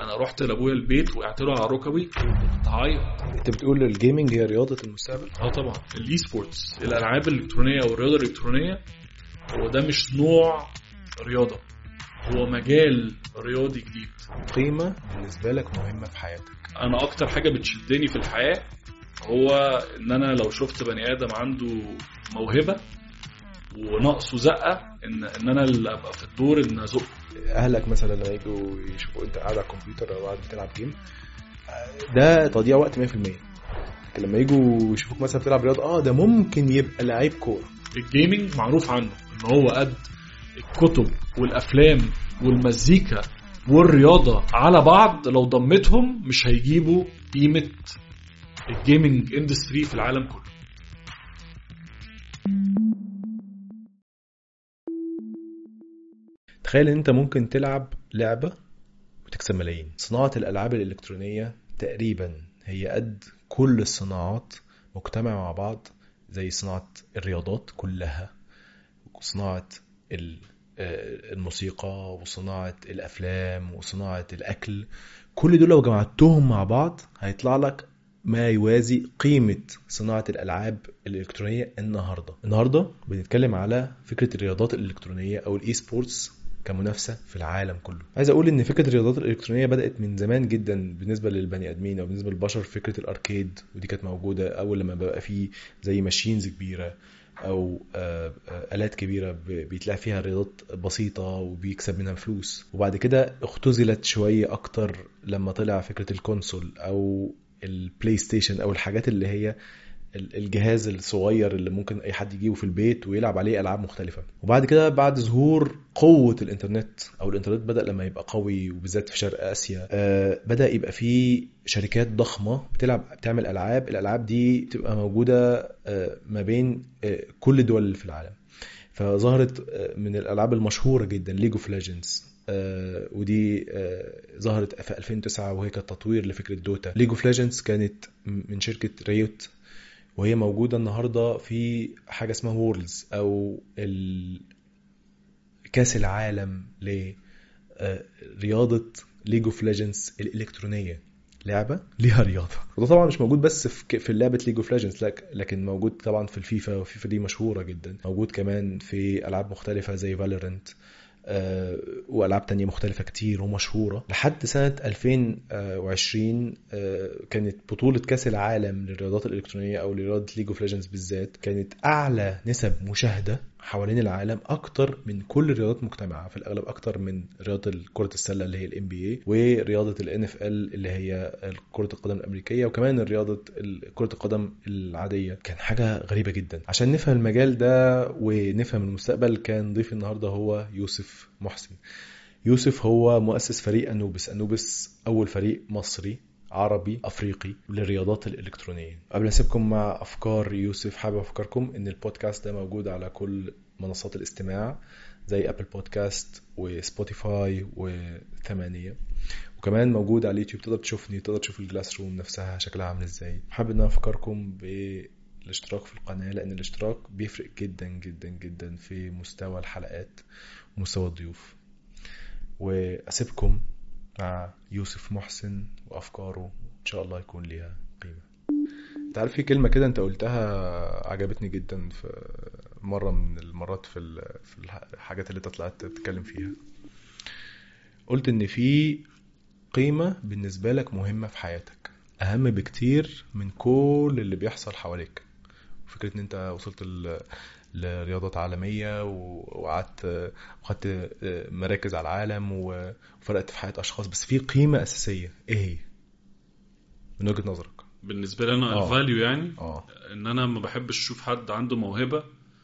انا رحت لابويا البيت وقعت له على ركبي كنت هعيط انت بتقول الجيمنج هي رياضه المستقبل اه طبعا الاي سبورتس الالعاب الالكترونيه او الرياضه الالكترونيه هو ده مش نوع رياضه هو مجال رياضي جديد قيمه بالنسبه لك مهمه في حياتك انا اكتر حاجه بتشدني في الحياه هو ان انا لو شفت بني ادم عنده موهبه وناقصه زقه ان ان انا اللي ابقى في الدور ان ازقه اهلك مثلا لما يجوا يشوفوا انت قاعد على الكمبيوتر او قاعد بتلعب جيم ده تضييع وقت 100% لكن لما يجوا يشوفوك مثلا بتلعب رياضه اه ده ممكن يبقى لعيب كوره الجيمنج معروف عنه ان هو قد الكتب والافلام والمزيكا والرياضه على بعض لو ضمتهم مش هيجيبوا قيمه الجيمنج اندستري في العالم كله تخيل ان انت ممكن تلعب لعبه وتكسب ملايين صناعه الالعاب الالكترونيه تقريبا هي قد كل الصناعات مجتمعة مع بعض زي صناعة الرياضات كلها وصناعة الموسيقى وصناعة الأفلام وصناعة الأكل كل دول لو جمعتهم مع بعض هيطلع لك ما يوازي قيمة صناعة الألعاب الإلكترونية النهاردة النهاردة بنتكلم على فكرة الرياضات الإلكترونية أو الإي سبورتس كمنافسه في العالم كله عايز اقول ان فكره الرياضات الالكترونيه بدات من زمان جدا بالنسبه للبني ادمين او بالنسبه للبشر فكره الاركيد ودي كانت موجوده اول لما بقى فيه زي ماشينز كبيره او الات كبيره بيتلعب فيها رياضات بسيطه وبيكسب منها فلوس وبعد كده اختزلت شويه اكتر لما طلع فكره الكونسول او البلاي ستيشن او الحاجات اللي هي الجهاز الصغير اللي ممكن اي حد يجيبه في البيت ويلعب عليه العاب مختلفه وبعد كده بعد ظهور قوه الانترنت او الانترنت بدا لما يبقى قوي وبالذات في شرق اسيا آه بدا يبقى في شركات ضخمه بتلعب بتعمل العاب الالعاب دي بتبقى موجوده آه ما بين آه كل الدول اللي في العالم فظهرت من الالعاب المشهوره جدا ليج اوف ليجندز آه ودي آه ظهرت في 2009 وهي كانت تطوير لفكره دوتا ليج اوف ليجندز كانت من شركه ريوت وهي موجودة النهاردة في حاجة اسمها وورلدز أو كاس العالم لرياضة ليج اوف ليجندز الإلكترونية لعبة ليها رياضة وده طبعا مش موجود بس في في لعبة ليج اوف ليجندز لكن موجود طبعا في الفيفا والفيفا دي مشهورة جدا موجود كمان في ألعاب مختلفة زي فالورنت أه والعاب تانية مختلفة كتير ومشهورة لحد سنة 2020 أه كانت بطولة كأس العالم للرياضات الإلكترونية أو لرياضة ليج اوف ليجندز بالذات كانت أعلى نسب مشاهدة حوالين العالم أكتر من كل الرياضات مجتمعة في الأغلب أكتر من رياضة كرة السلة اللي هي الام بي اي ورياضة الان اف ال اللي هي كرة القدم الأمريكية وكمان رياضة كرة القدم العادية كان حاجة غريبة جدا عشان نفهم المجال ده ونفهم المستقبل كان ضيف النهاردة هو يوسف محسن يوسف هو مؤسس فريق أنوبس أنوبس أول فريق مصري عربي افريقي للرياضات الالكترونيه قبل ما اسيبكم مع افكار يوسف حابب افكركم ان البودكاست ده موجود على كل منصات الاستماع زي ابل بودكاست وسبوتيفاي وثمانية وكمان موجود على اليوتيوب تقدر تشوفني تقدر تشوف الجلاس روم نفسها شكلها عامل ازاي حابب ان انا افكركم بالاشتراك في القناه لان الاشتراك بيفرق جدا جدا جدا في مستوى الحلقات ومستوى الضيوف واسيبكم مع يوسف محسن وافكاره ان شاء الله يكون ليها قيمه انت عارف في كلمه كده انت قلتها عجبتني جدا في مره من المرات في في الحاجات اللي انت طلعت تتكلم فيها قلت ان في قيمه بالنسبه لك مهمه في حياتك اهم بكتير من كل اللي بيحصل حواليك فكره ان انت وصلت لرياضات عالمية وقعدت وخدت مراكز على العالم وفرقت في حياة أشخاص بس في قيمة أساسية إيه هي؟ من وجهة نظرك بالنسبة لي أنا الفاليو يعني اه إن أنا ما بحبش أشوف حد عنده موهبة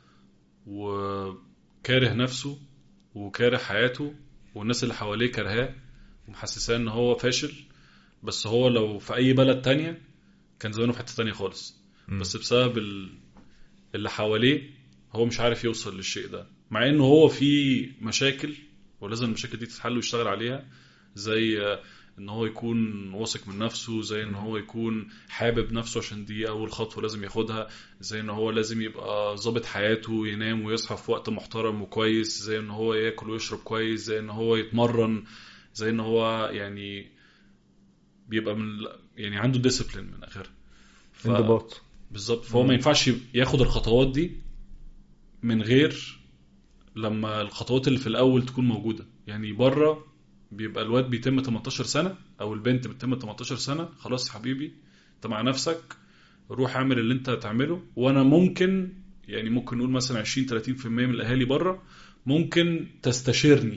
وكاره نفسه وكاره حياته والناس اللي حواليه كرهاه ومحسساه إن هو فاشل بس هو لو في أي بلد تانية كان زمانه في حتة تانية خالص م. بس بسبب اللي حواليه هو مش عارف يوصل للشيء ده مع انه هو في مشاكل ولازم المشاكل دي تتحل ويشتغل عليها زي ان هو يكون واثق من نفسه زي ان هو يكون حابب نفسه عشان دي اول خطوه لازم ياخدها زي ان هو لازم يبقى ظابط حياته ينام ويصحى في وقت محترم وكويس زي ان هو ياكل ويشرب كويس زي ان هو يتمرن زي ان هو يعني بيبقى من يعني عنده ديسيبلين من اخرها ف- انضباط بالظبط فهو ما ينفعش ياخد الخطوات دي من غير لما الخطوات اللي في الاول تكون موجوده يعني بره بيبقى الواد بيتم 18 سنه او البنت بتتم 18 سنه خلاص يا حبيبي انت مع نفسك روح اعمل اللي انت هتعمله وانا ممكن يعني ممكن نقول مثلا 20 30% من الاهالي بره ممكن تستشيرني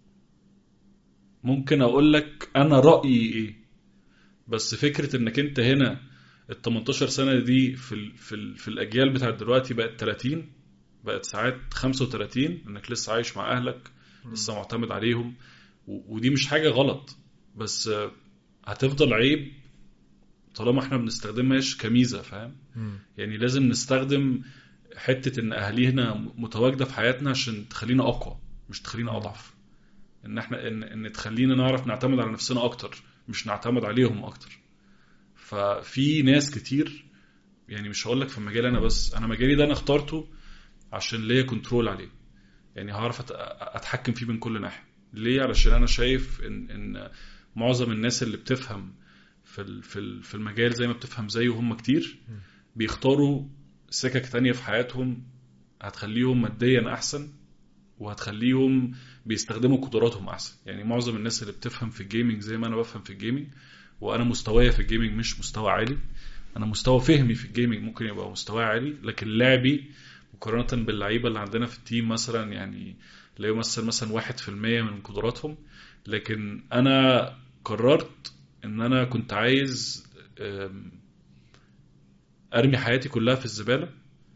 ممكن اقول لك انا رايي ايه بس فكره انك انت هنا ال 18 سنه دي في ال في ال في الاجيال بتاعت دلوقتي بقت 30 بقت ساعات 35 انك لسه عايش مع اهلك لسه معتمد عليهم و- ودي مش حاجه غلط بس آه، هتفضل عيب طالما احنا بنستخدمهاش كميزه فاهم يعني لازم نستخدم حته ان اهالينا متواجده في حياتنا عشان تخلينا اقوى مش تخلينا اضعف ان احنا ان ان تخلينا نعرف نعتمد على نفسنا اكتر مش نعتمد عليهم اكتر ففي ناس كتير يعني مش هقول لك في مجالي انا بس انا مجالي ده انا اخترته عشان ليا كنترول عليه يعني هعرف أت- اتحكم فيه من كل ناحيه ليه علشان انا شايف ان ان معظم الناس اللي بتفهم في ال- في ال- في المجال زي ما بتفهم زيه هم كتير بيختاروا سكك تانية في حياتهم هتخليهم ماديا احسن وهتخليهم بيستخدموا قدراتهم احسن يعني معظم الناس اللي بتفهم في الجيمنج زي ما انا بفهم في الجيمنج وانا مستواي في الجيمنج مش مستوى عالي انا مستوى فهمي في الجيمنج ممكن يبقى مستوى عالي لكن لعبي مقارنة باللعيبة اللي عندنا في التيم مثلا يعني لا يمثل مثلا واحد في المية من قدراتهم لكن أنا قررت إن أنا كنت عايز أم، أرمي حياتي كلها في الزبالة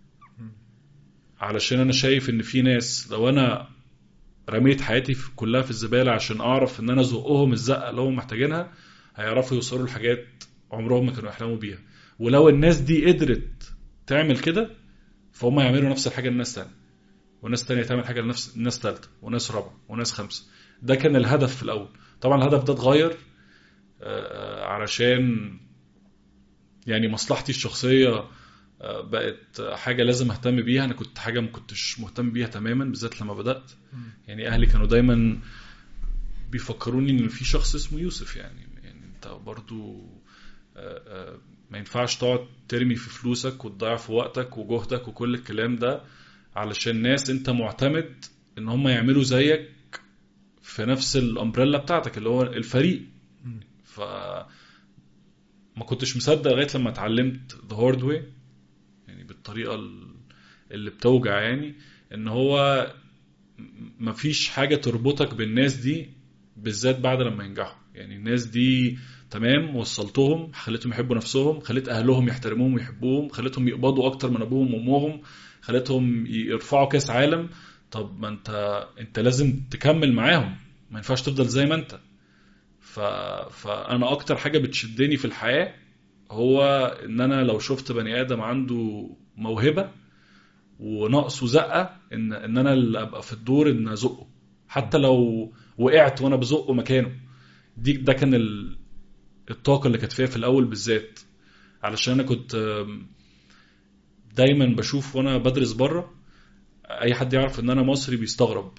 علشان أنا شايف إن في ناس لو أنا رميت حياتي في- كلها في الزبالة عشان أعرف إن أنا أزقهم الزقة اللي هم محتاجينها هيعرفوا يوصلوا لحاجات عمرهم ما كانوا يحلموا بيها ولو الناس دي قدرت تعمل كده فهم يعملوا نفس الحاجه لناس تانية وناس تانية تعمل حاجه لنفس ناس تالتة وناس رابعه وناس خمسه ده كان الهدف في الاول طبعا الهدف ده اتغير آه، علشان يعني مصلحتي الشخصيه آه، بقت حاجه لازم اهتم بيها انا كنت حاجه ما كنتش مهتم بيها تماما بالذات لما بدات يعني اهلي كانوا دايما بيفكروني ان في شخص اسمه يوسف يعني يعني انت برضو آه، آه، ما ينفعش تقعد ترمي في فلوسك وتضيع في وقتك وجهدك وكل الكلام ده علشان ناس انت معتمد ان هم يعملوا زيك في نفس الامبريلا بتاعتك اللي هو الفريق ف ما كنتش مصدق لغايه لما اتعلمت ذا هارد واي يعني بالطريقه ال- اللي بتوجع يعني ان هو م- مفيش حاجه تربطك بالناس دي بالذات بعد لما ينجحوا يعني الناس دي تمام وصلتهم خليتهم يحبوا نفسهم خليت اهلهم يحترموهم ويحبوهم خليتهم يقبضوا اكتر من ابوهم وامهم خليتهم يرفعوا كاس عالم طب ما انت انت لازم تكمل معاهم ما ينفعش تفضل زي ما انت ف... فانا اكتر حاجه بتشدني في الحياه هو ان انا لو شفت بني ادم عنده موهبه وناقصه زقه ان ان انا اللي ابقى في الدور ان ازقه حتى لو وقعت وانا بزقه مكانه دي ده كان ال... الطاقه اللي كانت فيها في الاول بالذات علشان انا كنت آم، دايما بشوف وانا بدرس بره اي حد يعرف ان انا مصري بيستغرب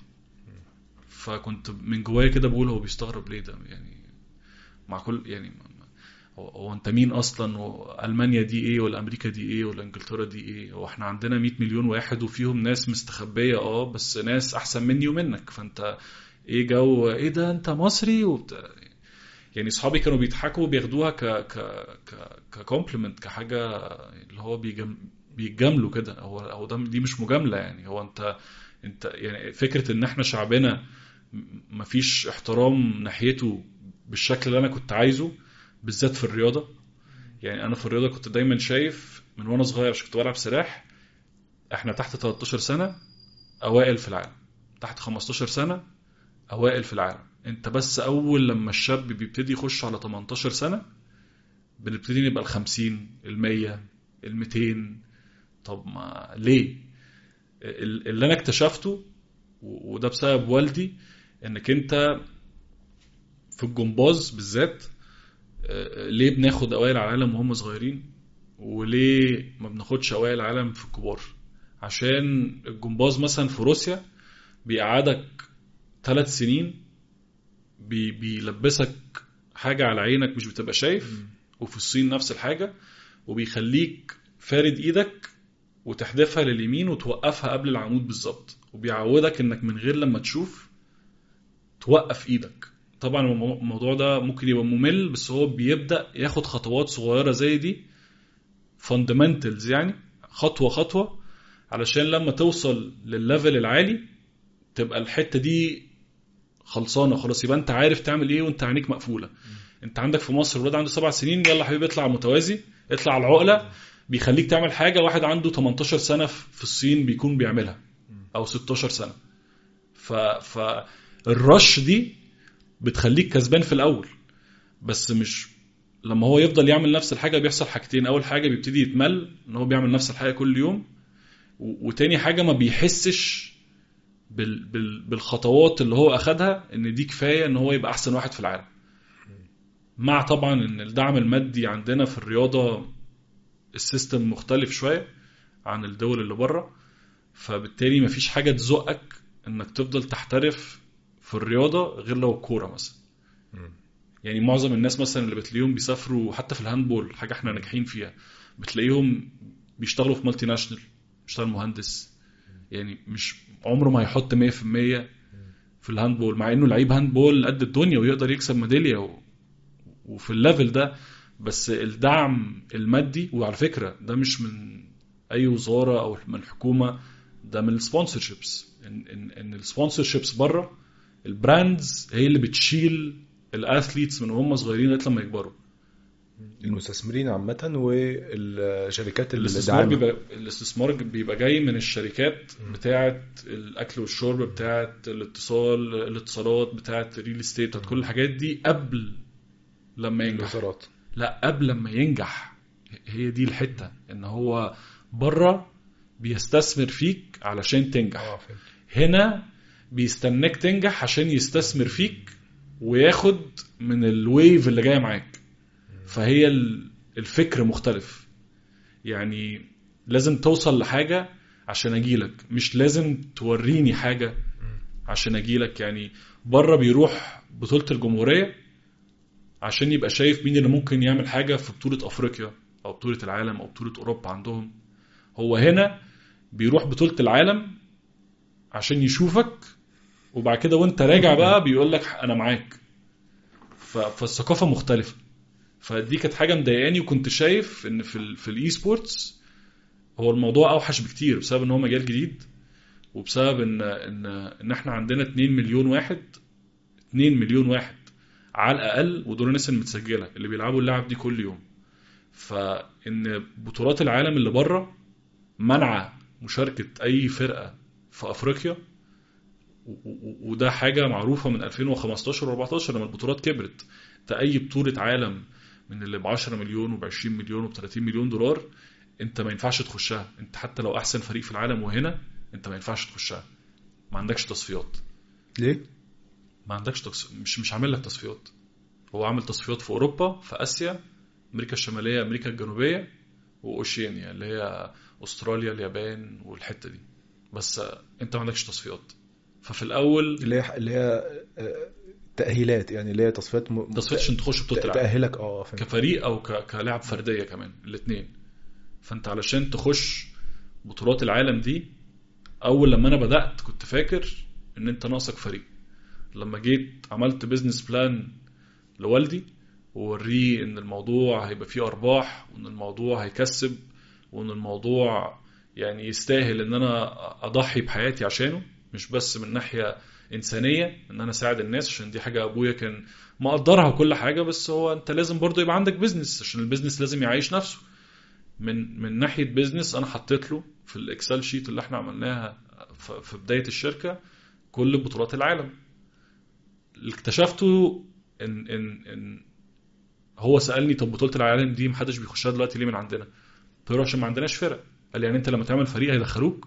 فكنت من جوايا كده بقول هو بيستغرب ليه ده يعني مع كل يعني هو- هو انت مين اصلا والمانيا دي ايه ولا امريكا دي ايه ولا انجلترا دي ايه هو احنا عندنا 100 مليون واحد وفيهم ناس مستخبيه اه بس ناس احسن مني ومنك فانت ايه جو ايه ده انت مصري وبتاع يعني صحابي كانوا بيضحكوا وبياخدوها ك ك ك ككومبلمنت كحاجه اللي هو بيجم بيتجاملوا كده هو هو ده دي مش مجامله يعني هو انت انت يعني فكره ان احنا شعبنا م- مفيش احترام ناحيته بالشكل اللي انا كنت عايزه بالذات في الرياضه يعني انا في الرياضه كنت دايما شايف من وانا صغير عشان كنت بلعب سلاح احنا تحت 13 سنه اوائل في العالم تحت 15 سنه اوائل في العالم انت بس اول لما الشاب بيبتدي يخش على 18 سنه بنبتدي نبقى ال 50 ال 100 ال 200 طب ما ليه ال- اللي انا اكتشفته و- وده بسبب والدي انك انت في الجمباز بالذات آه، ليه بناخد اوائل العالم وهم صغيرين وليه ما بناخدش اوائل العالم في الكبار عشان الجمباز مثلا في روسيا بيقعدك ثلاث سنين بي بيلبسك حاجه على عينك مش بتبقى شايف وفي الصين نفس الحاجه وبيخليك فارد ايدك وتحدفها لليمين وتوقفها قبل العمود بالظبط وبيعودك انك من غير لما تشوف توقف ايدك طبعا المو- الموضوع ده ممكن يبقى ممل بس هو بيبدا ياخد خطوات صغيره زي دي فاندمنتالز يعني خطوه خطوه علشان لما توصل للليفل العالي تبقى الحته دي خلصانه خلاص يبقى انت عارف تعمل ايه وانت عينيك مقفوله انت عندك في مصر ولاد عنده سبع سنين يلا حبيبي اطلع على المتوازي اطلع على العقله بيخليك تعمل حاجه واحد عنده 18 سنه في الصين بيكون بيعملها او 16 سنه ف فالرش دي بتخليك كسبان في الاول بس مش لما هو يفضل يعمل نفس الحاجه بيحصل حاجتين اول حاجه بيبتدي يتمل ان هو بيعمل نفس الحاجه كل يوم و- وتاني حاجه ما بيحسش بال... بال... بالخطوات اللي هو اخدها ان دي كفايه ان هو يبقى احسن واحد في العالم مع طبعا ان الدعم المادي عندنا في الرياضه السيستم مختلف شويه عن الدول اللي بره فبالتالي مفيش حاجه تزقك انك تفضل تحترف في الرياضه غير لو الكوره مثلا مم. يعني معظم الناس مثلا اللي بتلاقيهم بيسافروا حتى في الهاندبول حاجه احنا ناجحين فيها بتلاقيهم بيشتغلوا في مالتي ناشونال بيشتغل مهندس يعني مش عمره ما هيحط 100% في الهاندبول مع انه لعيب هاندبول قد الدنيا ويقدر يكسب ميداليه و... وفي الليفل ده بس الدعم المادي وعلى فكره ده مش من اي وزاره او من حكومه ده من السبونسرشيبس ان ان, إن السبونسرشيبس بره البراندز هي اللي بتشيل الاثليتس من وهم صغيرين لغايه لما يكبروا المستثمرين عامة والشركات الاستثمار الداعمة بيبقى الاستثمار بيبقى جاي من الشركات بتاعه الاكل والشرب بتاعه الاتصال الاتصالات بتاعه الريل استيت بتاعه كل الحاجات دي قبل لما ينجح الوزارات لا قبل لما ينجح هي دي الحته ان هو بره بيستثمر فيك علشان تنجح اه فهمت هنا بيستناك تنجح عشان يستثمر فيك وياخد من الويف اللي جايه معاك فهي ال- الفكر مختلف يعني لازم توصل لحاجه عشان اجيلك مش لازم توريني حاجه عشان اجيلك يعني بره بيروح بطوله الجمهوريه عشان يبقى شايف مين اللي ممكن يعمل حاجه في بطوله افريقيا او بطوله العالم او بطوله اوروبا عندهم هو هنا بيروح بطوله العالم عشان يشوفك وبعد كده وانت راجع بقى بيقول لك انا معاك ف- فالثقافه مختلفه فدي كانت حاجه مضايقاني وكنت شايف ان في ال في الاي سبورتس هو الموضوع اوحش بكتير بسبب ان هو مجال جديد وبسبب ان ان ان احنا عندنا 2 مليون واحد 2 مليون واحد على الاقل ودول الناس المتسجله اللي بيلعبوا اللعب دي كل يوم فان بطولات العالم اللي بره منع مشاركه اي فرقه في افريقيا و- و- وده حاجه معروفه من 2015 و14 لما البطولات كبرت انت اي بطوله عالم من اللي ب 10 مليون وب 20 مليون وب 30 مليون دولار انت ما ينفعش تخشها انت حتى لو احسن فريق في العالم وهنا انت ما ينفعش تخشها ما عندكش تصفيات ليه؟ ما عندكش تصف... مش مش عامل لك تصفيات هو عامل تصفيات في اوروبا في اسيا امريكا الشماليه امريكا الجنوبيه واوشينيا اللي هي استراليا اليابان والحته دي بس آه، انت ما عندكش تصفيات ففي الاول اللي هي اللي هي آه، تأهيلات يعني اللي هي تصفيات م... تصفيات عشان تخش بطوله العالم تأهلك اه فهمت كفريق او ك... كلاعب فرديه كمان الاثنين فانت علشان تخش بطولات العالم دي اول لما انا بدات كنت فاكر ان انت ناقصك فريق لما جيت عملت بيزنس بلان لوالدي ووريه ان الموضوع هيبقى فيه ارباح وان الموضوع هيكسب وان الموضوع يعني يستاهل ان انا اضحي بحياتي عشانه مش بس من ناحيه انسانيه ان انا اساعد الناس عشان دي حاجه ابويا كان مقدرها وكل حاجه بس هو انت لازم برضه يبقى عندك بيزنس عشان البيزنس لازم يعيش نفسه من من ناحيه بيزنس انا حطيت له في الاكسل شيت اللي احنا عملناها ف- في بدايه الشركه كل بطولات العالم اللي اكتشفته ان ان ان هو سالني طب بطوله العالم دي محدش بيخشها دلوقتي ليه من عندنا؟ قلت له عشان ما عندناش فرق قال لي يعني انت لما تعمل فريق هيدخلوك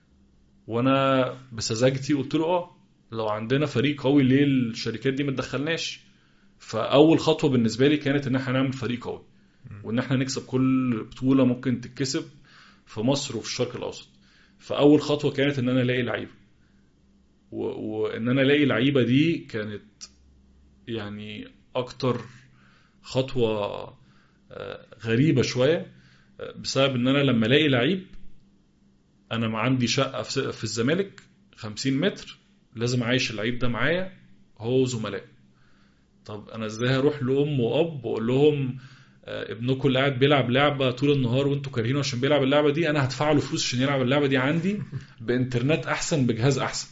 وانا بسذاجتي قلت له اه لو عندنا فريق قوي ليه الشركات دي ما تدخلناش فاول خطوه بالنسبه لي كانت ان احنا نعمل فريق قوي وان احنا نكسب كل بطوله ممكن تتكسب في مصر وفي الشرق الاوسط فاول خطوه كانت ان انا الاقي لعيبه و- وان انا الاقي لعيبه دي كانت يعني اكتر خطوه آه، غريبه شويه آه، بسبب ان انا لما الاقي لعيب انا ما عندي شقه في في الزمالك 50 متر لازم اعيش اللعيب ده معايا هو وزملائه طب انا ازاي هروح لام واب واقول لهم آه، ابنكم اللي قاعد بيلعب لعبه طول النهار وانتوا كارهينه عشان بيلعب اللعبه دي انا هدفع له فلوس عشان يلعب اللعبه دي عندي بانترنت احسن بجهاز احسن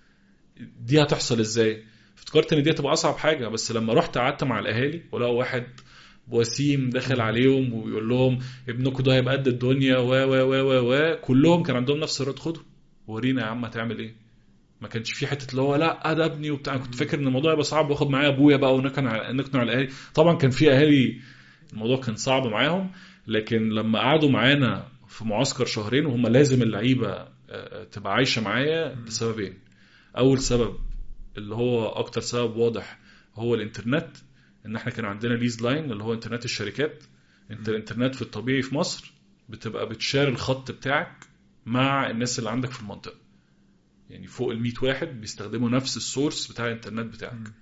دي هتحصل ازاي افتكرت ان دي هتبقى اصعب حاجه بس لما رحت قعدت مع الاهالي ولقوا واحد وسيم داخل عليهم ويقول لهم ابنكم ده هيبقى قد الدنيا و و و و و كلهم كان عندهم نفس الرد خده ورينا يا عم هتعمل ايه ما كانش في حته اللي هو لا ده ابني وبتاع كنت فاكر ان الموضوع يبقى صعب واخد معايا ابويا بقى ونقنع نقنع الاهالي طبعا كان في اهالي الموضوع كان صعب معاهم لكن لما قعدوا معانا في معسكر شهرين وهم لازم اللعيبه آه، تبقى عايشه معايا لسببين اول سبب اللي هو اكتر سبب واضح هو الانترنت ان احنا كان عندنا ليز لاين اللي هو انترنت الشركات انت الانترنت في الطبيعي في مصر بتبقى بتشار الخط بتاعك مع الناس اللي عندك في المنطقه يعني فوق ال 100 واحد بيستخدموا نفس السورس بتاع الانترنت بتاعك مم.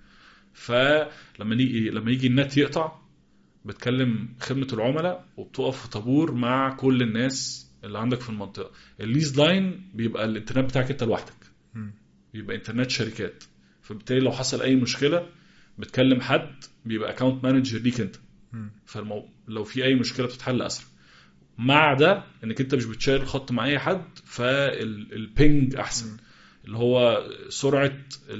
فلما يجي لما يجي النت يقطع بتكلم خدمه العملاء وبتقف في طابور مع كل الناس اللي عندك في المنطقه الليز لاين بيبقى الانترنت بتاعك انت لوحدك مم. بيبقى انترنت شركات فبالتالي لو حصل اي مشكله بتكلم حد بيبقى اكونت مانجر ليك انت مم. فلو لو في اي مشكله بتتحل اسرع مع ده انك انت مش بتشير الخط مع اي حد فالبينج احسن اللي هو سرعه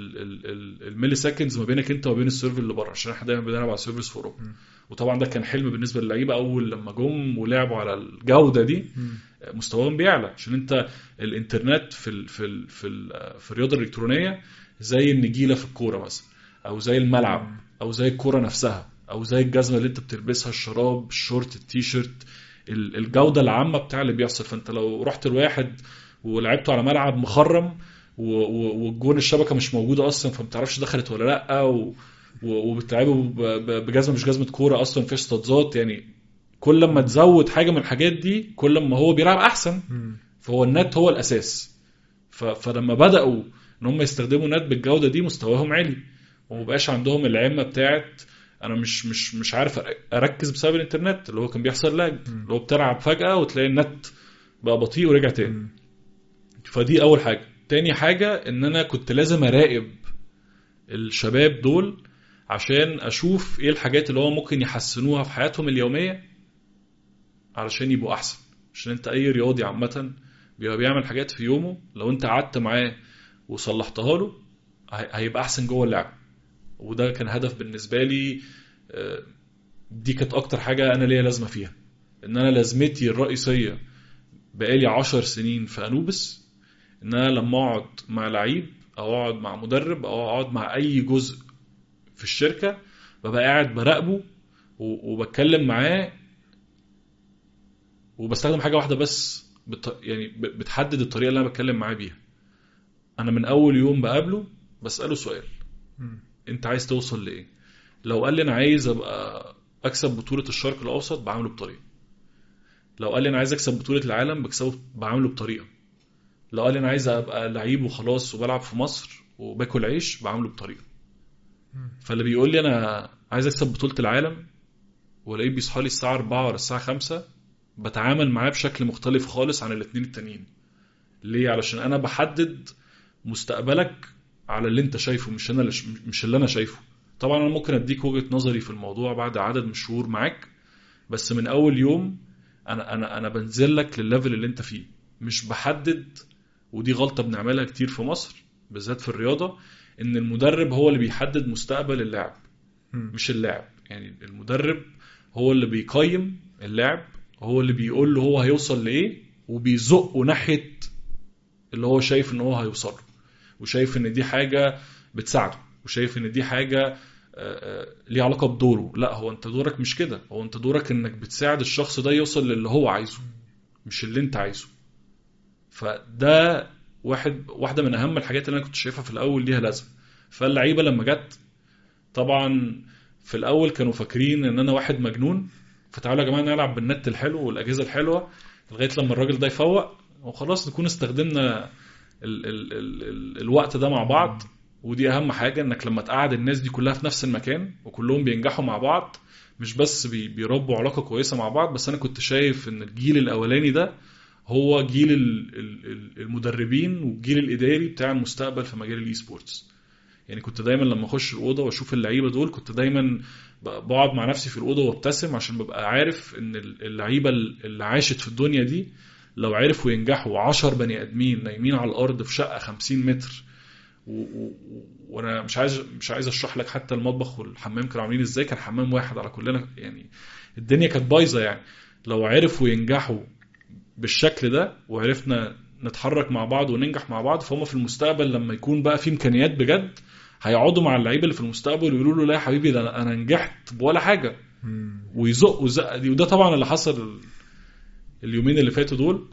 الملي سكندز ما بينك انت وما بين السيرفر اللي بره عشان احنا دايما بنلعب على سيرفرز في اوروبا مم. وطبعا ده كان حلم بالنسبه للعيبه اول لما جم ولعبوا على الجوده دي مم. مستواهم بيعلى عشان انت الانترنت في ال في ال في, ال في الرياضه الالكترونيه زي النجيله في الكوره مثلا او زي الملعب او زي الكوره نفسها او زي الجزمه اللي انت بتلبسها الشراب الشورت التيشيرت ال- الجوده العامه بتاع اللي بيحصل فانت لو رحت لواحد ولعبته على ملعب مخرم و- و- والجون الشبكه مش موجوده اصلا فما تعرفش دخلت ولا لا و- و- وبتلعبه ب- ب- بجزمه مش جزمه كوره اصلا فيها استاذات يعني كل لما تزود حاجه من الحاجات دي كل ما هو بيلعب احسن مم. فهو النت هو الاساس ف... فلما بداوا ان هم يستخدموا نت بالجوده دي مستواهم عالي ومبقاش عندهم العمه بتاعت انا مش مش مش عارف أر- اركز بسبب الانترنت اللي هو كان بيحصل لاج مم. اللي هو بتلعب فجاه وتلاقي النت بقى بطيء ورجع تاني مم. فدي اول حاجه تاني حاجه ان انا كنت لازم اراقب الشباب دول عشان اشوف ايه الحاجات اللي هو ممكن يحسنوها في حياتهم اليوميه علشان يبقوا احسن عشان انت اي رياضي عامه بيبقى بيعمل حاجات في يومه لو انت قعدت معاه وصلحتها له هي- هيبقى احسن جوه اللعب وده كان هدف بالنسبه لي آه، دي كانت اكتر حاجه انا ليا لازمه فيها ان انا لازمتي الرئيسيه بقالي عشر سنين في انوبس ان انا لما اقعد مع لعيب او اقعد مع مدرب او اقعد مع اي جزء في الشركه ببقى قاعد براقبه و- وبتكلم معاه وبستخدم حاجه واحده بس بت... يعني ب- بتحدد الطريقه اللي انا بتكلم معاه بيها انا من اول يوم بقابله بساله سؤال مم. انت عايز توصل لايه لو قال لي انا عايز ابقى اكسب بطوله الشرق الاوسط بعامله بطريقه لو قال لي انا عايز اكسب بطوله العالم بكسبه بعامله بطريقه لو قال لي انا عايز ابقى لعيب وخلاص وبلعب في مصر وباكل عيش بعامله بطريقه مم. فاللي بيقول لي انا عايز اكسب بطوله العالم والاقيه بيصحى لي الساعه 4 ولا الساعه 5 بتعامل معاه بشكل مختلف خالص عن الاثنين التانيين ليه علشان انا بحدد مستقبلك على اللي انت شايفه مش انا اللي مش اللي انا شايفه طبعا انا ممكن اديك وجهة نظري في الموضوع بعد عدد من الشهور معاك بس من اول يوم انا انا انا بنزل لك للليفل اللي انت فيه مش بحدد ودي غلطة بنعملها كتير في مصر بالذات في الرياضة ان المدرب هو اللي بيحدد مستقبل اللاعب مم. مش اللاعب يعني المدرب هو اللي بيقيم اللاعب هو اللي بيقول له هو هيوصل لايه وبيزقه ناحيه اللي هو شايف ان هو هيوصل له وشايف ان دي حاجه بتساعده وشايف ان دي حاجه آه، آه، ليها علاقه بدوره لا هو انت دورك مش كده هو انت دورك انك بتساعد الشخص ده يوصل للي هو عايزه مش اللي انت عايزه فده واحد واحده من اهم الحاجات اللي انا كنت شايفها في الاول ليها لازمه فاللعيبه لما جت طبعا في الاول كانوا فاكرين ان انا واحد مجنون فتعالوا يا جماعه نلعب بالنت الحلو والاجهزه الحلوه لغايه لما الراجل ده يفوق وخلاص نكون استخدمنا ال ال ال ال الوقت ده مع بعض ودي اهم حاجه انك لما تقعد الناس دي كلها في نفس المكان وكلهم بينجحوا مع بعض مش بس بي- بيربوا علاقه كويسه مع بعض بس انا كنت شايف ان الجيل الاولاني ده هو جيل ال- ال- ال- المدربين والجيل الاداري بتاع المستقبل في مجال الاي سبورتس يعني كنت دايما لما اخش الاوضه واشوف اللعيبه دول كنت دايما ب- بقعد مع نفسي في الاوضه وابتسم عشان ببقى عارف ان اللعيبه اللي عاشت في الدنيا دي لو عرفوا ينجحوا 10 بني ادمين نايمين على الارض في شقه 50 متر و... و... وانا مش عايز مش عايز اشرح لك حتى المطبخ والحمام كانوا عاملين ازاي كان حمام واحد على كلنا يعني الدنيا كانت بايظه يعني لو عرفوا ينجحوا بالشكل ده وعرفنا نتحرك مع بعض وننجح مع بعض فهم في المستقبل لما يكون بقى في امكانيات بجد هيقعدوا مع اللعيبه اللي في المستقبل ويقولوا له لا يا حبيبي ده أنا- انا نجحت ولا حاجه ويزقوا الزقه دي وده طبعا اللي حصل ال- اليومين اللي فاتوا دول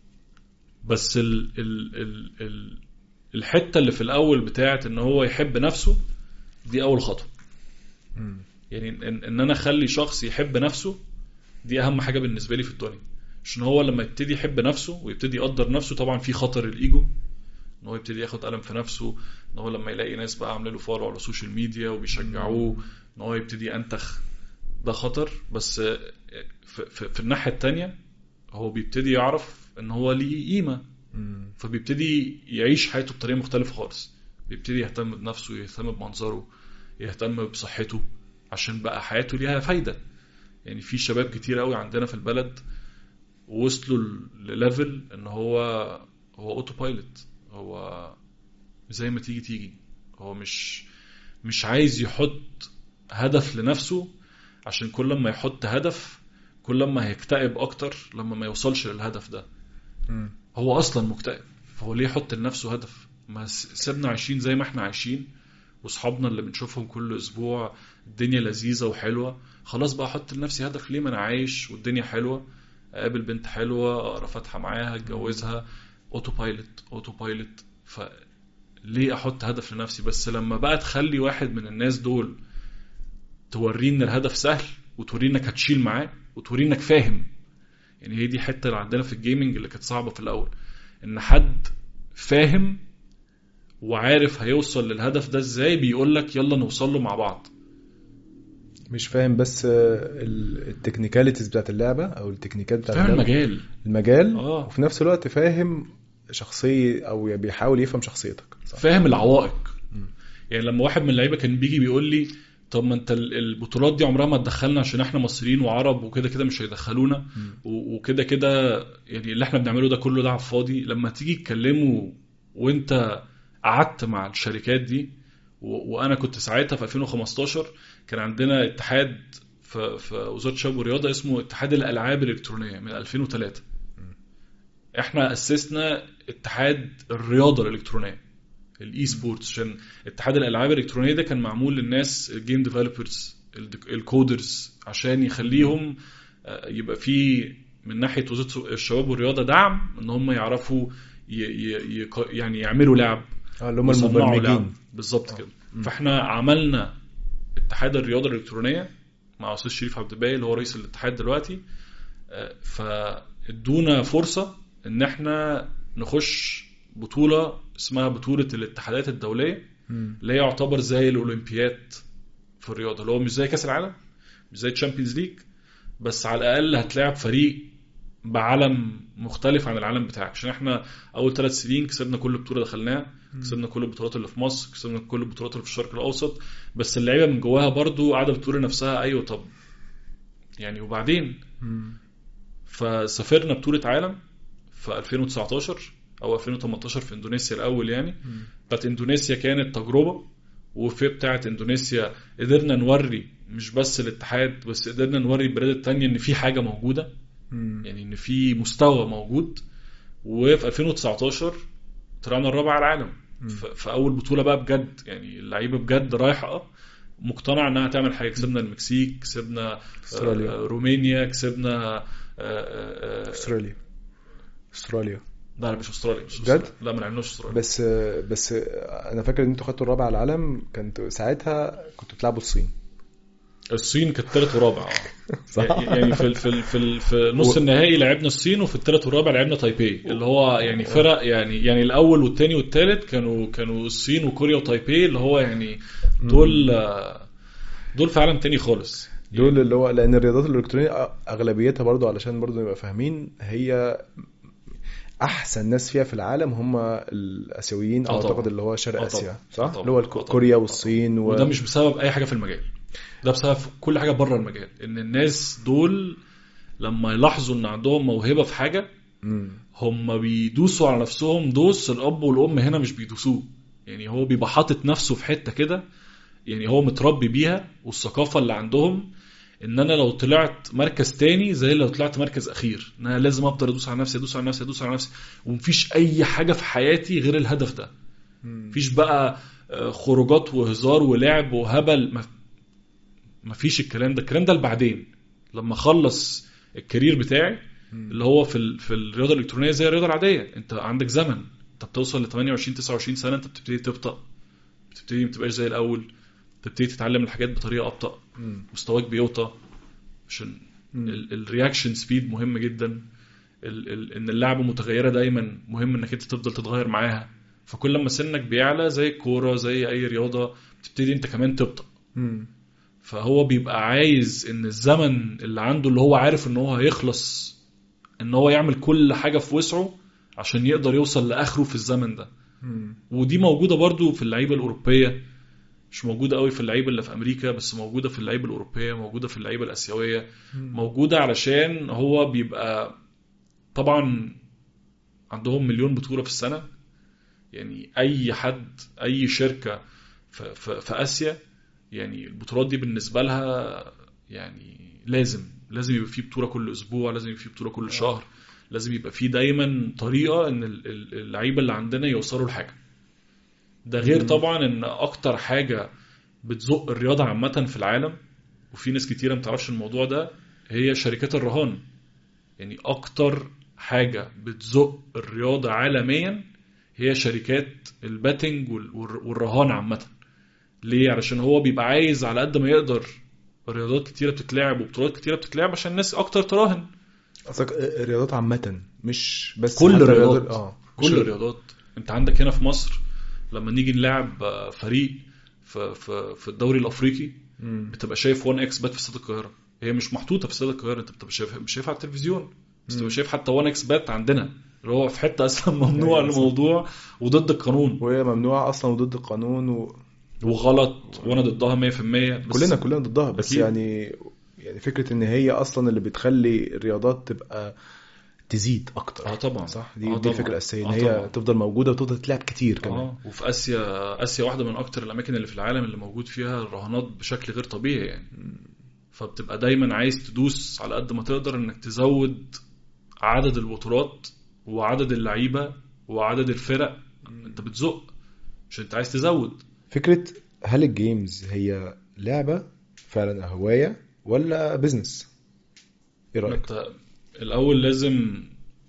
بس ال ال ال ال الحته اللي في الاول بتاعت ان هو يحب نفسه دي اول خطوه يعني ان, إن انا اخلي شخص يحب نفسه دي اهم حاجه بالنسبه لي في الدنيا عشان هو لما يبتدي يحب نفسه ويبتدي يقدر نفسه طبعا في خطر الايجو ان هو يبتدي ياخد قلم في نفسه ان هو لما يلاقي ناس بقى عامله له فولو على السوشيال ميديا وبيشجعوه ان هو يبتدي ينتخ ده خطر بس في, في, في الناحيه التانية هو بيبتدي يعرف ان هو ليه قيمه فبيبتدي يعيش حياته بطريقه مختلفه خالص بيبتدي يهتم بنفسه يهتم بمنظره يهتم بصحته عشان بقى حياته ليها فايده يعني في شباب كتير قوي عندنا في البلد وصلوا لليفل ان هو هو اوتو بايلوت هو زي ما تيجي تيجي هو مش مش عايز يحط هدف لنفسه عشان كل ما يحط هدف كل ما هيكتئب اكتر لما ما يوصلش للهدف ده هو اصلا مكتئب فهو ليه يحط لنفسه هدف ما س- سيبنا عايشين زي ما احنا عايشين واصحابنا اللي بنشوفهم كل اسبوع الدنيا لذيذه وحلوه خلاص بقى احط لنفسي هدف ليه ما انا عايش والدنيا حلوه اقابل بنت حلوه اقرا فاتحه معاها اتجوزها اوتو بايلوت اوتو بايلوت فليه احط هدف لنفسي بس لما بقى تخلي واحد من الناس دول توريه ان الهدف سهل وتوريه انك هتشيل معاه وتوريه انك فاهم يعني هي دي حته اللي عندنا في الجيمنج اللي كانت صعبه في الاول ان حد فاهم وعارف هيوصل للهدف ده ازاي بيقول لك يلا نوصل له مع بعض مش فاهم بس التكنيكاليتيز بتاعت اللعبه او التكنيكات بتاعت فاهم اللعبه المجال المجال اه وفي نفس الوقت فاهم شخصيه او بيحاول يفهم شخصيتك صح فاهم العوائق مم. يعني لما واحد من اللعيبه كان بيجي بيقول لي طب ما انت ال- البطولات دي عمرها ما تدخلنا عشان احنا مصريين وعرب وكده كده مش هيدخلونا مم. و- وكده كده يعني اللي احنا بنعمله ده كله ده على الفاضي لما تيجي تكلمه وانت قعدت مع الشركات دي و- وانا كنت ساعتها في 2015 كان عندنا اتحاد في في وزاره الشباب والرياضه اسمه اتحاد الالعاب الالكترونيه من 2003 احنا اسسنا اتحاد الرياضه الالكترونيه الاي سبورتس عشان اتحاد الالعاب الالكترونيه ده كان معمول للناس الجيم ديفلوبرز الكودرز عشان يخليهم آه، يبقى في من ناحيه وزاره الشباب والرياضه دعم ان هم يعرفوا ي ي ي يعني يعملوا لعب اه اللي هم ويصنعوا لعب. المبرمجين بالظبط آه. كده مم. فاحنا عملنا اتحاد الرياضه الالكترونيه مع استاذ شريف عبد الباقي اللي هو رئيس الاتحاد دلوقتي آه، فادونا فرصه ان احنا نخش بطوله اسمها بطوله الاتحادات الدوليه مم. اللي هي يعتبر زي الاولمبياد في الرياضه اللي هو مش زي كاس العالم مش زي تشامبيونز ليج بس على الاقل هتلاعب فريق بعلم مختلف عن العالم بتاعك عشان احنا اول ثلاث سنين كسبنا كل بطوله دخلناها كسبنا كل البطولات اللي في مصر كسبنا كل البطولات اللي في الشرق الاوسط بس اللعيبه من جواها برضو قاعده بتقول لنفسها ايوه طب يعني وبعدين مم. فسافرنا بطوله عالم في 2019 او 2018 في اندونيسيا الاول يعني مم. بتاعت اندونيسيا كانت تجربه وفي بتاعت اندونيسيا قدرنا نوري مش بس الاتحاد بس قدرنا نوري البلاد التانية ان في حاجه موجوده مم. يعني ان في مستوى موجود وفي 2019 طلعنا الرابع على العالم مم. ف- في اول بطوله بقى بجد يعني اللعيبه بجد رايحه مقتنع انها تعمل حاجه كسبنا المكسيك كسبنا استراليا آه، رومانيا كسبنا آه، آه، آه، استراليا استراليا لا لا مش استراليا مش بجد؟ أستراليا. لا ما لعبناش استراليا بس بس انا فاكر ان انتوا خدتوا الرابع على العالم كنتوا ساعتها كنتوا بتلعبوا الصين الصين كانت تالت ورابع اه صح يعني في ال- في ال- في ال- في نص النهائي لعبنا الصين وفي الثالث والرابع لعبنا تايبي اللي هو يعني فرق يعني يعني الاول والثاني والثالث كانوا كانوا الصين وكوريا وتايبي اللي هو يعني دول آه، دول في عالم تاني خالص دول اللي هو لان الرياضات الالكترونيه اغلبيتها برضو علشان برضو نبقى فاهمين هي احسن ناس فيها في العالم هم الاسيويين آه طبعا. اعتقد اللي هو شرق آه طبعا. اسيا آه صح طبعا. اللي هو آه الك- طبعا. كوريا آه والصين و... وده مش بسبب اي حاجه في المجال ده بسبب كل حاجه بره المجال ان الناس دول لما يلاحظوا ان عندهم موهبه في حاجه مم. هم بيدوسوا على نفسهم دوس الاب والام هنا مش بيدوسوه يعني هو بيبقى حاطط نفسه في حته كده يعني هو متربي بيها والثقافه اللي عندهم ان انا لو طلعت مركز تاني زي لو طلعت مركز اخير ان انا لازم افضل ادوس على نفسي ادوس على نفسي ادوس على نفسي ومفيش اي حاجه في حياتي غير الهدف ده مم. مفيش بقى آه، خروجات وهزار ولعب وهبل ما- مفيش الكلام ده الكلام ده لبعدين لما اخلص الكارير بتاعي اللي هو في ال... في الرياضه الالكترونيه زي الرياضه العاديه انت عندك زمن انت بتوصل ل 28 29 سنه انت بتبتدي تبطأ بتبتدي ما تبقاش زي الاول تبتدي تتعلم الحاجات بطريقه ابطأ مم. مستواك بيوطى عشان مم. الرياكشن سبيد مهم جدا ال... ال... ان اللعبه متغيره دايما مهم انك انت تفضل تتغير معاها فكل ما سنك بيعلى زي الكوره زي اي رياضه بتبتدي انت كمان تبطأ مم. فهو بيبقى عايز ان الزمن اللي عنده اللي هو عارف ان هو هيخلص ان هو يعمل كل حاجه في وسعه عشان يقدر يوصل لاخره في الزمن ده مم. ودي موجوده برضو في اللعيبه الاوروبيه مش موجوده قوي في اللعيبه اللي في امريكا بس موجوده في اللعيبه الاوروبيه موجوده في اللعيبه الاسيويه موجوده علشان هو بيبقى طبعا عندهم مليون بطوله في السنه يعني اي حد اي شركه في, في, في اسيا يعني البطولات دي بالنسبه لها يعني لازم لازم يبقى في بطوله كل اسبوع لازم يبقى في بطوله كل شهر لازم يبقى في دايما طريقه ان ال- ال- اللعيبه اللي عندنا يوصلوا لحاجه ده غير مم. طبعا ان اكتر حاجه بتزق الرياضه عامه في العالم وفي ناس كتيره ما تعرفش الموضوع ده هي شركات الرهان يعني اكتر حاجه بتزق الرياضه عالميا هي شركات الباتنج وال- والر- والرهان عامه ليه علشان هو بيبقى عايز على قد ما يقدر رياضات كتيره بتتلعب وبطولات كتيره بتتلعب عشان الناس اكتر تراهن قصدك الرياضات عامة مش بس كل حتى الرياضات. اه كل الرياضات انت عندك هنا في مصر لما نيجي نلعب آه، فريق في في في الدوري الافريقي مم. بتبقى شايف 1 اكس بات في استاد القاهره هي مش محطوطه في استاد القاهره انت بتبقى شايفها مش شايفها على التلفزيون بس مم. تبقى شايف حتى 1 اكس بات عندنا اللي هو في حته اصلا ممنوع أيوة صح. الموضوع وضد القانون وهي ممنوعة اصلا وضد القانون و... وغلط وانا ضدها 100% بس كلنا كلنا ضدها بس أكيد. يعني يعني فكرة ان هي اصلا اللي بتخلي الرياضات تبقى تزيد اكتر اه طبعا صح دي آه دي طبعا. الفكرة الاساسية ان آه هي طبعا. تفضل موجودة وتفضل تلعب كتير كمان اه وفي اسيا اسيا واحده من اكتر الاماكن اللي في العالم اللي موجود فيها الرهانات بشكل غير طبيعي يعني فبتبقى دايما عايز تدوس على قد ما تقدر انك تزود عدد البطولات وعدد اللعيبه وعدد الفرق انت بتزق مش انت عايز تزود فكرة هل الجيمز هي لعبة فعلا هواية ولا بزنس؟ ايه رأيك؟ انت الاول لازم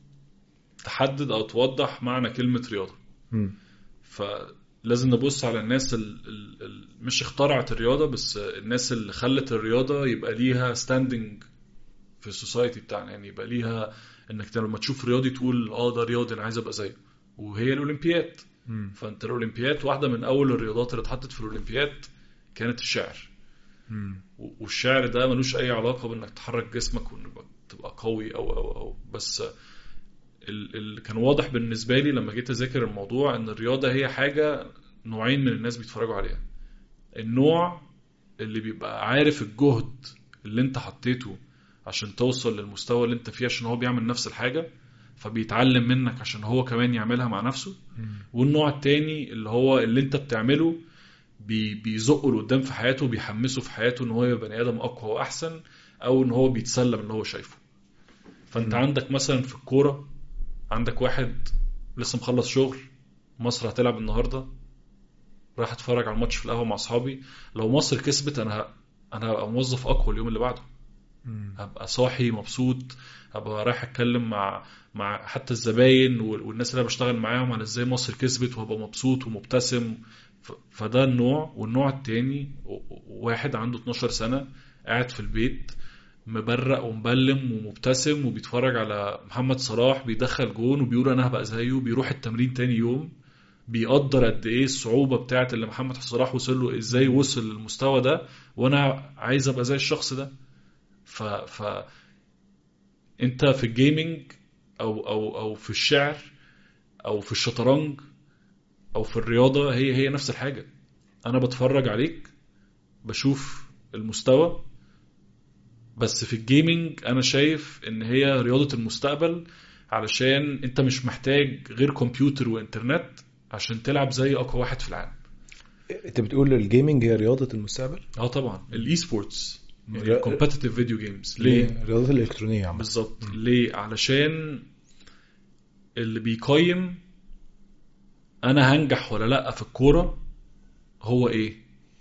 تحدد او توضح معنى كلمه رياضه مم. فلازم نبص على الناس ال ال ال مش اخترعت الرياضة بس الناس اللي خلت الرياضة يبقى ليها ستاندنج في السوسايتي بتاعنا يعني يبقى ليها انك لما تشوف رياضي تقول اه ده رياضي انا عايز ابقى زيه وهي الاولمبياد مم. فانت الاولمبياد واحدة من اول الرياضات اللي اتحطت في الاولمبياد كانت الشعر مم. و- والشعر ده ملوش اي علاقة بانك تحرك جسمك وانك تبقى قوي او او او بس ال- اللي كان واضح بالنسبة لي لما جيت اذاكر الموضوع ان الرياضة هي حاجة نوعين من الناس بيتفرجوا عليها النوع اللي بيبقى عارف الجهد اللي انت حطيته عشان توصل للمستوى اللي انت فيه عشان هو بيعمل نفس الحاجة فبيتعلم منك عشان هو كمان يعملها مع نفسه مم. والنوع التاني اللي هو اللي انت بتعمله بي بيزقه لقدام في حياته وبيحمسه في حياته ان هو يبقى بني ادم اقوى واحسن او ان هو بيتسلى من اللي هو شايفه فانت مم. عندك مثلا في الكوره عندك واحد لسه مخلص شغل مصر هتلعب النهارده رايح اتفرج على الماتش في القهوه مع اصحابي لو مصر كسبت انا ه- انا هبقى موظف اقوى اليوم اللي بعده مم. هبقى صاحي مبسوط هبقى رايح اتكلم مع مع حتى الزباين وال- والناس اللي انا بشتغل معاهم على ازاي مصر كسبت وهبقى مبسوط ومبتسم ف- فده النوع والنوع التاني و- و- واحد عنده 12 سنة قاعد في البيت مبرق ومبلم ومبتسم وبيتفرج على محمد صلاح بيدخل جون وبيقول انا هبقى زيه بيروح التمرين تاني يوم بيقدر قد ايه الصعوبه بتاعت اللي محمد صلاح وصل له ازاي وصل للمستوى ده وانا عايز ابقى زي الشخص ده ف ف انت في الجيمنج او او او في الشعر او في الشطرنج او في الرياضه هي هي نفس الحاجه انا بتفرج عليك بشوف المستوى بس في الجيمنج انا شايف ان هي رياضه المستقبل علشان انت مش محتاج غير كمبيوتر وانترنت عشان تلعب زي اقوى واحد في العالم انت بتقول الجيمنج هي رياضه المستقبل اه طبعا الاي سبورتس يعني ري- الكومبتيتيف فيديو جيمز ليه الرياضات الالكترونيه عامه بالظبط ليه علشان اللي بيقيم انا هنجح ولا لا في الكوره هو ايه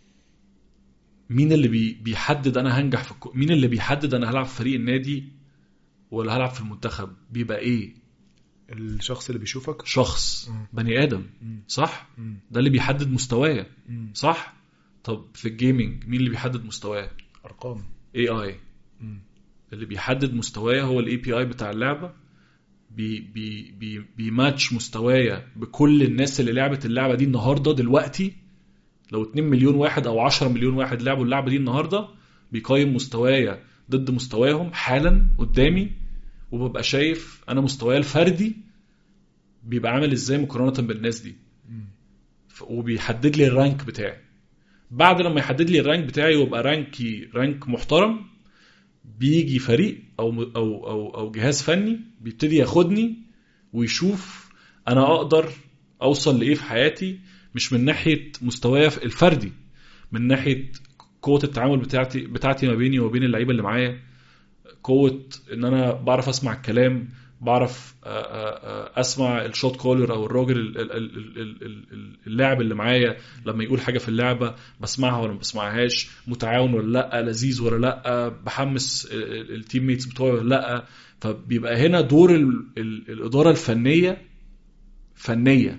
مين اللي بي بيحدد انا هنجح في الكوره مين اللي بيحدد انا هلعب في فريق النادي ولا هلعب في المنتخب بيبقى ايه الشخص اللي بيشوفك شخص مم. بني ادم مم. صح مم. ده اللي بيحدد مستوايا مم. صح طب في الجيمنج مين اللي بيحدد مستوايا ارقام اي اي مم. اللي بيحدد مستوايا هو الاي بي اي بتاع اللعبه بي بي بي بيماتش مستوايا بكل الناس اللي لعبت اللعبه دي النهارده دلوقتي لو 2 مليون واحد او 10 مليون واحد لعبوا اللعبه دي النهارده بيقيم مستوايا ضد مستواهم حالا قدامي وببقى شايف انا مستوايا الفردي بيبقى عامل ازاي مقارنه بالناس دي مم. ف- وبيحدد لي الرانك بتاعي بعد لما يحدد لي الرانك بتاعي ويبقى رانكي رانك محترم بيجي فريق او او او او جهاز فني بيبتدي ياخدني ويشوف انا اقدر اوصل لايه في حياتي مش من ناحيه مستوايا الفردي من ناحيه قوه التعامل بتاعتي بتاعتي ما بيني وما بين اللعيبه اللي معايا قوه ان انا بعرف اسمع الكلام بعرف آه، آه، آه، اسمع الشوت كولر او الراجل ال- ال- ال- ال- ال- ال- اللاعب اللي معايا لما يقول حاجه في اللعبه بسمعها ولا ما بسمعهاش متعاون ولا لا لذيذ ولا لا بحمس التيم ميتس بتوعي ولا لا فبيبقى هنا دور ال- ال- الاداره الفنيه فنيه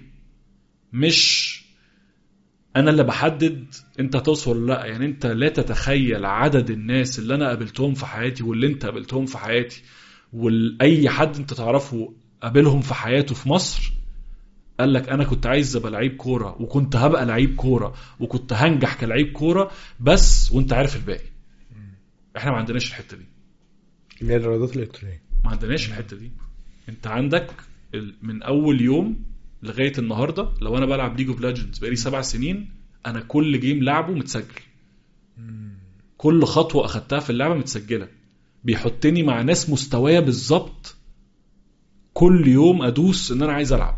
مش انا اللي بحدد انت هتوصل ولا لا يعني انت لا تتخيل عدد الناس اللي انا قابلتهم في حياتي واللي انت قابلتهم في حياتي واي حد انت تعرفه قابلهم في حياته في مصر قال لك انا كنت عايز ابقى لعيب كوره وكنت هبقى لعيب كوره وكنت هنجح كلعيب كوره بس وانت عارف الباقي احنا ما عندناش الحته دي اللي هي الرياضات الالكترونيه ما عندناش الحته دي انت عندك ال- من اول يوم لغايه النهارده لو انا بلعب ليج اوف ليجندز بقالي سبع سنين انا كل جيم لعبه متسجل كل خطوه اخدتها في اللعبه متسجله بيحطني مع ناس مستوايا بالظبط كل يوم ادوس ان انا عايز العب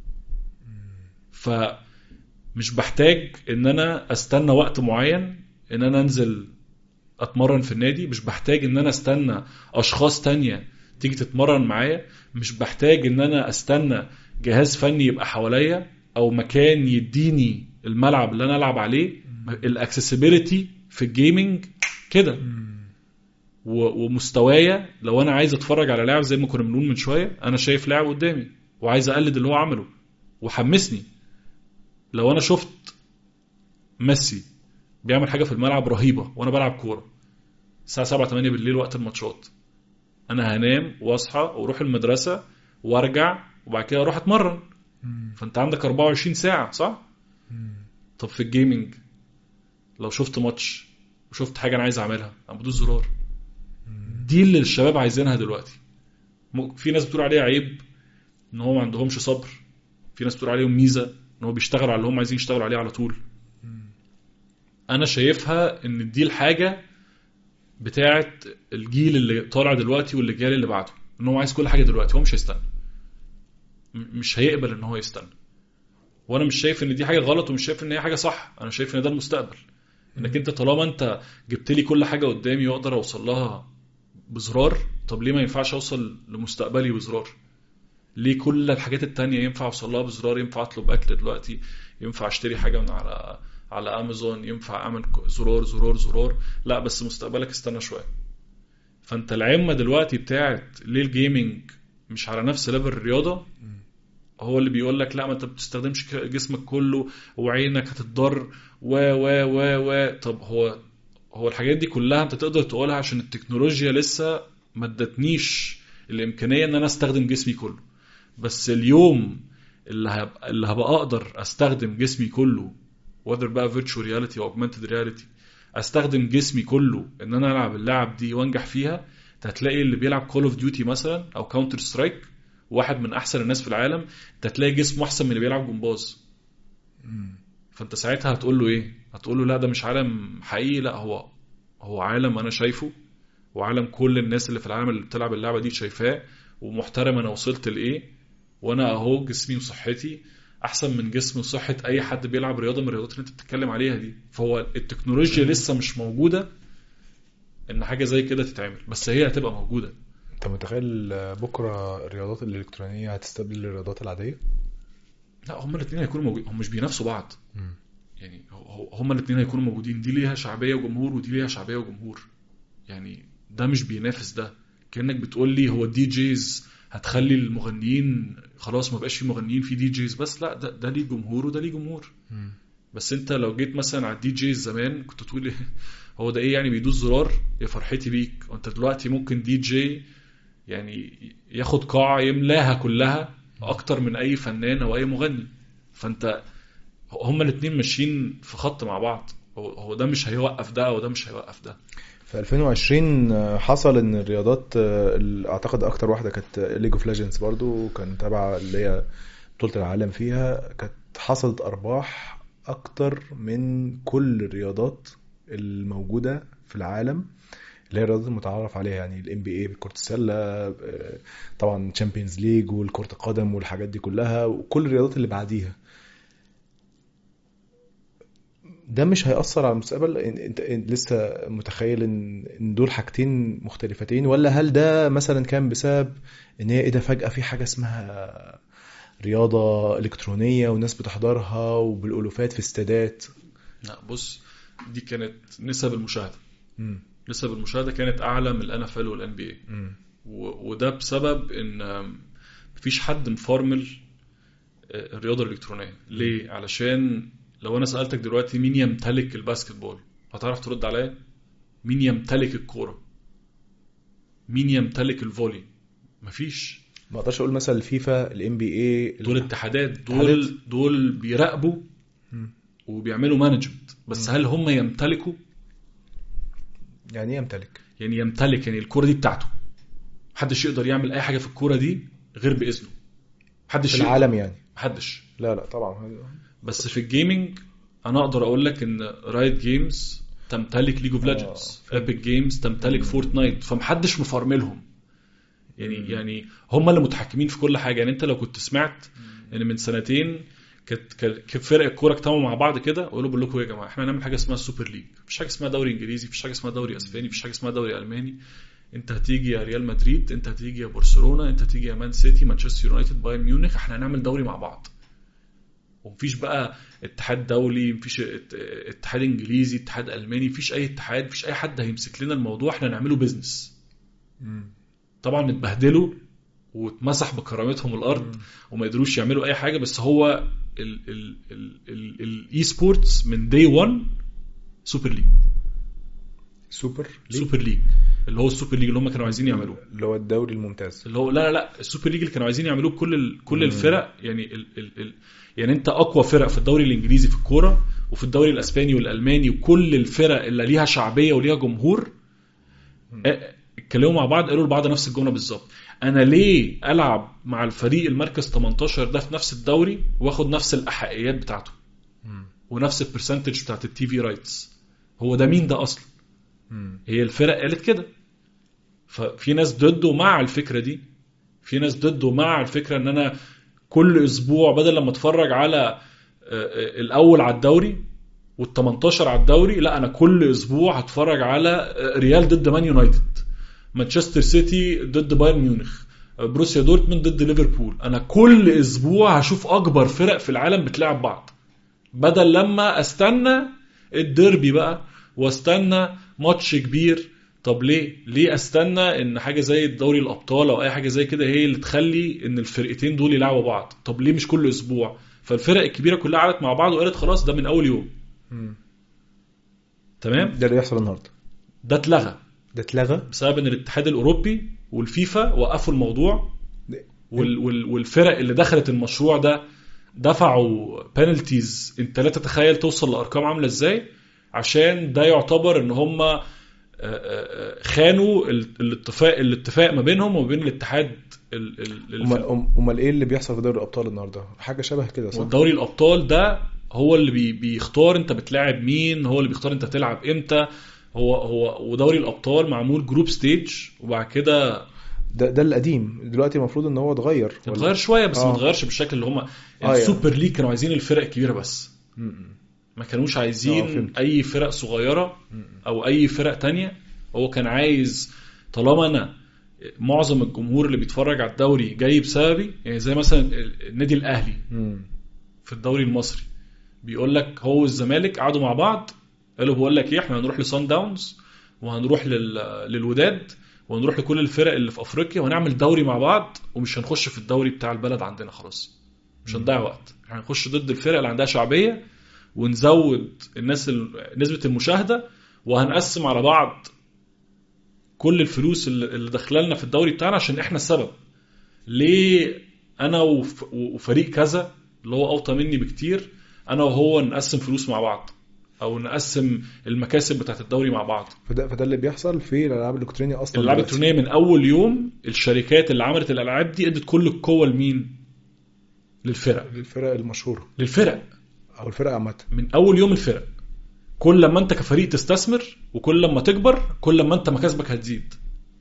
فمش بحتاج ان انا استنى وقت معين ان انا انزل اتمرن في النادي مش بحتاج ان انا استنى اشخاص تانية تيجي تتمرن معايا مش بحتاج ان انا استنى جهاز فني يبقى حواليا او مكان يديني الملعب اللي انا العب عليه الاكسسبيليتي في الجيمنج كده و- ومستوايا لو انا عايز اتفرج على لاعب زي ما كنا بنقول من شويه انا شايف لاعب قدامي وعايز اقلد اللي هو عمله وحمسني لو انا شفت ميسي بيعمل حاجه في الملعب رهيبه وانا بلعب كوره الساعه 7 8 بالليل وقت الماتشات انا هنام واصحى واروح المدرسه وارجع وبعد كده اروح اتمرن فانت عندك 24 ساعه صح طب في الجيمنج لو شفت ماتش وشفت حاجه انا عايز اعملها انا بدوس زرار دي اللي الشباب عايزينها دلوقتي م- في ناس بتقول عليها عيب ان هو ما عندهمش صبر في ناس بتقول عليهم ميزه ان هو بيشتغل على اللي هم عايزين يشتغلوا عليه على طول انا شايفها ان دي الحاجه بتاعت الجيل اللي طالع دلوقتي واللي جاي اللي بعده ان هو عايز كل حاجه دلوقتي هو مش هيستنى م- مش هيقبل ان هو يستنى وانا مش شايف ان دي حاجه غلط ومش شايف ان هي حاجه صح انا شايف ان ده المستقبل انك انت طالما انت جبت لي كل حاجه قدامي واقدر اوصل لها بزرار طب ليه ما ينفعش اوصل لمستقبلي بزرار ليه كل الحاجات التانية ينفع اوصل لها بزرار ينفع اطلب اكل دلوقتي ينفع اشتري حاجه من على على امازون ينفع اعمل ك- زرار زرار زرار لا بس مستقبلك استنى شويه فانت العمه دلوقتي بتاعت ليه الجيمنج مش على نفس ليفل الرياضه هو اللي بيقول لك لا ما انت بتستخدمش ك- جسمك كله وعينك هتتضر و و و و طب هو هو الحاجات دي كلها انت تقدر تقولها عشان التكنولوجيا لسه ما ادتنيش الامكانيه ان انا استخدم جسمي كله بس اليوم اللي هبقى اللي هبقى اقدر استخدم جسمي كله whether بقى virtual reality او augmented reality استخدم جسمي كله ان انا العب اللعب دي وانجح فيها انت هتلاقي اللي بيلعب كول اوف ديوتي مثلا او كاونتر سترايك واحد من احسن الناس في العالم انت هتلاقي جسمه احسن من اللي بيلعب جمباز فانت ساعتها هتقول له ايه هتقول له لا ده مش عالم حقيقي لا هو هو عالم انا شايفه وعالم كل الناس اللي في العالم اللي بتلعب اللعبه دي شايفاه ومحترم انا وصلت لايه وانا اهو جسمي وصحتي احسن من جسم وصحه اي حد بيلعب رياضه من الرياضات اللي انت بتتكلم عليها دي فهو التكنولوجيا لسه مش موجوده ان حاجه زي كده تتعمل بس هي هتبقى موجوده انت متخيل بكره الرياضات الالكترونيه هتستبدل الرياضات العاديه لا هما الاثنين هيكونوا موجودين هم مش بينافسوا بعض يعني هو- هما الاثنين هيكونوا موجودين دي ليها شعبيه وجمهور ودي ليها شعبيه وجمهور يعني ده مش بينافس ده كانك بتقول لي هو الدي جيز هتخلي المغنيين خلاص ما بقاش في مغنيين في دي جيز بس لا ده ده ليه جمهور وده ليه جمهور بس انت لو جيت مثلا على الدي جيز زمان كنت تقول إيه، هو ده ايه يعني بيدوس زرار يا فرحتي بيك وانت دلوقتي ممكن دي جي يعني ياخد قاعة يملاها كلها اكتر من اي فنان او اي مغني فانت هما الاتنين ماشيين في خط مع بعض هو هو ده مش هيوقف ده وده مش هيوقف ده في 2020 حصل ان الرياضات اللي اعتقد اكتر واحده كانت ليج اوف ليجندز برضو كان تبع اللي هي بطوله العالم فيها كانت حصلت ارباح اكتر من كل الرياضات الموجوده في العالم اللي هي الرياضات المتعارف عليها يعني الام بي اي كره السله آه، طبعا تشامبيونز ليج والكره القدم والحاجات دي كلها وكل الرياضات اللي بعديها ده مش هيأثر على المستقبل إن- انت إن- لسه متخيل ان إن دول حاجتين مختلفتين ولا هل ده مثلا كان بسبب ان هي ايه ده فجأة في حاجة اسمها رياضة إلكترونية والناس بتحضرها وبالألوفات في استادات لا بص دي كانت نسب المشاهدة مم. نسب المشاهدة كانت أعلى من الان اف ال والان بي اي مم. و- وده بسبب ان آم، مفيش حد مفرمل آه، الرياضه الالكترونيه ليه علشان لو انا سالتك دلوقتي مين يمتلك الباسكت بول هتعرف ترد عليا مين يمتلك الكوره مين يمتلك الفولي مفيش ما اقدرش اقول مثلا الفيفا الام بي اي دول اتحادات اتحادات. دول دول بيراقبوا مم. وبيعملوا مانجمنت بس هل هم يمتلكوا يعني ايه يمتلك يعني يمتلك يعني الكوره دي بتاعته محدش يقدر يعمل اي حاجه في الكوره دي غير باذنه محدش في يقدر. العالم يعني محدش لا لا طبعا بس في الجيمنج انا اقدر اقول لك ان رايت جيمز تمتلك ليج اوف آه. ليجندز ايبك جيمز تمتلك فورتنايت فمحدش مفرملهم يعني مم. يعني هم اللي متحكمين في كل حاجه يعني انت لو كنت سمعت ان من سنتين كانت كانت فرق الكوره اجتمعوا مع بعض كده وقالوا بقول لكم إيه يا جماعه احنا هنعمل حاجه اسمها السوبر ليج مفيش حاجه اسمها دوري انجليزي مفيش حاجه اسمها دوري اسباني مفيش حاجه اسمها دوري الماني انت هتيجي يا ريال مدريد انت هتيجي يا برشلونه انت هتيجي يا مان سيتي مانشستر يونايتد بايرن ميونخ احنا هنعمل دوري مع بعض ومفيش بقى اتحاد دولي مفيش ات- اتحاد انجليزي اتحاد الماني مفيش اي اتحاد مفيش اي حد هيمسك لنا الموضوع احنا نعمله بزنس طبعا اتبهدلوا واتمسح بكرامتهم الارض وما قدروش يعملوا اي حاجه بس هو الاي سبورتس من دي 1 سوبر ليج سوبر ليج سوبر ليج اللي هو السوبر ليج اللي هم كانوا عايزين يعملوه اللي هو الدوري الممتاز اللي هو لا لا لا السوبر ليج اللي كانوا عايزين يعملوه بكل ال... كل مم. الفرق يعني ال... ال... ال... يعني انت اقوى فرق في الدوري الانجليزي في الكوره وفي الدوري الاسباني والالماني وكل الفرق اللي ليها شعبيه وليها جمهور مم. اه، اتكلموا مع بعض قالوا لبعض نفس الجمله بالظبط انا ليه العب مع الفريق المركز 18 ده في نفس الدوري واخد نفس الاحقيات بتاعته مم. ونفس البرسنتج بتاعت التي في رايتس هو ده مين ده اصلا مم. هي الفرق قالت كده ففي ناس ضده مع الفكره دي في ناس ضده مع الفكره ان انا كل اسبوع بدل لما اتفرج على آه، آه، الاول على الدوري وال18 على الدوري لا انا كل اسبوع هتفرج على آه، ريال ضد مان يونايتد مانشستر سيتي ضد بايرن ميونخ آه، بروسيا دورتموند ضد ليفربول انا كل اسبوع هشوف اكبر فرق في العالم بتلعب بعض بدل لما استنى الديربي بقى واستنى ماتش كبير طب ليه ليه استنى ان حاجه زي دوري الابطال او اي حاجه زي كده هي اللي تخلي ان الفرقتين دول يلعبوا بعض طب ليه مش كل اسبوع فالفرق الكبيره كلها قعدت مع بعض وقالت خلاص ده من اول يوم مم. تمام ده اللي بيحصل النهارده ده اتلغى ده اتلغى بسبب ان الاتحاد الاوروبي والفيفا وقفوا الموضوع وال وال والفرق اللي دخلت المشروع ده دفعوا بينالتيز انت لا تتخيل توصل لارقام عامله ازاي عشان ده يعتبر ان هم آه، آه، خانوا ال- الاتفاق الاتفاق ما بينهم وما بين الاتحاد ال- ال- امال الف- امال ايه اللي بيحصل في دوري الابطال النهارده حاجه شبه كده صح والدوري الابطال ده هو اللي بي بيختار انت بتلاعب مين هو اللي بيختار انت تلعب امتى هو هو ودوري الابطال معمول جروب ستيج وبعد كده ده ده القديم دلوقتي المفروض ان هو اتغير ولا- اتغير شويه بس ما آه. اتغيرش بالشكل اللي هم يعني. السوبر ليج كانوا عايزين الفرق الكبيره بس م- م. ما كانوش آه، عايزين فهمت. اي فرق صغيره م- او اي فرق تانية هو كان عايز طالما انا معظم الجمهور اللي بيتفرج على الدوري جاي بسببي يعني زي مثلا النادي الاهلي م. في الدوري المصري بيقول لك هو والزمالك قعدوا مع بعض قالوا بقول لك ايه احنا هنروح لسان داونز وهنروح لل... للوداد وهنروح لكل الفرق اللي في افريقيا وهنعمل دوري مع بعض ومش هنخش في الدوري بتاع البلد عندنا خلاص مش هنضيع وقت احنا هنخش ضد الفرق اللي عندها شعبيه ونزود الناس ال... نسبه المشاهده وهنقسم على بعض كل الفلوس اللي اللي داخله لنا في الدوري بتاعنا عشان احنا السبب ليه انا وف... وفريق كذا اللي هو اوطى مني بكتير انا وهو نقسم فلوس مع بعض او نقسم المكاسب بتاعت الدوري مع بعض فده فده اللي بيحصل في الالعاب الالكترونيه اصلا الالعاب دلوقتي. الالكترونيه من اول يوم الشركات اللي عملت الالعاب دي ادت كل القوه لمين للفرق الفرق المشهوره للفرق او الفرق عامه من اول يوم الفرق كل لما انت كفريق تستثمر وكل لما تكبر كل لما انت مكاسبك هتزيد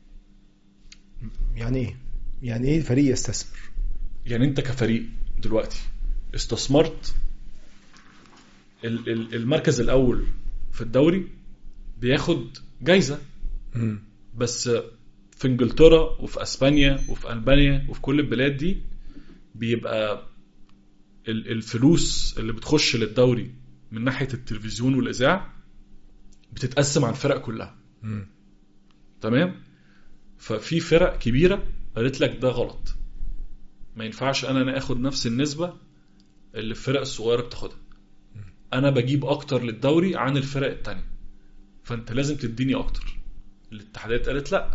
يعني ايه يعني ايه فريق يستثمر يعني انت كفريق دلوقتي استثمرت ال- ال- المركز الاول في الدوري بياخد جايزه م. بس في انجلترا وفي اسبانيا وفي البانيا وفي كل البلاد دي بيبقى ال- الفلوس اللي بتخش للدوري من ناحيه التلفزيون والاذاعه بتتقسم على الفرق كلها م. تمام ففي فرق كبيره قالت لك ده غلط ما ينفعش انا انا اخد نفس النسبه اللي الفرق الصغيره بتاخدها انا بجيب اكتر للدوري عن الفرق التانية فانت لازم تديني اكتر الاتحادات قالت لا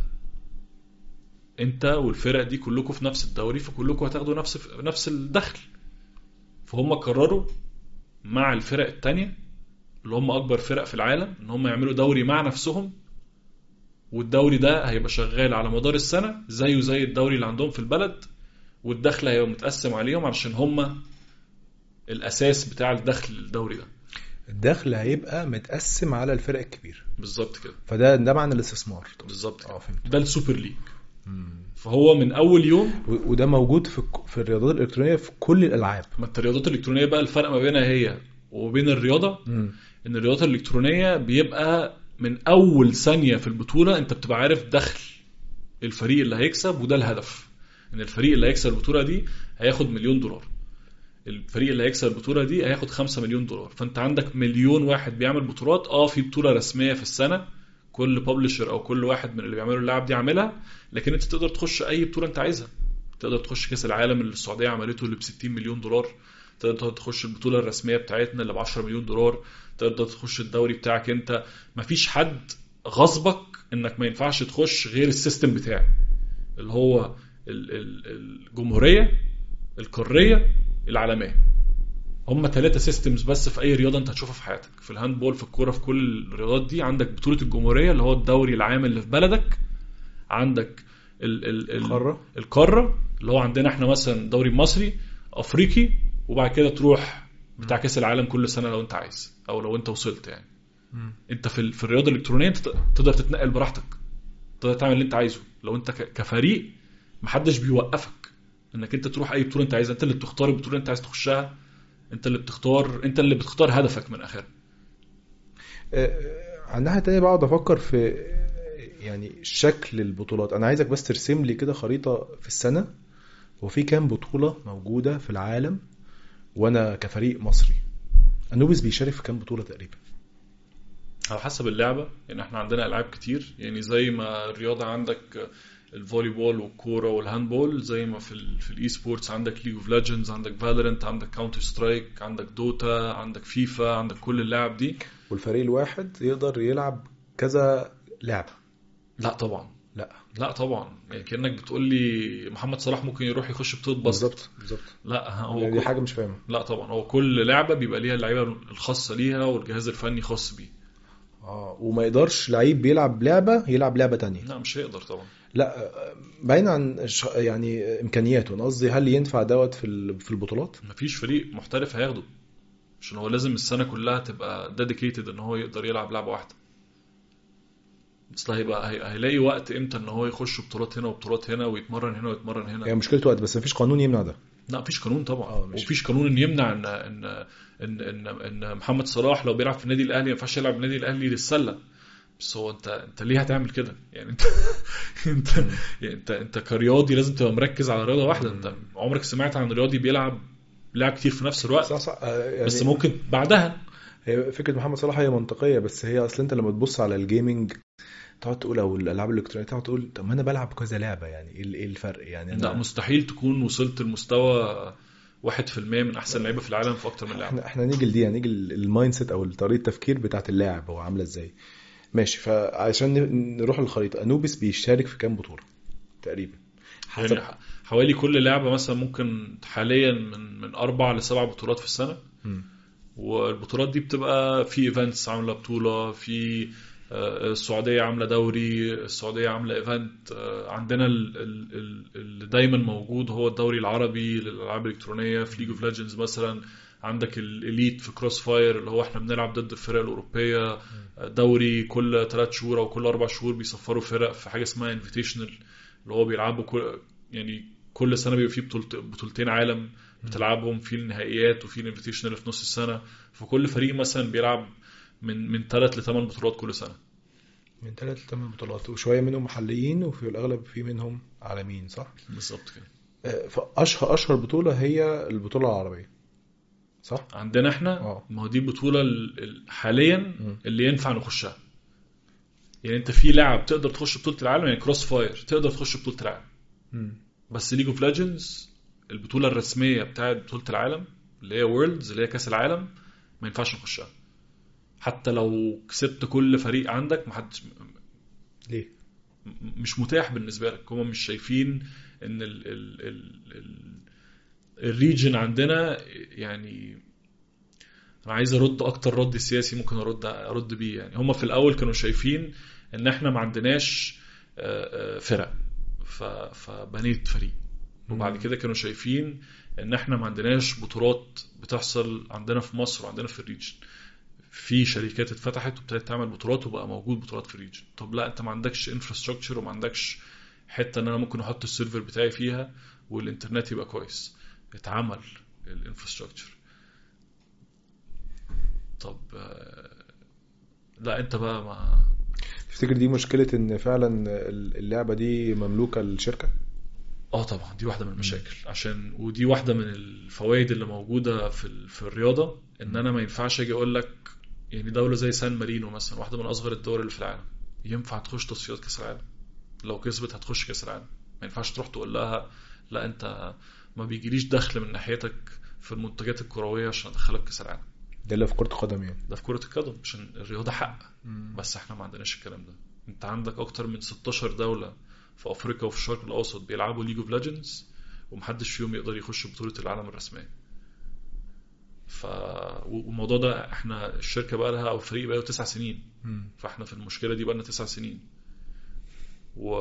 انت والفرق دي كلكم في نفس الدوري فكلكم هتاخدوا نفس نفس الدخل فهم قرروا مع الفرق التانية اللي هم اكبر فرق في العالم ان هم يعملوا دوري مع نفسهم والدوري ده هيبقى شغال على مدار السنة زيه زي الدوري اللي عندهم في البلد والدخل هيبقى متقسم عليهم علشان هم الأساس بتاع الدخل الدوري ده الدخل هيبقى متقسم على الفرق الكبيره بالظبط كده فده ده معنى الاستثمار بالظبط كده اه فهمت ده السوبر ليج فهو من أول يوم و- وده موجود في الك- في الرياضات الالكترونيه في كل الالعاب ما انت الرياضات الإلكترونية بقى الفرق ما بينها هي وبين الرياضة م. ان الرياضات الالكترونيه بيبقى من اول ثانيه في البطوله انت بتبقى عارف دخل الفريق اللي هيكسب وده الهدف ان الفريق اللي هيكسب البطوله دي هياخد مليون دولار الفريق اللي هيكسب البطوله دي هياخد 5 مليون دولار فانت عندك مليون واحد بيعمل بطولات اه في بطوله رسميه في السنه كل ببلشر او كل واحد من اللي بيعملوا اللعب دي عاملها لكن انت تقدر تخش اي بطوله انت عايزها تقدر تخش كاس العالم اللي السعوديه عملته اللي ب 60 مليون دولار تقدر تخش البطوله الرسميه بتاعتنا اللي ب 10 مليون دولار تقدر تخش الدوري بتاعك انت مفيش حد غصبك انك ما ينفعش تخش غير السيستم بتاعي اللي هو ال- ال- الجمهوريه القاريه العالميه هم ثلاثة سيستمز بس في اي رياضه انت هتشوفها في حياتك في الهاندبول في الكوره في كل الرياضات دي عندك بطوله الجمهوريه اللي هو الدوري العام اللي في بلدك عندك ال ال ال القارة. القاره اللي هو عندنا احنا مثلا دوري مصري افريقي وبعد كده تروح بتاع كاس العالم كل سنه لو انت عايز او لو انت وصلت يعني انت في ال- في الرياضه الالكترونيه انت تقدر تتنقل براحتك تقدر تعمل اللي انت عايزه لو انت ك- كفريق محدش بيوقفك انك انت تروح اي بطوله انت عايزها انت اللي بتختار البطوله اللي انت عايز تخشها انت اللي بتختار انت اللي بتختار هدفك من اخرها آه، على الناحيه التانيه بقعد افكر في آه، يعني شكل البطولات انا عايزك بس ترسم لي كده خريطه في السنه وفي كام بطوله موجوده في العالم وانا كفريق مصري انوبيس بيشارك في كام بطوله تقريبا على حسب اللعبه يعني احنا عندنا العاب كتير يعني زي ما الرياضه عندك الفولي بول والكوره والهاندبول زي ما في ال في الاي سبورتس عندك ليج اوف ليجندز عندك فالورنت عندك كاونتر سترايك عندك دوتا عندك فيفا عندك كل اللعب دي والفريق الواحد يقدر يلعب كذا لعبه لا طبعا لا لا طبعا يعني كانك بتقول لي محمد صلاح ممكن يروح يخش بطوله باسكت بالظبط بالظبط لا هو يعني دي كل- حاجه مش فاهمها لا طبعا هو كل لعبه بيبقى ليها اللعيبه الخاصه ليها والجهاز الفني خاص بيه اه وما يقدرش لعيب بيلعب لعبه يلعب لعبه تانية لا مش هيقدر طبعا لا آه، بعيد عن ش- يعني امكانياته انا قصدي هل ينفع دوت في ال- في البطولات مفيش فريق محترف هياخده عشان هو لازم السنه كلها تبقى ديديكيتد ان هو يقدر يلعب لعبه واحده بس هيبقى هي- هيلاقي وقت امتى ان هو يخش بطولات هنا وبطولات هنا ويتمرن هنا ويتمرن هنا هي مشكلته وقت بس مفيش قانون يمنع ده لا مفيش قانون طبعا اه، ماشي. ومفيش قانون ان يمنع ان ان ان ان, إن محمد صلاح لو بيلعب في النادي الاهلي ما ينفعش يلعب في النادي الاهلي للسله بس هو انت انت ليه هتعمل كده يعني انت انت يعني انت انت كرياضي لازم تبقى مركز على رياضه واحده انت عمرك سمعت عن رياضي بيلعب لعب كتير في نفس الوقت صح صح آه، يعني بس ممكن بعدها هي فكره محمد صلاح هي منطقيه بس هي اصل انت لما تبص على الجيمنج تقعد تقول او الالعاب الالكترونيه تقعد تقول طب ما انا بلعب كذا لعبه يعني ايه ايه الفرق يعني لا انا مستحيل تكون وصلت لمستوى 1% من احسن لعيبه في العالم في اكتر من لعبه احنا احنا نيجي لدي نيجي المايند سيت او طريقه التفكير بتاعت اللاعب هو عامله ازاي ماشي فعشان ن- نروح للخريطه انوبيس بيشارك في كام بطوله تقريبا حسب يعني ح- حوالي كل لعبه مثلا ممكن حاليا من من اربع لسبع بطولات في السنه مم. والبطولات دي بتبقى في ايفنتس عامله بطوله في آه، السعوديه عامله دوري السعوديه عامله ايفنت آه، عندنا ال- ال- ال- اللي دايما موجود هو الدوري العربي للالعاب الالكترونيه في ليج اوف ليجندز مثلا عندك الاليت في كروس فاير اللي هو احنا بنلعب ضد الفرق الاوروبيه آه، دوري كل ثلاث شهور او كل اربع شهور بيصفروا فرق في حاجه اسمها انفيتيشنال اللي هو بيلعبوا كل يعني كل سنه بيبقى فيه بطولت- بطولتين عالم بتلعبهم في النهائيات وفي الانفيتيشنال في نص السنه فكل فريق مثلا بيلعب من من ثلاث لثمان بطولات كل سنه من ثلاث لثمان بطولات وشويه منهم محليين وفي الاغلب في منهم عالميين صح؟ بالظبط كده آه، فاشهر اشهر بطوله هي البطوله العربيه صح؟ عندنا احنا اه. ما هو دي البطوله ال- ال- حاليا مم. اللي ينفع نخشها يعني انت في لاعب تقدر تخش بطوله العالم يعني كروس فاير تقدر تخش بطوله العالم مم. بس ليج اوف ليجندز البطوله الرسميه بتاعت بطوله العالم اللي هي وورلدز اللي هي كاس العالم ما ينفعش نخشها حتى لو كسبت كل فريق عندك ما حدش ليه؟ م- مش متاح بالنسبه لك هم مش شايفين ان ال ال ال ال الريجن عندنا يعني انا عايز ارد اكتر رد سياسي ممكن ارد ارد بيه يعني هم في الاول كانوا شايفين ان احنا ما عندناش آه، آه، فرق ف- فبنيت فريق وبعد مم. كده كانوا شايفين ان احنا ما عندناش بطولات بتحصل عندنا في مصر وعندنا في الريجن في شركات اتفتحت وابتدت تعمل بطولات وبقى موجود بطولات في الريجن طب لا انت ما عندكش انفراستراكشر وما عندكش حته ان انا ممكن احط السيرفر بتاعي فيها والانترنت يبقى كويس اتعمل الانفراستراكشر طب آه، لا انت بقى ما تفتكر دي مشكله ان فعلا اللعبه دي مملوكه للشركه؟ اه طبعا دي واحده من المشاكل عشان ودي واحده من الفوائد اللي موجوده في ال- في الرياضه ان انا ما ينفعش اجي اقول لك يعني دوله زي سان مارينو مثلا واحده من اصغر الدول اللي في العالم ينفع تخش تصفيات كاس العالم لو كسبت هتخش كاس العالم ما ينفعش تروح تقول لها لا انت ما بيجيليش دخل من ناحيتك في المنتجات الكرويه عشان ادخلك كاس العالم ده اللي في كره القدم يعني ده في كره القدم عشان الرياضه حق بس احنا ما عندناش الكلام ده انت عندك اكتر من 16 دولة في افريقيا وفي الشرق الاوسط بيلعبوا ليج اوف ليجندز ومحدش فيهم يقدر يخش بطولة العالم الرسمية ف والموضوع ده احنا الشركة بقى لها او الفريق بقى له تسع سنين مم. فاحنا في المشكلة دي بقى لنا تسع سنين و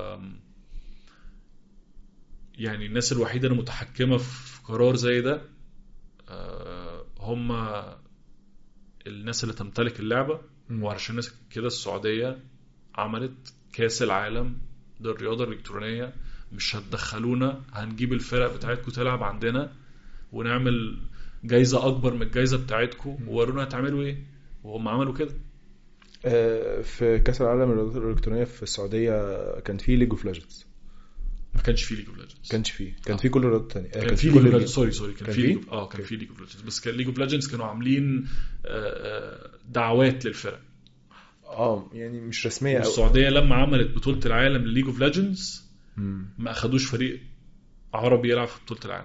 يعني الناس الوحيدة اللي متحكمة في قرار زي ده آه، هم الناس اللي تمتلك اللعبة مم. وعشان الناس كده السعودية عملت كاس العالم للرياضة الإلكترونية مش هتدخلونا هنجيب الفرق بتاعتكم تلعب عندنا ونعمل جايزة أكبر من الجايزة بتاعتكم وورونا هتعملوا إيه وهم عملوا كده آه، في كاس العالم للرياضات الالكترونيه في السعوديه كان في ليج اوف ليجندز ما كانش في ليج اوف ليجندز كانش فيه كان آه. في كل الرياضات الثانيه كان في كل ليج اوف الجيم. ليجندز سوري سوري كان كان في في؟ ليج اه كان أوكي. في ليج اوف ليجندز بس كان ليج اوف ليجندز كانوا عاملين آه، آه، دعوات للفرق اه يعني مش رسميه أو... والسعوديه لما عملت بطوله العالم لليج اوف ليجندز مم. ما اخدوش فريق عربي يلعب في بطوله العالم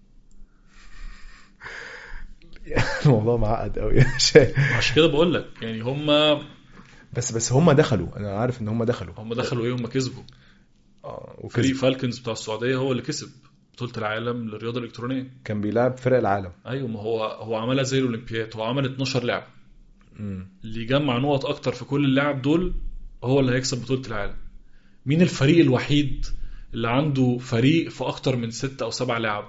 الموضوع معقد قوي مش عارف. عشان كده بقول لك يعني هم بس بس هم دخلوا انا عارف ان هم دخلوا هم دخلوا ايه هم كسبوا اه فريق وكسب فالكنز بتاع السعوديه هو اللي كسب بطوله العالم للرياضه الالكترونيه كان بيلعب فرق العالم ايوه ما هو هو عملها زي الاولمبياد هو عمل 12 لعبه مم. اللي يجمع نقط اكتر في كل اللعب دول هو اللي هيكسب بطوله العالم مين الفريق الوحيد اللي عنده فريق في اكتر من ست او سبع لعب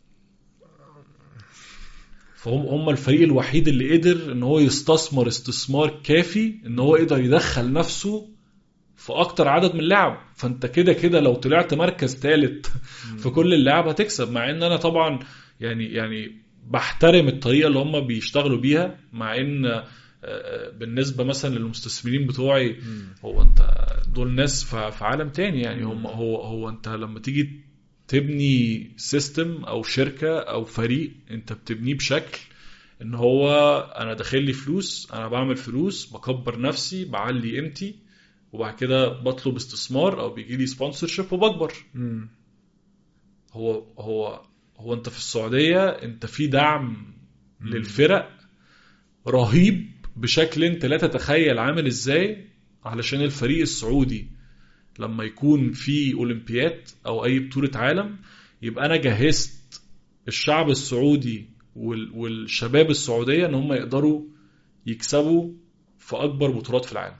فهم هم الفريق الوحيد اللي قدر ان هو يستثمر استثمار كافي ان هو يقدر يدخل نفسه في اكتر عدد من اللعب فانت كده كده لو طلعت مركز ثالث في كل اللعب هتكسب مع ان انا طبعا يعني يعني بحترم الطريقه اللي هم بيشتغلوا بيها مع ان آه، آه، بالنسبه مثلا للمستثمرين بتوعي مم. هو انت دول ناس في في عالم تاني يعني هم هو هو انت لما تيجي تبني سيستم او شركه او فريق انت بتبنيه بشكل ان هو انا داخل لي فلوس انا بعمل فلوس بكبر نفسي بعلي قيمتي وبعد كده بطلب استثمار او بيجي لي سبونسرشيب وبكبر مم. هو هو هو انت في السعوديه انت في دعم للفرق رهيب بشكل انت لا تتخيل عامل ازاي علشان الفريق السعودي لما يكون في اولمبياد او اي بطوله عالم يبقى انا جهزت الشعب السعودي وال- والشباب السعوديه ان هم يقدروا يكسبوا في اكبر بطولات في العالم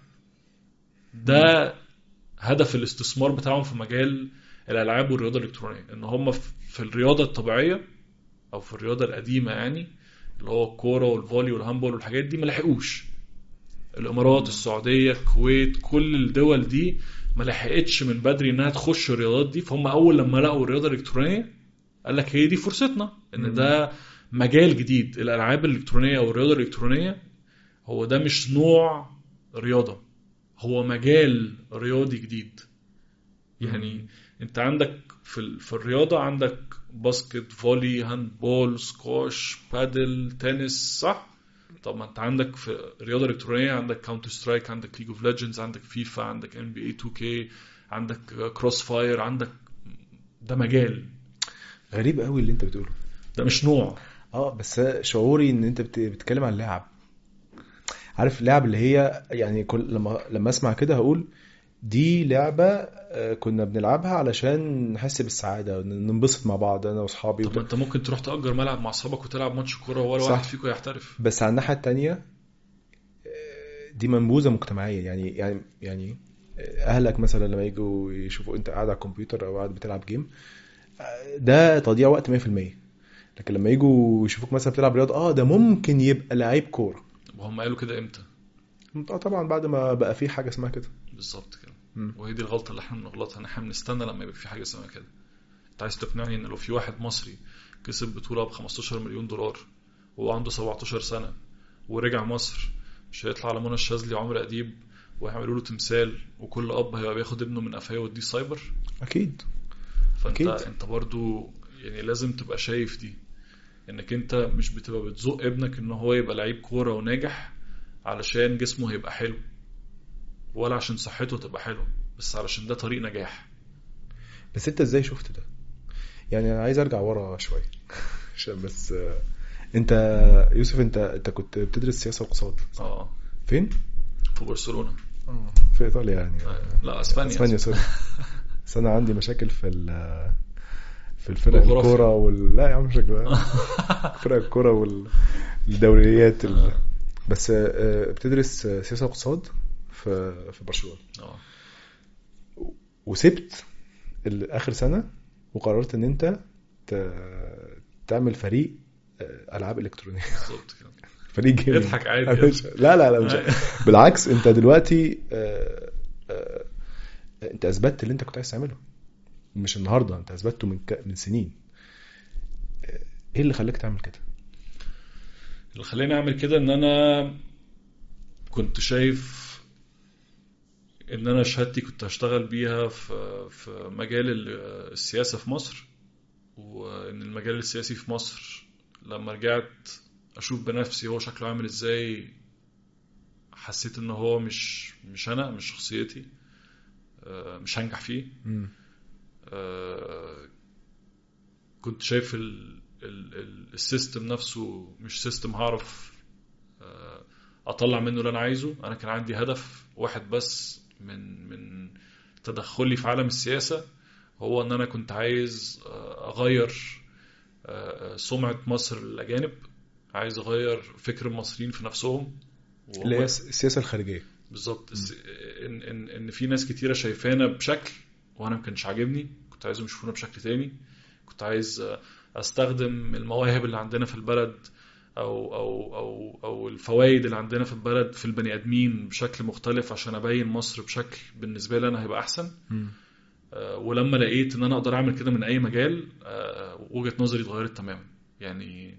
ده هدف الاستثمار بتاعهم في مجال الالعاب والرياضه الالكترونيه ان هم في في الرياضه الطبيعيه او في الرياضه القديمه يعني اللي هو الكوره والفولي والهاندبول والحاجات دي ما لحقوش الامارات السعوديه الكويت كل الدول دي ما لحقتش من بدري انها تخش الرياضات دي فهم اول لما لقوا الرياضه الالكترونيه قال لك هي دي فرصتنا ان مم. ده مجال جديد الالعاب الالكترونيه او الرياضه الالكترونيه هو ده مش نوع رياضه هو مجال رياضي جديد يعني انت عندك في ال- في الرياضه عندك باسكت فولي هاندبول سكواش بادل تنس صح طب ما انت عندك في الرياضه الالكترونيه عندك كاونتر سترايك عندك ليج اوف ليجندز عندك فيفا عندك ام بي اي 2 كي عندك كروس فاير عندك ده مجال غريب قوي اللي انت بتقوله ده مش نوع اه بس شعوري ان انت بت- بتتكلم عن لعب عارف اللعب اللي هي يعني كل لما لما اسمع كده هقول دي لعبة آه، كنا بنلعبها علشان نحس بالسعادة ننبسط مع بعض انا واصحابي طب ما وت... انت ممكن تروح تأجر ملعب مع اصحابك وتلعب ماتش كوره ولا صح. واحد فيكم يحترف بس على الناحية التانية آه، دي منبوذة مجتمعية يعني يعني يعني اهلك مثلا لما يجوا يشوفوا انت قاعد على الكمبيوتر او قاعد بتلعب جيم آه، ده تضييع وقت 100% لكن لما يجوا يشوفوك مثلا بتلعب رياضة اه ده ممكن يبقى لعيب كورة وهم قالوا كده امتى اه طبعا بعد ما بقى في حاجة اسمها كده بالظبط كده مم. وهي دي الغلطه اللي احنا بنغلطها ان احنا بنستنى لما يبقى في حاجه اسمها كده انت عايز تقنعني ان لو في واحد مصري كسب بطوله ب 15 مليون دولار وهو عنده 17 سنه ورجع مصر مش هيطلع على منى الشاذلي وعمرو اديب ويعملوا له تمثال وكل اب هيبقى بياخد ابنه من قفاه ويوديه سايبر اكيد فانت أكيد. انت برضو يعني لازم تبقى شايف دي انك انت مش بتبقى بتزق ابنك ان هو يبقى لعيب كوره وناجح علشان جسمه هيبقى حلو ولا عشان صحته تبقى حلوه بس علشان ده طريق نجاح بس انت ازاي شفت ده يعني انا عايز ارجع ورا شويه عشان بس آه، انت يوسف انت انت كنت بتدرس سياسه واقتصاد اه فين في برشلونه في ايطاليا يعني لا اسبانيا اسبانيا سوري بس انا عندي مشاكل في ال في الفرق جغرافيا. الكوره وال لا يا عم مش جغرافيا. فرق الكوره والدوريات ال... بس آه، بتدرس سياسه واقتصاد في في برشلونه اه وسبت ال- اخر سنه وقررت ان انت ت- تعمل فريق آه، العاب الكترونيه بالظبط كده فريق جيمنج اضحك عادي أنا مش- لا لا لا مش بالعكس انت دلوقتي آه، آه، انت اثبتت اللي انت كنت عايز تعمله مش النهارده انت اثبته من ك- من سنين آه، ايه اللي خلاك تعمل كده اللي خلاني اعمل كده ان انا كنت شايف ان انا شهادتي كنت هشتغل بيها في في مجال ال- السياسه في مصر وان المجال السياسي في مصر لما رجعت اشوف بنفسي هو شكله عامل ازاي حسيت ان هو مش مش انا مش شخصيتي آه، مش هنجح فيه مم. آه، كنت شايف ال- ال- ال- السيستم نفسه مش سيستم هعرف آه، اطلع منه اللي انا عايزه انا كان عندي هدف واحد بس من من تدخلي في عالم السياسة هو ان انا كنت عايز آه، اغير آه، سمعة مصر للاجانب عايز اغير فكر المصريين في نفسهم وهم- اللي هي السياسه الخارجيه بالظبط الس- ان ان ان في ناس كتيره شايفانا بشكل وانا ما كانش عاجبني كنت عايزهم يشوفونا بشكل تاني كنت عايز آه، استخدم المواهب اللي عندنا في البلد او او او او الفوائد اللي عندنا في البلد في البني ادمين بشكل مختلف عشان ابين مصر بشكل بالنسبه لي انا هيبقى احسن مم. آه، ولما لقيت ان انا اقدر اعمل كده من اي مجال آه، وجهة نظري اتغيرت تماما يعني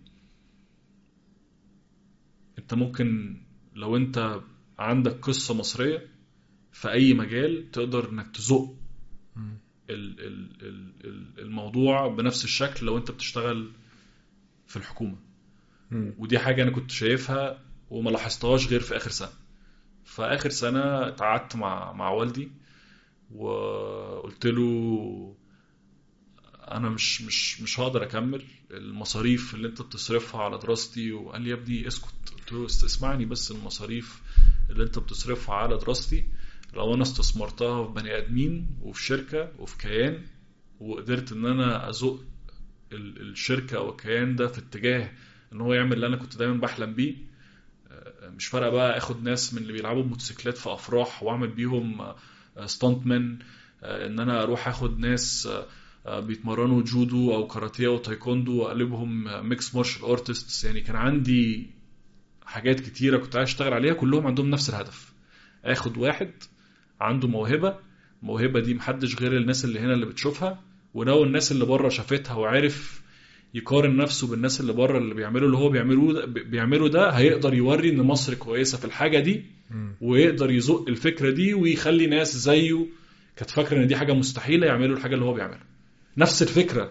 انت ممكن لو انت عندك قصة مصرية في اي مجال تقدر انك تزق مم. ال- ال- ال- ال- الموضوع بنفس الشكل لو انت بتشتغل في الحكومة مم. ودي حاجة أنا كنت شايفها وما لاحظتهاش غير في آخر سنة فآخر سنة قعدت مع مع والدي وقلت له أنا مش مش مش هقدر أكمل المصاريف اللي أنت بتصرفها على دراستي وقال لي يا ابني اسكت قلت له "است- اسمعني بس المصاريف اللي أنت بتصرفها على دراستي لو أنا استثمرتها في بني آدمين وفي شركة وفي كيان وقدرت إن أنا أزق ال- الشركة أو الكيان ده في اتجاه ان هو يعمل اللي انا كنت دايما بحلم بيه آه، مش فارقه بقى اخد ناس من اللي بيلعبوا بموتوسيكلات في افراح واعمل بيهم ستانت مان ان انا اروح اخد ناس آه، آه، بيتمرنوا جودو او كاراتيه او تايكوندو واقلبهم ميكس مارشال ارتستس يعني كان عندي حاجات كتيره كنت عايز اشتغل عليها كلهم عندهم نفس الهدف اخد واحد عنده موهبه الموهبه دي محدش غير الناس اللي هنا اللي بتشوفها ولو الناس اللي بره شافتها وعرف يقارن نفسه بالناس اللي بره اللي بيعملوا اللي هو بيعملوه ده بيعملوا ده هيقدر يوري ان مصر كويسه في الحاجه دي مم. ويقدر يزق الفكره دي ويخلي ناس زيه كانت فاكره ان دي حاجه مستحيله يعملوا الحاجه اللي هو بيعملها نفس الفكره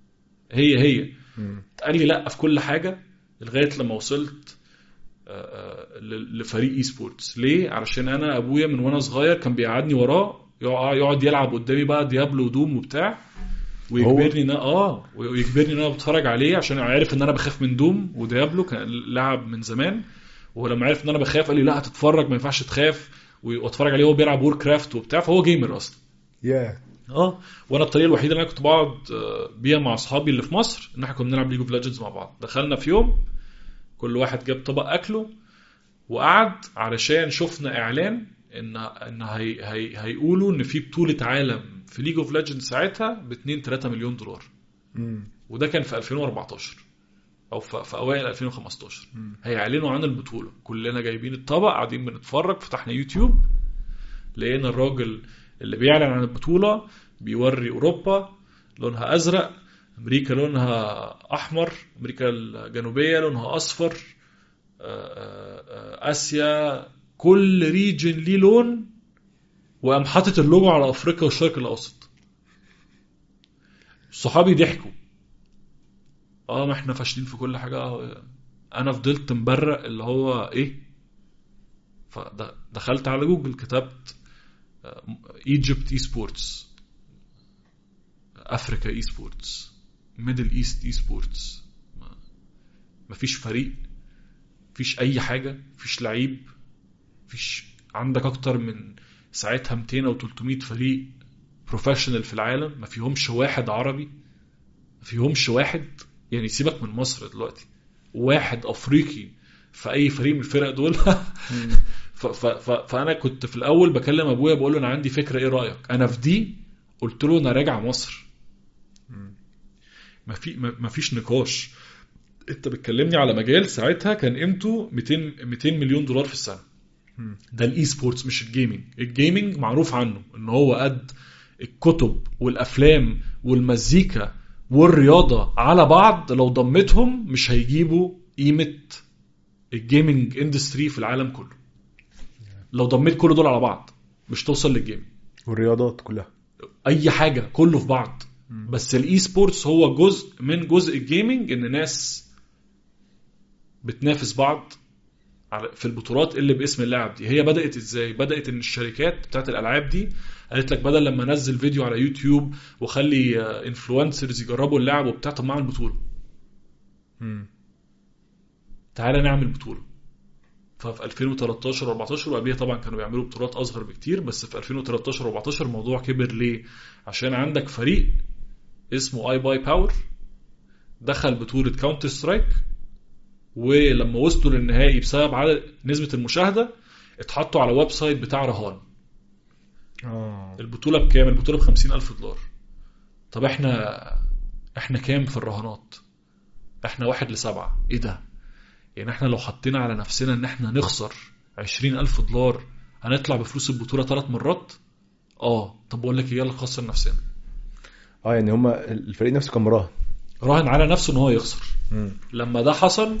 هي هي مم. قال لي لا في كل حاجه لغايه لما وصلت آه، آه، ل- لفريق اي سبورتس ليه علشان انا ابويا من وانا صغير كان بيقعدني وراه يقع- يقعد يلعب قدامي بقى ديابلو ودوم وبتاع ويجبرني ان أنا- اه ويجبرني ان انا بتفرج عليه عشان عارف ان انا بخاف من دوم وديابلو كان لعب من زمان ولما عرف ان انا بخاف قال لي لا هتتفرج ما ينفعش تخاف واتفرج عليه وهو بيلعب وور كرافت وبتاع فهو جيمر اصلا يا اه وانا الطريقه الوحيده اللي انا كنت بقعد آه، بيها مع اصحابي اللي في مصر ان احنا كنا بنلعب ليج اوف ليجندز مع بعض دخلنا في يوم كل واحد جاب طبق اكله وقعد علشان شفنا اعلان ان ان هي هي هيقولوا ان في بطوله عالم في ليج اوف ليجندز ساعتها ب 2 3 مليون دولار مم. وده كان في 2014 او في, في اوائل 2015 مم. هيعلنوا عن البطوله كلنا جايبين الطبق قاعدين بنتفرج فتحنا يوتيوب لقينا الراجل اللي بيعلن عن البطوله بيوري اوروبا لونها ازرق امريكا لونها احمر امريكا الجنوبيه لونها اصفر آه، آه، آه، اسيا كل ريجن ليه لون وقام حاطط اللوجو على افريقيا والشرق الاوسط صحابي ضحكوا اه ما احنا فاشلين في كل حاجه انا فضلت مبرق اللي هو ايه فدخلت على جوجل كتبت ايجيبت اي سبورتس افريكا اي سبورتس ميدل ايست اي سبورتس مفيش فريق مفيش اي حاجه مفيش لعيب مفيش عندك اكتر من ساعتها 200 او 300 فريق بروفيشنال في العالم ما فيهمش واحد عربي ما فيهمش واحد يعني سيبك من مصر دلوقتي واحد افريقي في اي فريق من الفرق دول ف ف ف فانا كنت في الاول بكلم ابويا بقول له انا عندي فكره ايه رايك انا في دي قلت له انا راجع مصر ما في ما فيش نقاش انت بتكلمني على مجال ساعتها كان قيمته 200 200 مليون دولار في السنه مم. ده الاي سبورتس مش الجيمنج الجيمنج معروف عنه ان هو قد الكتب والافلام والمزيكا والرياضه على بعض لو ضمتهم مش هيجيبوا قيمه الجيمنج اندستري في العالم كله لو ضميت كل دول على بعض مش توصل للجيمنج والرياضات كلها اي حاجه كله في بعض مم. بس الاي سبورتس هو جزء من جزء الجيمنج ان ناس بتنافس بعض على- في البطولات اللي باسم اللاعب دي هي بدات ازاي بدات ان الشركات بتاعت الالعاب دي قالت لك بدل لما انزل فيديو على يوتيوب واخلي انفلونسرز يجربوا اللعب وبتاع طب ما اعمل بطوله مم. تعالى نعمل بطوله ففي 2013 و14 وقبليها طبعا كانوا بيعملوا بطولات اصغر بكتير بس في 2013 و14 الموضوع كبر ليه؟ عشان عندك فريق اسمه اي باي باور دخل بطولة كاونتر سترايك ولما وصلوا للنهائي بسبب عدد نسبة المشاهدة اتحطوا على ويب سايت بتاع رهان اه البطولة بكام؟ البطولة ب ألف دولار طب احنا احنا كام في الرهانات؟ احنا واحد لسبعة ايه ده؟ يعني احنا لو حطينا على نفسنا ان احنا نخسر عشرين ألف دولار هنطلع بفلوس البطولة ثلاث مرات؟ اه طب بقول لك ايه يلا نخسر نفسنا اه يعني هما الفريق نفسه كان مراهن راهن على نفسه ان هو يخسر مم. لما ده حصل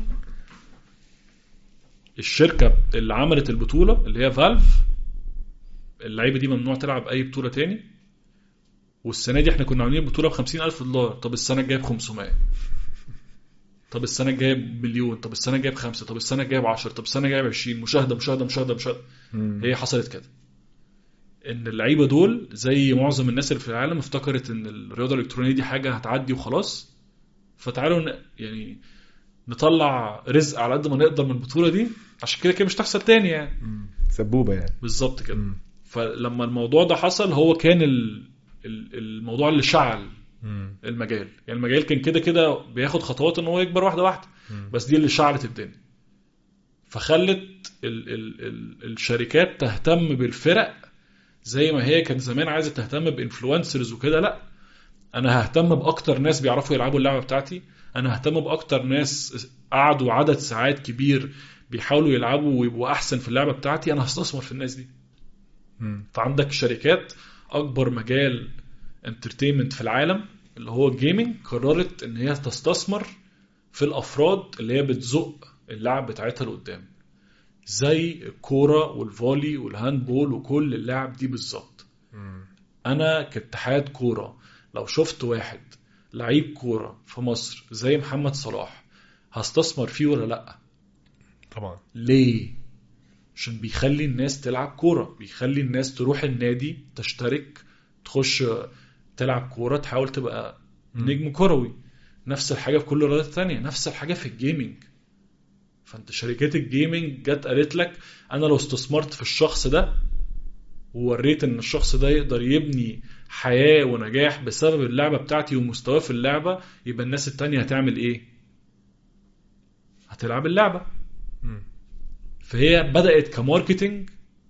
الشركة اللي عملت البطولة اللي هي فالف اللعيبة دي ممنوع تلعب أي بطولة تاني والسنة دي احنا كنا عاملين بطولة ب ألف دولار طب السنة الجاية ب 500 طب السنة الجاية بمليون طب السنة الجاية بخمسة طب السنة الجاية بعشرة طب السنة الجاية بعشرين مشاهدة مشاهدة مشاهدة مشاهدة مم. هي حصلت كده ان اللعيبه دول زي معظم الناس اللي في العالم افتكرت ان الرياضه الالكترونيه دي حاجه هتعدي وخلاص فتعالوا ن- يعني نطلع رزق على قد ما نقدر من البطوله دي عشان كده كده مش تحصل تاني يعني مم. سبوبه يعني بالظبط كده مم. فلما الموضوع ده حصل هو كان ال- ال- الموضوع اللي شعل مم. المجال يعني المجال كان كده كده بياخد خطوات ان هو يكبر واحده واحده مم. بس دي اللي شعلت الدنيا فخلت ال ال ال الشركات تهتم بالفرق زي ما هي كانت زمان عايزه تهتم بانفلونسرز وكده لا انا ههتم باكتر ناس بيعرفوا يلعبوا اللعبه بتاعتي انا ههتم باكتر ناس قعدوا عدد ساعات كبير بيحاولوا يلعبوا ويبقوا احسن في اللعبه بتاعتي انا هستثمر في الناس دي مم. فعندك شركات اكبر مجال انترتينمنت في العالم اللي هو الجيمنج قررت ان هي تستثمر في الافراد اللي هي بتزق اللعب بتاعتها لقدام زي الكوره والفولي والهاندبول وكل اللعب دي بالظبط مم. انا كاتحاد كوره لو شفت واحد لعيب كوره في مصر زي محمد صلاح هستثمر فيه ولا لا طبعا ليه عشان بيخلي الناس تلعب كوره بيخلي الناس تروح النادي تشترك تخش تلعب كوره تحاول تبقى مم. نجم كروي نفس الحاجه في كل الرياضات التانية نفس الحاجه في الجيمنج فانت شركات الجيمنج جت قالت لك انا لو استثمرت في الشخص ده ووريت ان الشخص ده يقدر يبني حياه ونجاح بسبب اللعبه بتاعتي ومستواه في اللعبه يبقى الناس التانية هتعمل ايه هتلعب اللعبه مم. فهي بدأت كماركتينج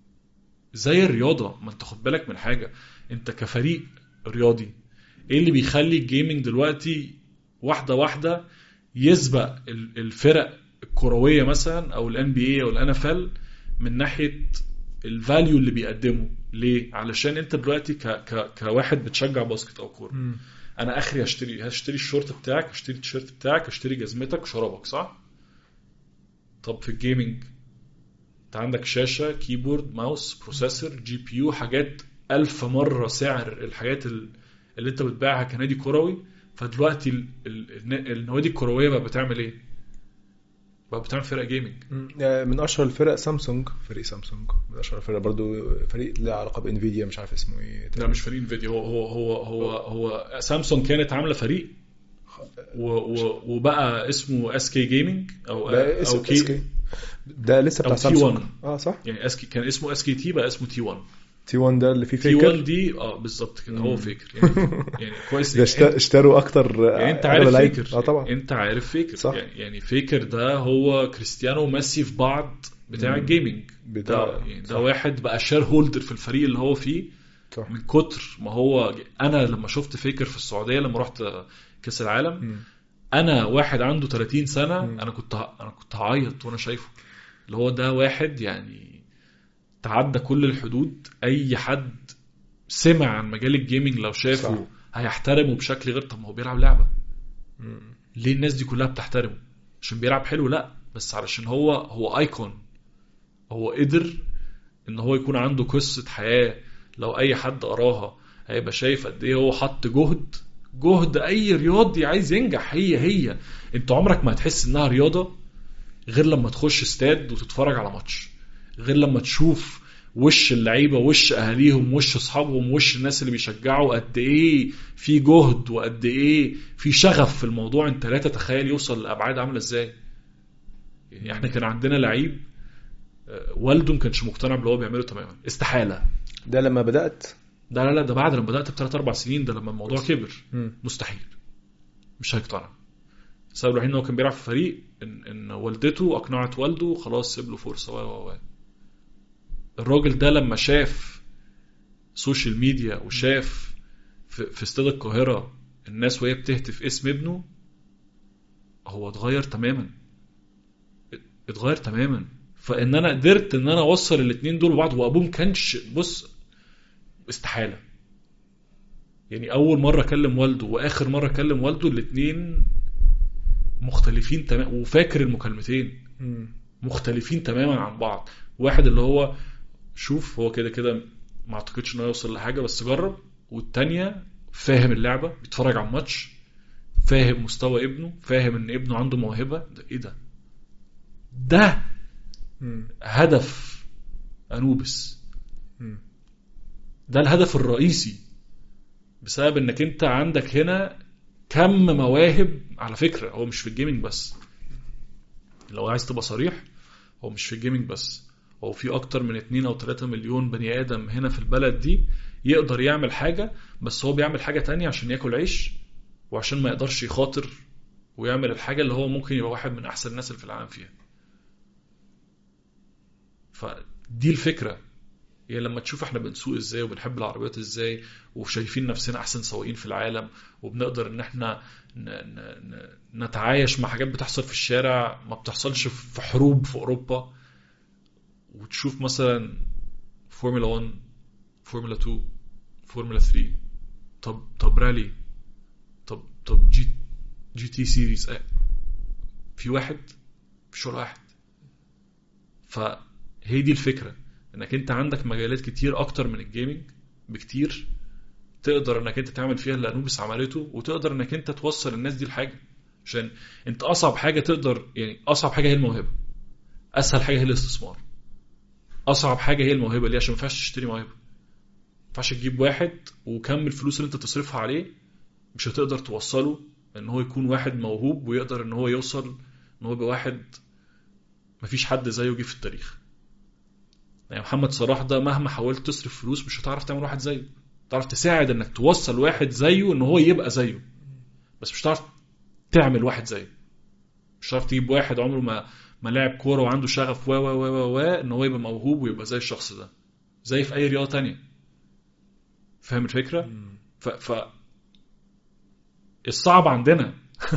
زي الرياضة ما انت خد بالك من حاجة انت كفريق رياضي ايه اللي بيخلي الجيمنج دلوقتي واحدة واحدة يسبق ال- الفرق الكروية مثلا او الان بي اي او الان اف ال من ناحية الفاليو اللي بيقدمه ليه؟ علشان انت دلوقتي ك... ك... كواحد بتشجع باسكت او كورة مم. انا اخري هشتري هشتري الشورت بتاعك هشتري التيشيرت بتاعك هشتري جزمتك وشرابك صح طب في الجيمنج انت عندك شاشة كيبورد ماوس بروسيسور جي بي يو حاجات ألف مرة سعر الحاجات ال- اللي انت بتبيعها كنادي كروي فدلوقتي ال- ال- الن- النوادي الكروية بقى بتعمل ايه؟ بقى بتعمل فرق جيمنج مم. آه، من اشهر الفرق سامسونج فريق سامسونج من اشهر الفرق برضو فريق له علاقه بانفيديا مش عارف اسمه ايه لا مش فريق انفيديا هو هو هو هو هو سامسونج كانت عامله فريق و و وبقى اسمه اس كي جيمنج او ده او اسم كي SK. ده لسه بتاع أو سامسونج T1. اه صح يعني اس كي كان اسمه اس كي تي بقى اسمه تي 1 تي 1 ده اللي فيه تي 1 فيكر دي اه بالظبط كده هو مم. فيكر يعني, يعني كويس ده اشت- اشتروا اكتر يعني انت أغلى عارف لعيب. فيكر اه طبعا انت عارف فيكر صح. يعني, يعني فيكر ده هو كريستيانو وميسي في بعض بتاع مم. الجيمنج ده بتاع يعني ده صح. واحد بقى شير هولدر في الفريق اللي هو فيه صح من كتر ما هو انا لما شفت فيكر في السعوديه لما رحت كاس العالم مم. انا واحد عنده 30 سنه مم. انا كنت ه- انا كنت هعيط وانا شايفه اللي هو ده واحد يعني تعدى كل الحدود اي حد سمع عن مجال الجيمنج لو شافه صح. هيحترمه بشكل غير طب ما هو بيلعب لعبه مم. ليه الناس دي كلها بتحترمه عشان بيلعب حلو لا بس علشان هو هو ايكون هو قدر ان هو يكون عنده قصة حياة لو اي حد قراها هيبقى شايف قد ايه هو حط جهد جهد اي رياضي عايز ينجح هي هي انت عمرك ما هتحس انها رياضة غير لما تخش استاد وتتفرج على ماتش غير لما تشوف وش اللعيبه وش اهاليهم وش اصحابهم وش الناس اللي بيشجعوا قد ايه في جهد وقد ايه في شغف في الموضوع انت لا تتخيل يوصل لابعاد عامله ازاي يعني احنا كان عندنا لعيب آه، والده ما كانش مقتنع باللي هو بيعمله تماما استحاله ده لما بدات ده لا لا ده بعد لما بدات بثلاث اربع سنين ده لما الموضوع كبر مم. مستحيل مش هيقتنع السبب الوحيد ان هو كان بيلعب في فريق ان ان والدته اقنعت والده خلاص سيب له فرصه و و و الراجل ده لما شاف سوشيال ميديا وشاف في, في استاد القاهره الناس وهي بتهتف اسم ابنه هو اتغير تماما اتغير تماما فان انا قدرت ان انا اوصل الاثنين دول ببعض وابوه ما كانش بص استحاله يعني اول مره اكلم والده واخر مره اكلم والده الاثنين مختلفين تماما وفاكر المكالمتين مم. مختلفين تماما عن بعض واحد اللي هو شوف هو كده كده ما اعتقدش انه يوصل لحاجه بس جرب والتانية فاهم اللعبه بيتفرج على الماتش فاهم مستوى ابنه فاهم ان ابنه عنده موهبه ده ايه ده ده مم. هدف انوبس مم. ده الهدف الرئيسي بسبب انك انت عندك هنا كم مواهب على فكره هو مش في الجيمنج بس لو عايز تبقى صريح هو مش في الجيمنج بس هو في اكتر من 2 او 3 مليون بني ادم هنا في البلد دي يقدر يعمل حاجه بس هو بيعمل حاجه تانية عشان ياكل عيش وعشان ما يقدرش يخاطر ويعمل الحاجه اللي هو ممكن يبقى واحد من احسن الناس اللي في العالم فيها فدي الفكره يعني لما تشوف احنا بنسوق ازاي وبنحب العربيات ازاي وشايفين نفسنا احسن سواقين في العالم وبنقدر ان احنا ن- ن- ن- نتعايش مع حاجات بتحصل في الشارع ما بتحصلش في حروب في اوروبا وتشوف مثلا فورمولا 1 فورمولا 2 فورمولا 3 طب طب رالي طب طب جي جي تي سيريز اه. في واحد مفيش ولا واحد فهي دي الفكره انك انت عندك مجالات كتير اكتر من الجيمنج بكتير تقدر انك انت تعمل فيها اللي انوبس عملته وتقدر انك انت توصل الناس دي لحاجه عشان انت اصعب حاجه تقدر يعني اصعب حاجه هي الموهبه اسهل حاجه هي الاستثمار اصعب حاجه هي الموهبه ليه عشان ما ينفعش تشتري موهبه ما ينفعش تجيب واحد وكم الفلوس اللي انت تصرفها عليه مش هتقدر توصله ان هو يكون واحد موهوب ويقدر ان هو يوصل ان هو يبقى واحد مفيش حد زيه جه في التاريخ يعني محمد صلاح ده مهما حاولت تصرف فلوس مش هتعرف تعمل واحد زيه تعرف تساعد انك توصل واحد زيه ان هو يبقى زيه بس مش هتعرف تعمل واحد زيه مش هتعرف تجيب واحد عمره ما ما لعب كوره وعنده شغف و و و و و ان هو يبقى موهوب ويبقى زي الشخص ده زي في اي رياضه تانية فاهم الفكره مم. ف, ف... الصعب عندنا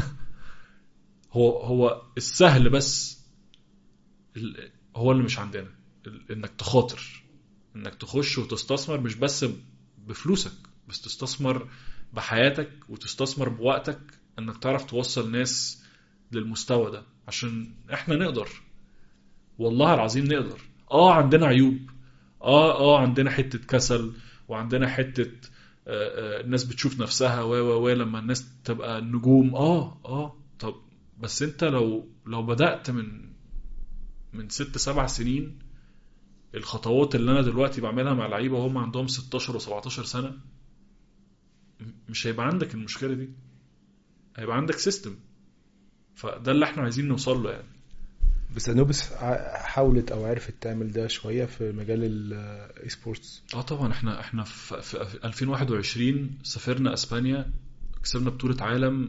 هو هو السهل بس ال- هو اللي مش عندنا ال- انك تخاطر انك تخش وتستثمر مش بس بفلوسك بس تستثمر بحياتك وتستثمر بوقتك انك تعرف توصل ناس للمستوى ده عشان احنا نقدر والله العظيم نقدر اه عندنا عيوب اه اه عندنا حتة كسل وعندنا حتة آه، آه، الناس بتشوف نفسها و و و لما الناس تبقى نجوم اه اه طب بس انت لو لو بدأت من من ست سبع سنين الخطوات اللي انا دلوقتي بعملها مع لعيبه وهم عندهم 16 و17 سنه م- مش هيبقى عندك المشكله دي هيبقى عندك سيستم فده اللي احنا عايزين نوصل له يعني بس انوبس ع- حاولت او عرفت تعمل ده شويه في مجال الاي سبورتس اه طبعا احنا احنا في, في 2021 سافرنا اسبانيا كسبنا بطولة عالم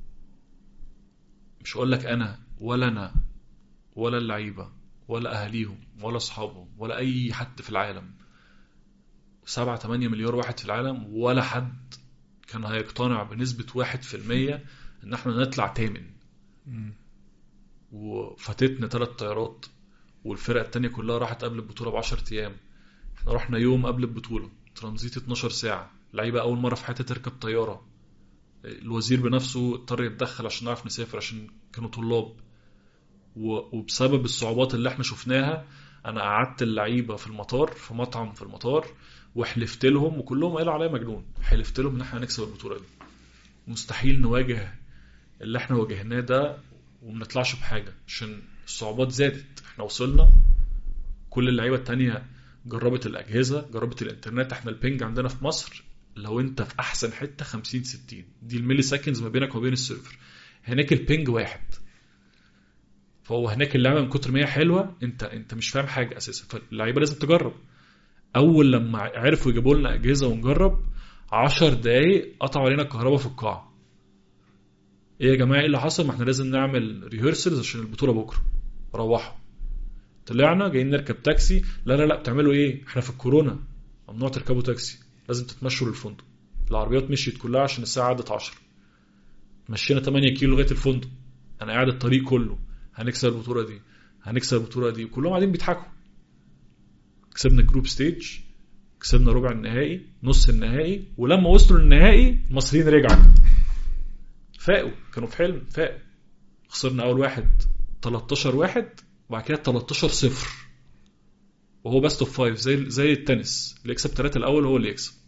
مش هقول لك انا ولا انا ولا اللعيبة ولا اهاليهم ولا اصحابهم ولا اي حد في العالم سبعة تمانية مليار واحد في العالم ولا حد كان هيقتنع بنسبة واحد في المية ان احنا نطلع تامن وفاتتنا ثلاث طيارات والفرق التانية كلها راحت قبل البطولة بعشر أيام احنا رحنا يوم قبل البطولة ترانزيت 12 ساعة لعيبة أول مرة في حياتها تركب طيارة الوزير بنفسه اضطر يتدخل عشان نعرف نسافر عشان كانوا طلاب و- وبسبب الصعوبات اللي احنا شفناها انا قعدت اللعيبه في المطار في مطعم في المطار وحلفت لهم وكلهم قالوا عليا مجنون حلفت لهم ان احنا هنكسب البطوله دي مستحيل نواجه اللي احنا واجهناه ده وما نطلعش بحاجه عشان الصعوبات زادت احنا وصلنا كل اللعيبه التانية جربت الاجهزه جربت الانترنت احنا البينج عندنا في مصر لو انت في احسن حته 50 60 دي الميلي سكندز ما بينك وما بين السيرفر هناك البينج واحد فهو هناك اللعبه من كتر ما هي حلوه انت انت مش فاهم حاجه اساسا فاللعيبه لازم تجرب اول لما عرفوا يجيبوا لنا اجهزه ونجرب 10 دقايق قطعوا علينا الكهرباء في القاعه ايه يا جماعه ايه اللي حصل ما احنا لازم نعمل ريهرسلز عشان البطوله بكره روحوا طلعنا جايين نركب تاكسي لا لا لا بتعملوا ايه احنا في الكورونا ممنوع تركبوا تاكسي لازم تتمشوا للفندق العربيات مشيت كلها عشان الساعه عدت 10 مشينا 8 كيلو لغايه الفندق انا قاعد الطريق كله هنكسب البطوله دي هنكسب البطوله دي وكلهم قاعدين بيضحكوا كسبنا الجروب ستيج كسبنا ربع النهائي نص النهائي ولما وصلوا للنهائي المصريين رجعوا فاقوا كانوا في حلم فاقوا خسرنا اول واحد 13 واحد وبعد كده 13 صفر وهو باست اوف فايف زي زي التنس اللي يكسب ثلاثة الاول هو اللي يكسب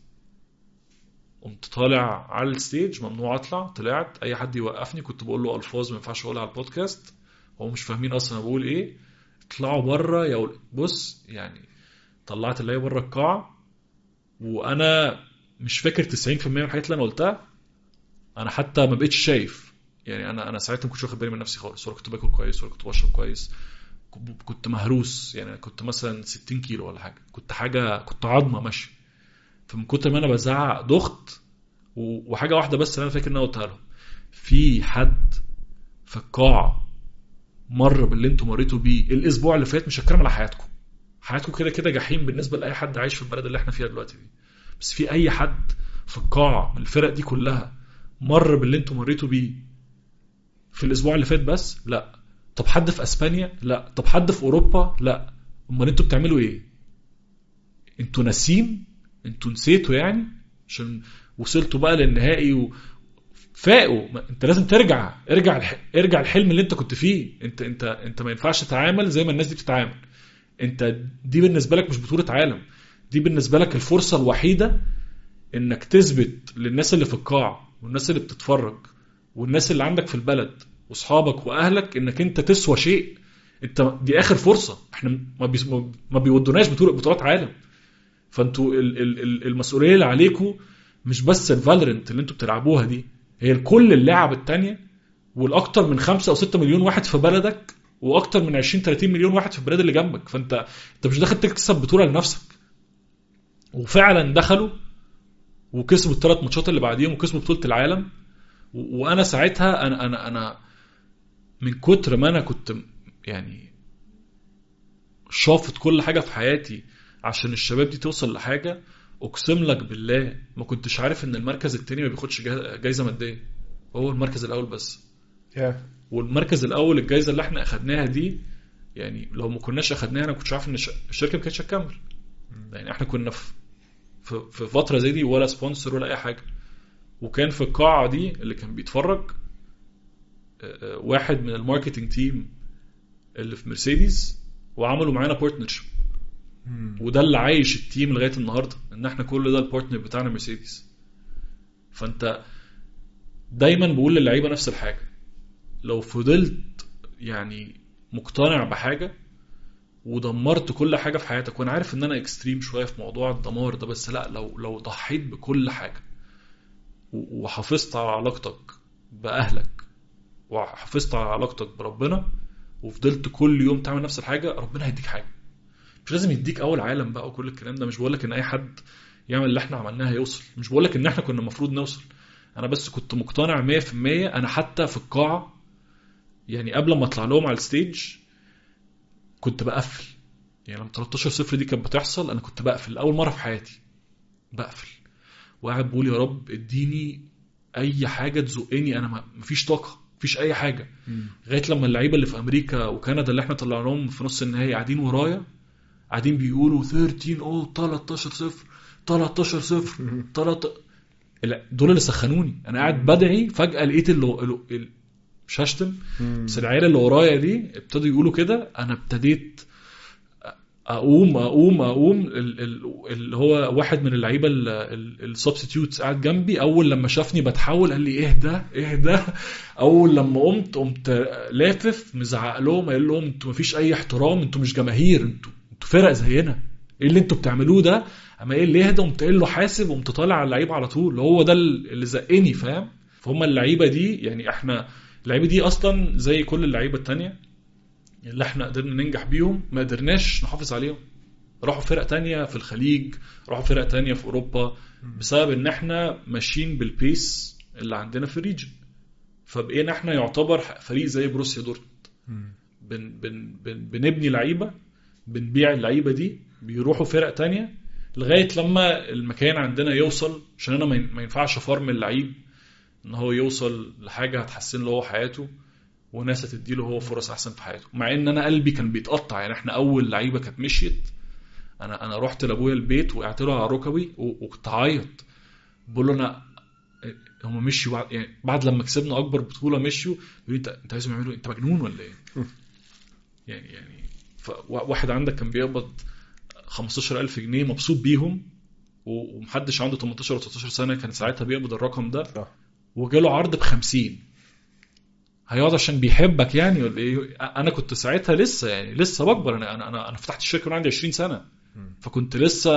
قمت طالع على الستيج ممنوع اطلع طلعت اي حد يوقفني كنت بقول له الفاظ ما ينفعش اقولها على البودكاست هو مش فاهمين اصلا انا بقول ايه اطلعوا بره يا ول- بص يعني طلعت اللي هي بره القاعه وانا مش فاكر 90% من الحاجات اللي انا قلتها انا حتى ما بقتش شايف يعني انا انا ساعتها ما كنتش واخد بالي من نفسي خالص ولا كنت باكل كويس ولا كنت بشرب كويس ك- كنت مهروس يعني كنت مثلا 60 كيلو ولا حاجه كنت حاجه كنت عظمه ماشي فمن كتر ما انا بزعق دخت و- وحاجه واحده بس اللي انا فاكر ان انا قلتها لهم في حد في القاعه مر باللي انتوا مريتوا بيه الاسبوع اللي فات مش هتكلم على حياتكم حياتكم كده كده جحيم بالنسبه لاي حد عايش في البلد اللي احنا فيها دلوقتي دي بس في اي حد في القاعه من الفرق دي كلها مر باللي انتوا مريتوا بيه في الاسبوع اللي فات بس لا طب حد في اسبانيا لا طب حد في اوروبا لا امال انتوا بتعملوا ايه انتوا ناسين انتوا نسيتوا يعني عشان وصلتوا بقى للنهائي و... فاقوا ما- انت لازم ترجع ارجع الح... ارجع الحلم اللي انت كنت فيه انت انت انت ما ينفعش تتعامل زي ما الناس دي بتتعامل انت دي بالنسبه لك مش بطوله عالم دي بالنسبه لك الفرصه الوحيده انك تثبت للناس اللي في القاع والناس اللي بتتفرج والناس اللي عندك في البلد واصحابك واهلك انك انت تسوى شيء انت دي اخر فرصه احنا ما بي... ما بيودوناش بطولة بطولات عالم فانتوا ال... ال... ال- المسؤوليه اللي عليكم مش بس الفالورنت اللي انتوا بتلعبوها دي هي كل اللعب التانية والاكتر من خمسة او ستة مليون واحد في بلدك واكتر من 20 30 مليون واحد في البلاد اللي جنبك فانت انت مش داخل تكسب بطوله لنفسك وفعلا دخلوا وكسبوا الثلاث ماتشات اللي بعديهم وكسبوا بطوله العالم و- وانا ساعتها انا انا انا من كتر ما انا كنت يعني شافت كل حاجه في حياتي عشان الشباب دي توصل لحاجه اقسم لك بالله ما كنتش عارف ان المركز التاني ما بياخدش جا- جايزه ماديه هو المركز الاول بس يا والمركز الاول الجايزه اللي احنا اخدناها دي يعني لو ما كناش اخدناها انا كنتش عارف ان الش- الشركه ما كانتش هتكمل يعني احنا كنا في في في فتره زي دي ولا سبونسر ولا اي حاجه وكان في القاعه دي اللي كان بيتفرج آه، آه، واحد من الماركتنج تيم اللي في مرسيدس وعملوا معانا بارتنرشيب وده اللي عايش التيم لغايه النهارده ان احنا كل ده البارتنر بتاعنا مرسيدس فانت دايما بقول للعيبه نفس الحاجه لو فضلت يعني مقتنع بحاجه ودمرت كل حاجه في حياتك وانا عارف ان انا اكستريم شويه في موضوع الدمار ده بس لا لو لو ضحيت بكل حاجه و- وحافظت على علاقتك باهلك وحافظت على علاقتك بربنا وفضلت كل يوم تعمل نفس الحاجه ربنا هيديك حاجه مش لازم يديك اول عالم بقى وكل الكلام ده مش بقول لك ان اي حد يعمل اللي احنا عملناه هيوصل مش بقول لك ان احنا كنا المفروض نوصل انا بس كنت مقتنع 100% انا حتى في القاعه يعني قبل ما اطلع لهم على الستيج كنت بقفل يعني لما 13 صفر دي كانت بتحصل انا كنت بقفل اول مره في حياتي بقفل وقاعد بقول يا رب اديني اي حاجه تزقني انا ما- مفيش طاقه مفيش اي حاجه لغايه لما اللعيبه اللي في امريكا وكندا اللي احنا طلعناهم في نص النهائي قاعدين ورايا قاعدين بيقولوا 13 او 13 صفر 13 صفر 13 لا، دول اللي سخنوني انا قاعد بدعي فجاه لقيت اللي اللي- اللي- مش هشتم بس العيال اللي ورايا دي ابتدوا يقولوا كده انا ابتديت اقوم اقوم اقوم ال- ال- اللي هو واحد من اللعيبه السبستيوتس قاعد جنبي اول لما شافني بتحول قال لي اهدى اهدى اول لما قمت قمت لافف مزعق لهم قايل لهم انتوا مفيش اي احترام انتوا مش جماهير انتوا انتوا فرق زينا ايه اللي انتوا بتعملوه ده اما ايه اللي اهدى قمت قايل له حاسب قمت طالع على اللعيبه على طول هو ده اللي زقني فاهم فهم اللعيبه دي يعني احنا اللعيبه دي اصلا زي كل اللعيبه التانية اللي احنا قدرنا ننجح بيهم ما قدرناش نحافظ عليهم راحوا فرق تانية في الخليج راحوا فرق تانية في اوروبا بسبب ان احنا ماشيين بالبيس اللي عندنا في الريجن فبقينا احنا يعتبر فريق زي بروسيا دورتموند بن بن بن بنبني لعيبه بنبيع اللعيبه دي بيروحوا فرق تانية لغايه لما المكان عندنا يوصل عشان انا ما ين- ما ينفعش افرم اللعيب ان هو يوصل لحاجه هتحسن له هو حياته وناس هتديله هو فرص احسن في حياته مع ان انا قلبي كان بيتقطع يعني احنا اول لعيبه كانت مشيت انا انا رحت لابويا البيت وقعت له على ركبي و- وكنت عيط بقول له انا هم مشيوا بعد يعني بعد لما كسبنا اكبر بطوله مشيوا بيقول لي انت انت عايزهم يعملوا إيه؟ انت مجنون ولا ايه؟ يعني يعني ف- واحد عندك كان بيقبض 15000 جنيه مبسوط بيهم و- ومحدش عنده 18 و 13 سنه كان ساعتها بيقبض الرقم ده صح وجاله عرض ب 50 هيقعد عشان بيحبك يعني ولا ايه انا كنت ساعتها لسه يعني لسه بكبر انا انا انا, أنا فتحت الشركه وانا عندي 20 سنه مم. فكنت لسه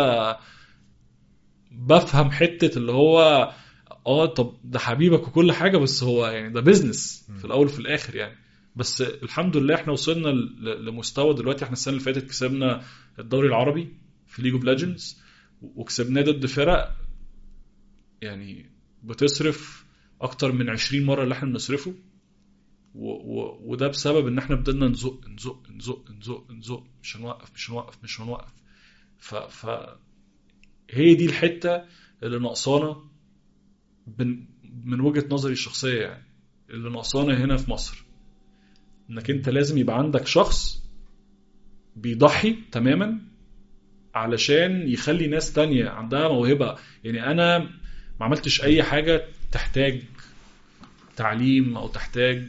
بفهم حته اللي هو اه طب ده حبيبك وكل حاجه بس هو يعني ده بيزنس في الاول وفي الاخر يعني بس الحمد لله احنا وصلنا ل- لمستوى دلوقتي احنا السنه اللي فاتت كسبنا الدوري العربي في ليج اوف ليجندز وكسبناه ضد فرق يعني بتصرف اكتر من 20 مره اللي احنا بنصرفه و و وده بسبب ان احنا بدنا نزق نزق نزق نزق نزق مش هنوقف مش هنوقف مش هنوقف ف ف هي دي الحته اللي ناقصانا بن- من وجهه نظري الشخصيه يعني اللي ناقصانا هنا في مصر انك انت لازم يبقى عندك شخص بيضحي تماما علشان يخلي ناس تانية عندها موهبة يعني انا ما عملتش اي حاجة تحتاج تعليم او تحتاج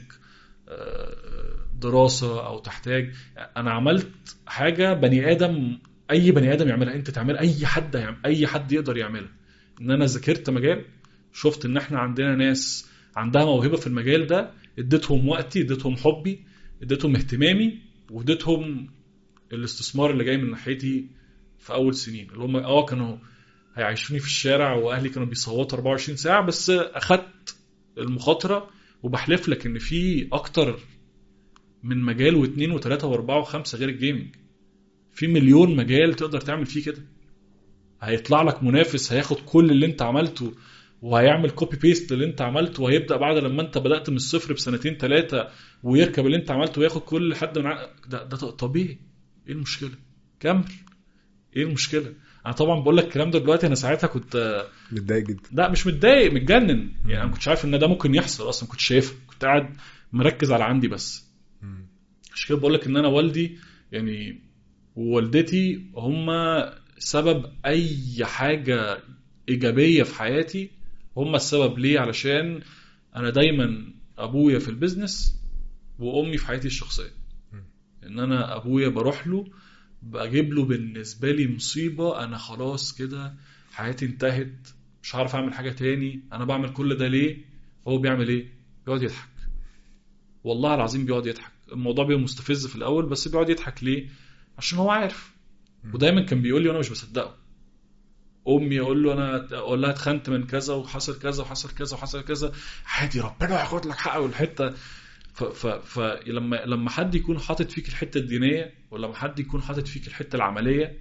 آه، دراسة او تحتاج انا عملت حاجة بني ادم اي بني ادم يعملها انت تعمل اي حد يعمل اي حد يقدر يعملها ان انا ذاكرت مجال شفت ان احنا عندنا ناس عندها موهبة في المجال ده اديتهم وقتي اديتهم حبي اديتهم اهتمامي واديتهم الاستثمار اللي جاي من ناحيتي في اول سنين اللي هم اه كانوا هيعيشوني في الشارع واهلي كانوا بيصوتوا 24 ساعه بس اخدت المخاطره وبحلف لك ان في اكتر من مجال واثنين وثلاثه واربعه وخمسه غير الجيمنج في مليون مجال تقدر تعمل فيه كده هيطلع لك منافس هياخد كل اللي انت عملته وهيعمل كوبي بيست اللي انت عملته وهيبدا بعد لما انت بدات من الصفر بسنتين ثلاثه ويركب اللي انت عملته وياخد كل حد من ع- ده, ده طبيعي ايه المشكله كمل ايه المشكله انا طبعا بقول لك الكلام ده دلوقتي انا ساعتها كنت آه، متضايق جدا لا مش متضايق متجنن يعني انا ما كنتش عارف ان ده ممكن يحصل اصلا كنت شايفه كنت قاعد مركز على عندي بس مم. عشان كده بقول لك ان انا والدي يعني ووالدتي هما سبب اي حاجه ايجابيه في حياتي هما السبب ليه علشان انا دايما ابويا في البيزنس وامي في حياتي الشخصيه مم. ان انا ابويا بروح له بجيب له بالنسبه لي مصيبه انا خلاص كده حياتي انتهت مش هعرف اعمل حاجه تاني انا بعمل كل ده ليه هو بيعمل ايه بيقعد يضحك والله العظيم بيقعد يضحك الموضوع بيبقى مستفز في الاول بس بيقعد يضحك ليه عشان هو عارف مم. ودايما كان بيقول لي وانا مش بصدقه امي اقول له انا اقول لها اتخنت من كذا وحصل كذا وحصل كذا وحصل كذا عادي ربنا ياخد لك حقه والحته ف ف فلما لما حد يكون حاطط فيك الحته الدينيه ولما حد يكون حاطط فيك الحته العمليه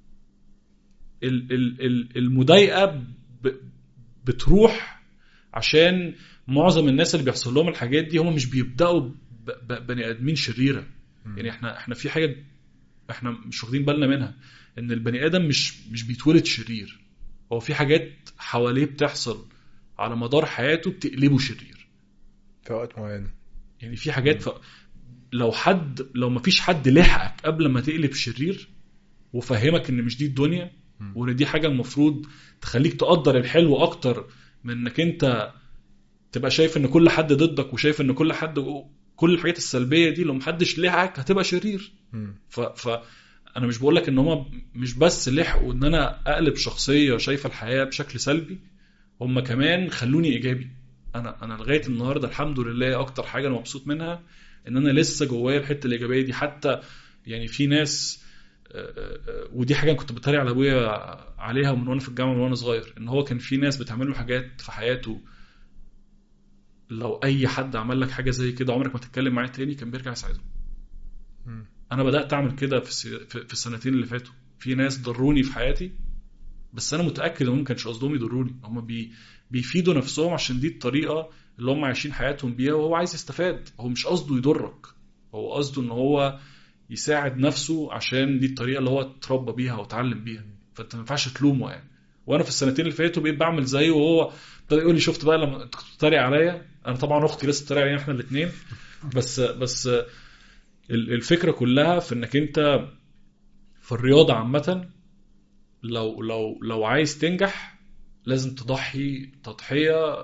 ال ال ال المضايقه ب بتروح عشان معظم الناس اللي بيحصل لهم الحاجات دي هم مش بيبداوا ب- ب- بني ادمين شريره مم. يعني احنا احنا في حاجه احنا مش واخدين بالنا منها ان البني ادم مش مش بيتولد شرير هو في حاجات حواليه بتحصل على مدار حياته بتقلبه شرير في اوقات معينه يعني في حاجات ف... لو حد لو ما فيش حد لحقك قبل ما تقلب شرير وفهمك ان مش دي الدنيا مم. وان دي حاجه المفروض تخليك تقدر الحلو اكتر من انك انت تبقى شايف ان كل حد ضدك وشايف ان كل حد كل الحاجات السلبيه دي لو محدش لحقك هتبقى شرير مم. ف... ف انا مش بقول لك ان هم مش بس لحقوا ان انا اقلب شخصيه شايفه الحياه بشكل سلبي هم كمان خلوني ايجابي انا انا لغايه النهارده الحمد لله اكتر حاجه انا مبسوط منها ان انا لسه جوايا الحته الايجابيه دي حتى يعني في ناس آه، آه، ودي حاجه كنت بتريق على ابويا عليها من وانا في الجامعه من وانا صغير ان هو كان في ناس بتعمل له حاجات في حياته لو اي حد عمل لك حاجه زي كده عمرك ما تتكلم معاه تاني كان بيرجع يساعده مم. انا بدات اعمل كده في الس- في في السنتين اللي فاتوا في ناس ضروني في حياتي بس انا متاكد انهم ما كانش قصدهم يضروني هم بي بيفيدوا نفسهم عشان دي الطريقه اللي هم عايشين حياتهم بيها وهو عايز يستفاد هو مش قصده يضرك هو قصده ان هو يساعد نفسه عشان دي الطريقه اللي هو اتربى بيها واتعلم بيها فانت ما ينفعش تلومه يعني وانا في السنتين اللي فاتوا بقيت بعمل زيه وهو ابتدى يقول لي شفت بقى لما انت كنت بتتريق عليا انا طبعا اختي لسه بتتريق علينا احنا الاثنين بس بس ال- الفكره كلها في انك انت في الرياضه عامه لو لو لو عايز تنجح لازم تضحي تضحيه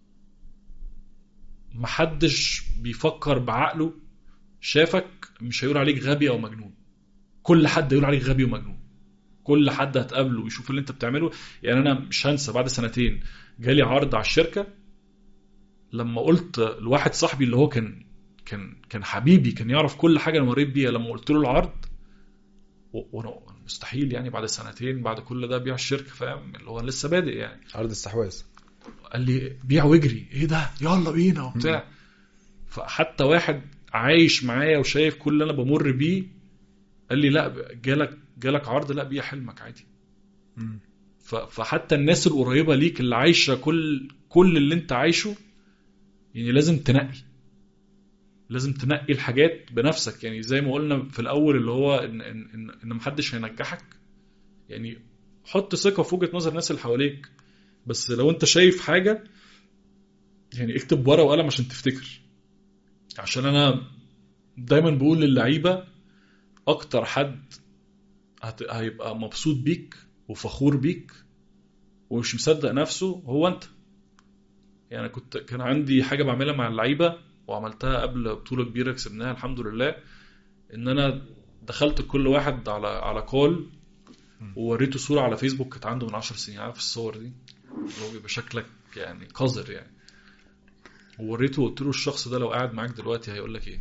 محدش بيفكر بعقله شافك مش هيقول عليك غبي او مجنون كل حد هيقول عليك غبي ومجنون كل حد هتقابله ويشوف اللي انت بتعمله يعني انا مش هنسى بعد سنتين جالي عرض على الشركه لما قلت لواحد صاحبي اللي هو كان كان كان حبيبي كان يعرف كل حاجه انا مريت بيها لما قلت له العرض و- وانا مستحيل يعني بعد سنتين بعد كل ده ابيع الشركه فاهم اللي هو أنا لسه بادئ يعني عرض استحواذ قال لي بيع واجري ايه ده يلا بينا وبتاع فحتى واحد عايش معايا وشايف كل اللي انا بمر بيه قال لي لا جالك جالك عرض لا بيع حلمك عادي مم. ف- فحتى الناس القريبه ليك اللي عايشه كل كل اللي انت عايشه يعني لازم تنقي لازم تنقي الحاجات بنفسك يعني زي ما قلنا في الاول اللي هو ان ان ان, إن محدش هينجحك يعني حط ثقه في وجهه نظر الناس اللي حواليك بس لو انت شايف حاجه يعني اكتب ورقه وقلم عشان تفتكر عشان انا دايما بقول للعيبه اكتر حد هت- هيبقى مبسوط بيك وفخور بيك ومش مصدق نفسه هو انت يعني كنت كان عندي حاجه بعملها مع اللعيبه وعملتها قبل بطوله كبيره كسبناها الحمد لله ان انا دخلت كل واحد على على كول ووريته صوره على فيسبوك كانت عنده من 10 سنين عارف الصور دي اللي هو بيبقى شكلك يعني قذر يعني ووريته وقلت له الشخص ده لو قاعد معاك دلوقتي هيقول لك ايه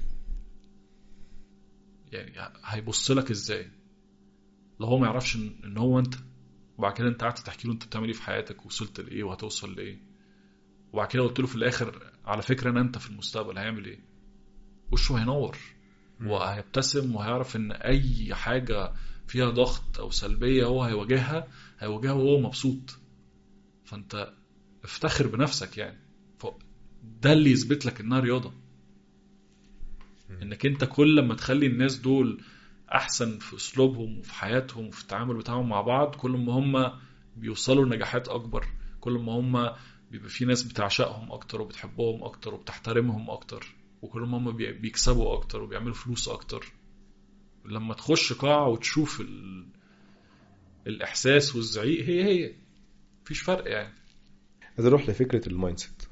يعني ه- هيبص لك ازاي لو هو ما يعرفش ان إن هو انت وبعد كده انت قعدت تحكي له انت بتعمل ايه في حياتك وصلت لايه وهتوصل لايه وبعد كده قلت له في الاخر على فكره انا انت في المستقبل هيعمل ايه وشه هينور وهيبتسم وهيعرف ان اي حاجه فيها ضغط او سلبيه هو هيواجهها هيواجهها وهو مبسوط فانت افتخر بنفسك يعني ف- ده اللي يثبت لك انها رياضه انك انت كل ما تخلي الناس دول احسن في اسلوبهم وفي حياتهم وفي التعامل بتاعهم مع بعض كل ما هم بيوصلوا لنجاحات اكبر كل ما هم بيبقى في ناس بتعشقهم اكتر وبتحبهم اكتر وبتحترمهم اكتر وكل ما هم بي- بيكسبوا اكتر وبيعملوا فلوس اكتر لما تخش قاعة وتشوف ال... الاحساس والزعيق هي هي مفيش فرق يعني عايز اروح لفكره المايند سيت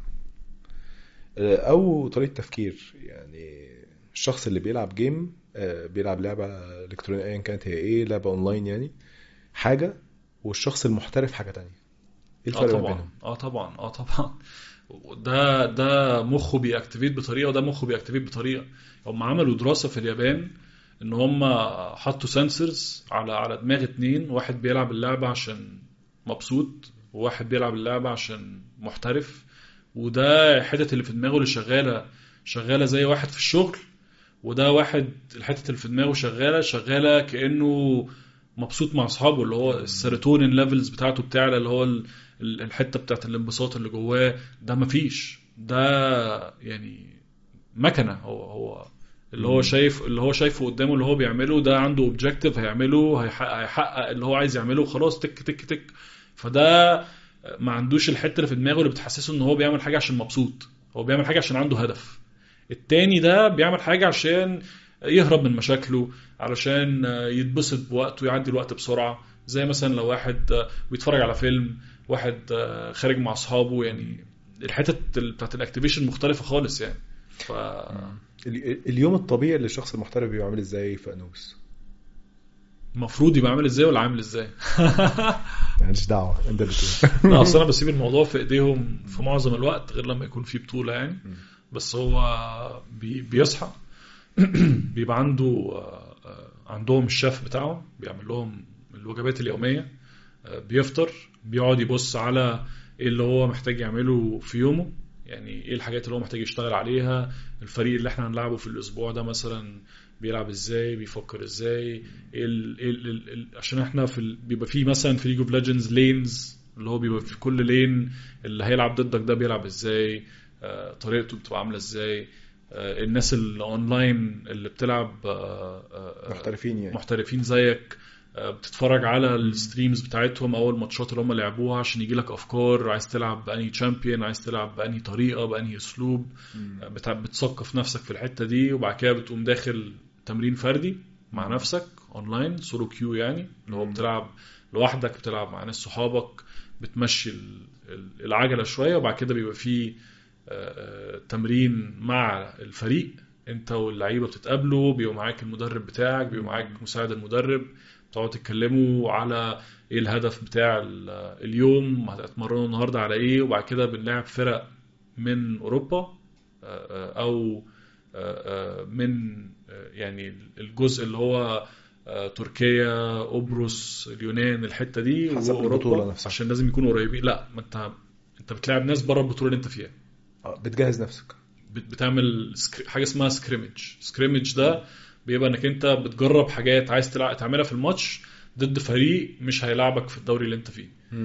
او طريقه تفكير يعني الشخص اللي بيلعب جيم آه، بيلعب لعبه الكترونيه ايا كانت هي ايه لعبه اونلاين يعني حاجه والشخص المحترف حاجه تانية ايه اه الفرق ما طبعا بينهم اه طبعا اه طبعا ده ده مخه بيأكتيفيت بطريقه وده مخه بيأكتيفيت بطريقه هم عملوا دراسه في اليابان ان هم حطوا سنسورز على على دماغ اتنين واحد بيلعب اللعبه عشان مبسوط وواحد بيلعب اللعبه عشان محترف وده الحتت اللي في دماغه اللي شغاله شغاله زي واحد في الشغل وده واحد الحتت اللي في دماغه شغاله شغاله كانه مبسوط مع اصحابه اللي هو السيروتونين ليفلز بتاعته بتاعلى اللي هو ال- ال- الحته بتاعت الانبساط اللي جواه ده مفيش ده يعني مكنه هو هو اللي هو شايف اللي هو شايفه قدامه اللي هو بيعمله ده عنده اوبجيكتيف هيعمله هيحقق, هيحقق اللي هو عايز يعمله خلاص تك تك تك فده ما عندوش الحته اللي في دماغه اللي بتحسسه ان هو بيعمل حاجه عشان مبسوط هو بيعمل حاجه عشان عنده هدف التاني ده بيعمل حاجه عشان يهرب من مشاكله علشان يتبسط بوقته يعدي الوقت بسرعه زي مثلا لو واحد بيتفرج على فيلم واحد خارج مع اصحابه يعني الحتت بتاعت الاكتيفيشن مختلفه خالص يعني ف ال- اليوم الطبيعي للشخص المحترف بيبقى عامل ازاي في انوس المفروض يبقى عامل ازاي ولا عامل ازاي ماليش دعوه انت اللي تقول لا اصل انا بسيب الموضوع في ايديهم في معظم الوقت غير لما يكون في بطوله يعني بس هو بي بيصحى بيبقى عنده آه، آه، عندهم الشيف بتاعهم بيعمل لهم الوجبات اليوميه آه، بيفطر بيقعد يبص على ايه اللي هو محتاج يعمله في يومه يعني ايه الحاجات اللي هو محتاج يشتغل عليها الفريق اللي احنا هنلعبه في الاسبوع ده مثلا بيلعب ازاي بيفكر ازاي ايه ال إيه ال ال ال عشان احنا في ال بيبقى في مثلا في ليج اوف ليجندز لينز اللي هو بيبقى في كل لين اللي هيلعب ضدك ده بيلعب ازاي آه، طريقته بتبقى عامله ازاي آه، الناس الاونلاين اللي بتلعب آه، آه، آه، محترفين يعني محترفين زيك آه، بتتفرج على الستريمز بتاعتهم او الماتشات اللي هم لعبوها عشان يجي لك افكار عايز تلعب بانهي تشامبيون عايز تلعب بانهي طريقه بانهي اسلوب آه، بتع- بتثقف نفسك في الحته دي وبعد كده بتقوم داخل تمرين فردي مع نفسك اونلاين سولو كيو يعني اللي هو مم. بتلعب لوحدك بتلعب مع ناس صحابك بتمشي ال- ال- العجله شويه وبعد كده بيبقى فيه آه، آه، تمرين مع الفريق انت واللعيبه بتتقابلوا بيبقى معاك المدرب بتاعك بيبقى معاك مساعد المدرب بتقعدوا تتكلموا على ايه الهدف بتاع ال- اليوم هتتمرنوا النهارده على ايه وبعد كده بنلعب فرق من اوروبا آه، آه، او آه، آه، من آه، يعني الجزء اللي هو آه، تركيا قبرص اليونان الحته دي حسب وأوروبا، البطولة نفسها. عشان لازم يكونوا قريبين لا ما انت انت بتلعب ناس بره البطوله اللي انت فيها آه، بتجهز نفسك بت- بتعمل سكر... حاجه اسمها سكريمج سكريمج ده بيبقى انك انت بتجرب حاجات عايز تلع... تعملها في الماتش ضد فريق مش هيلعبك في الدوري اللي انت فيه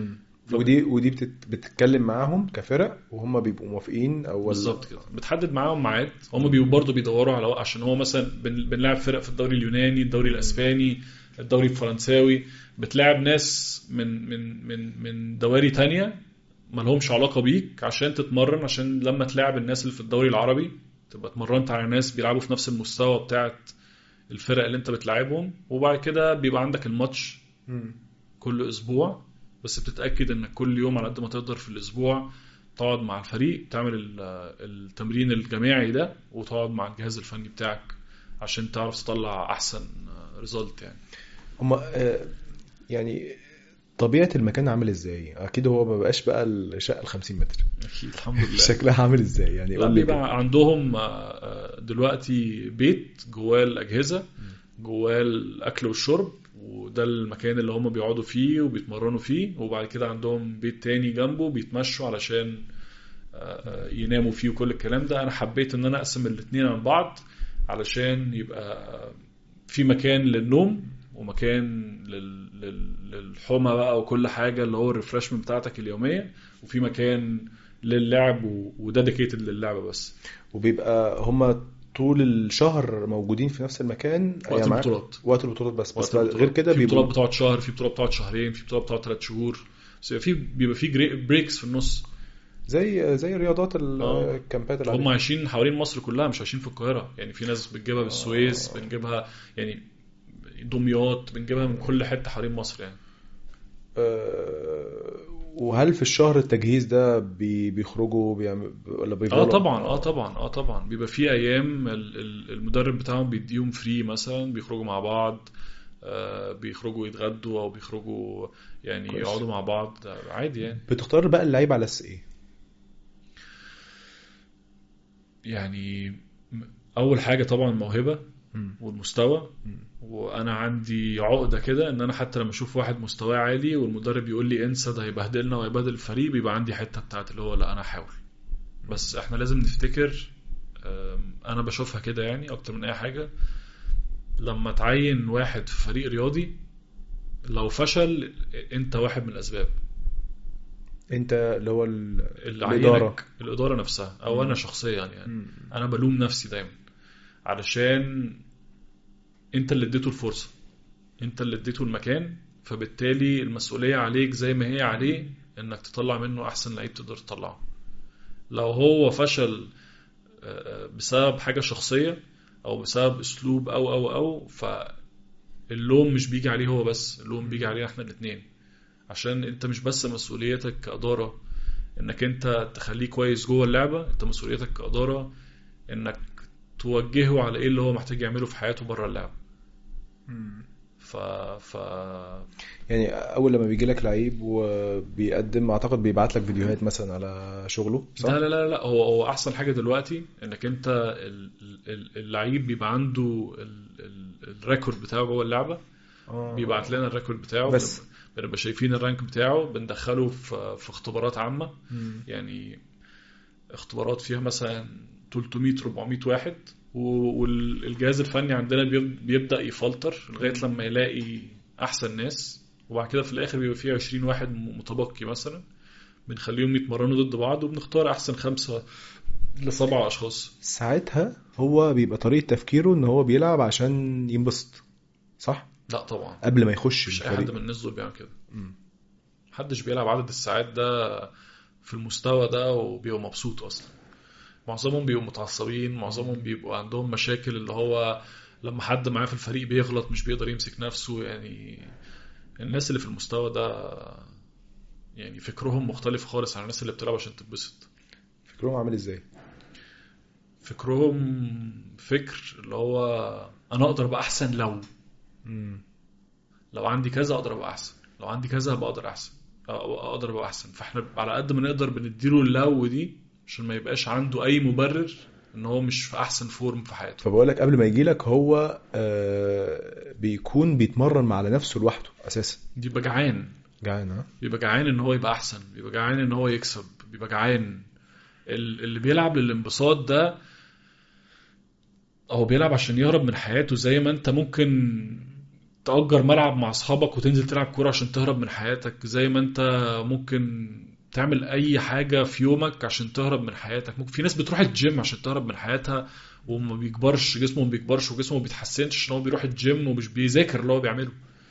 ودي ودي بتت... بتتكلم معاهم كفرق وهم بيبقوا موافقين او ولا- بالظبط كده بتحدد معاهم ميعاد هم بيبقوا برضه بيدوروا على وقت عشان هو مثلا بن... بنلعب فرق في الدوري اليوناني الدوري الاسباني الدوري الفرنساوي بتلعب ناس من من من من دواري تانية ما لهمش علاقه بيك عشان تتمرن عشان لما تلاعب الناس اللي في الدوري العربي تبقى اتمرنت على ناس بيلعبوا في نفس المستوى بتاعت الفرق اللي انت بتلعبهم وبعد كده بيبقى عندك الماتش مم. كل اسبوع بس بتتاكد انك كل يوم على قد ما تقدر في الاسبوع تقعد مع الفريق تعمل ال- التمرين الجماعي ده وتقعد مع الجهاز الفني بتاعك عشان تعرف تطلع احسن ريزلت يعني هم آه، يعني طبيعة المكان عامل ازاي؟ اكيد هو ما بقاش بقى الشقة ال 50 متر اكيد الحمد لله شكلها عامل ازاي؟ يعني لا قول لي كده. بيبقى عندهم آه، آه، دلوقتي بيت جواه الاجهزه جواه الاكل والشرب وده المكان اللي هم بيقعدوا فيه وبيتمرنوا فيه وبعد كده عندهم بيت تاني جنبه بيتمشوا علشان آه، آه، يناموا فيه وكل الكلام ده انا حبيت ان انا اقسم الاتنين عن بعض علشان يبقى في مكان للنوم ومكان لل... لل... للحمى بقى وكل حاجه اللي هو الريفرشمنت بتاعتك اليوميه وفي مكان للعب وديديكيتد للعبه بس وبيبقى هم طول الشهر موجودين في نفس المكان وقت يعني مع- البطولات. وقت البطولات بس بس وقت بعد- البطولات. غير كده في بطولات بيبقوا بتقعد شهر في بطولات بتقعد شهرين في بطولات بتقعد ثلاث شهور بس يبقى في بيبقى في بريكس في النص زي زي رياضات ال- آه. الكامبات هم العادية. عايشين حوالين مصر كلها مش عايشين في القاهره يعني في ناس بتجيبها بالسويس بنجيبها يعني دمياط بنجيبها من كل حته حوالين مصر يعني آه، وهل في الشهر التجهيز ده بي- بيخرجوا بيعمل ولا اه بيفضلوا طبعا اه طبعا اه طبعا بيبقى في ايام ال- ال- المدرب بتاعهم بيديهم فري مثلا بيخرجوا مع بعض آه بيخرجوا يتغدوا او بيخرجوا يعني كويس. يقعدوا مع بعض آه، عادي يعني بتختار بقى اللعيب على اساس ايه؟ يعني م- اول حاجه طبعا الموهبه مم. والمستوى مم. وانا عندي عقده كده ان انا حتى لما اشوف واحد مستواه عالي والمدرب يقول لي انسى ده هيبهدلنا وهيبهدل الفريق بيبقى عندي حته بتاعت اللي هو لا انا هحاول بس احنا لازم نفتكر أم، انا بشوفها كده يعني اكتر من اي حاجه لما تعين واحد في فريق رياضي لو فشل انت واحد من الاسباب انت اللي هو ال- اللي الإدارة. عينك الاداره نفسها او مم. انا شخصيا يعني مم. انا بلوم نفسي دايما علشان انت اللي اديته الفرصه انت اللي اديته المكان فبالتالي المسؤوليه عليك زي ما هي عليه انك تطلع منه احسن لعيب تقدر تطلعه لو هو فشل آه، بسبب حاجه شخصيه او بسبب اسلوب او او او فاللوم مش بيجي عليه هو بس اللوم بيجي علينا احنا الاثنين عشان انت مش بس مسؤوليتك كاداره انك انت تخليه كويس جوه اللعبه انت مسؤوليتك كاداره انك توجهه على ايه اللي هو محتاج يعمله في حياته بره اللعبه مم. ف ف يعني اول لما بيجي لك لعيب وبيقدم اعتقد بيبعت لك فيديوهات مثلا على شغله صح لا لا لا لا هو هو احسن حاجه دلوقتي انك انت ال- ال- اللعيب بيبقى عنده ال- ال- الريكورد بتاعه جوه اللعبه آه. بيبعت لنا الريكورد بتاعه بس. بنبقى- بنبقى شايفين الرانك بتاعه بندخله في في اختبارات عامه مم. يعني اختبارات فيها مثلا 300 400 واحد و- والجهاز الفني عندنا بيب- بيبدا يفلتر لغايه لما يلاقي احسن ناس وبعد كده في الاخر بيبقى فيه 20 واحد م- متبقي مثلا بنخليهم يتمرنوا ضد بعض وبنختار احسن خمسه لسبع اشخاص ساعتها هو بيبقى طريقة تفكيره ان هو بيلعب عشان ينبسط صح لا طبعا قبل ما يخش مش اي حد الفريق من الناس دول بيعمل كده مم. محدش بيلعب عدد الساعات ده في المستوى ده وبيبقى مبسوط اصلا معظمهم بيبقوا متعصبين معظمهم بيبقوا عندهم مشاكل اللي هو لما حد معاه في الفريق بيغلط مش بيقدر يمسك نفسه يعني الناس اللي في المستوى ده يعني فكرهم مختلف خالص عن الناس اللي بتلعب عشان تتبسط فكرهم عامل ازاي فكرهم فكر اللي هو انا اقدر ابقى احسن لو مم. لو عندي كذا اقدر ابقى احسن لو عندي كذا هبقى اقدر احسن أو اقدر ابقى احسن فاحنا على قد ما نقدر بنديله اللو دي عشان ما يبقاش عنده اي مبرر ان هو مش في احسن فورم في حياته فبقول لك قبل ما يجي لك هو آه بيكون بيتمرن على نفسه لوحده اساسا بيبقى جعان جعان ها بيبقى جعان ان هو يبقى احسن بيبقى جعان ان هو يكسب بيبقى جعان ال- اللي بيلعب للانبساط ده هو بيلعب عشان يهرب من حياته زي ما انت ممكن تأجر ملعب مع اصحابك وتنزل تلعب كورة عشان تهرب من حياتك زي ما انت ممكن تعمل اي حاجة في يومك عشان تهرب من حياتك ممكن في ناس بتروح الجيم عشان تهرب من حياتها وما بيكبرش جسمه ما بيكبرش وجسمه ما بيتحسنش عشان هو بيروح الجيم ومش بيذاكر اللي هو بيعمله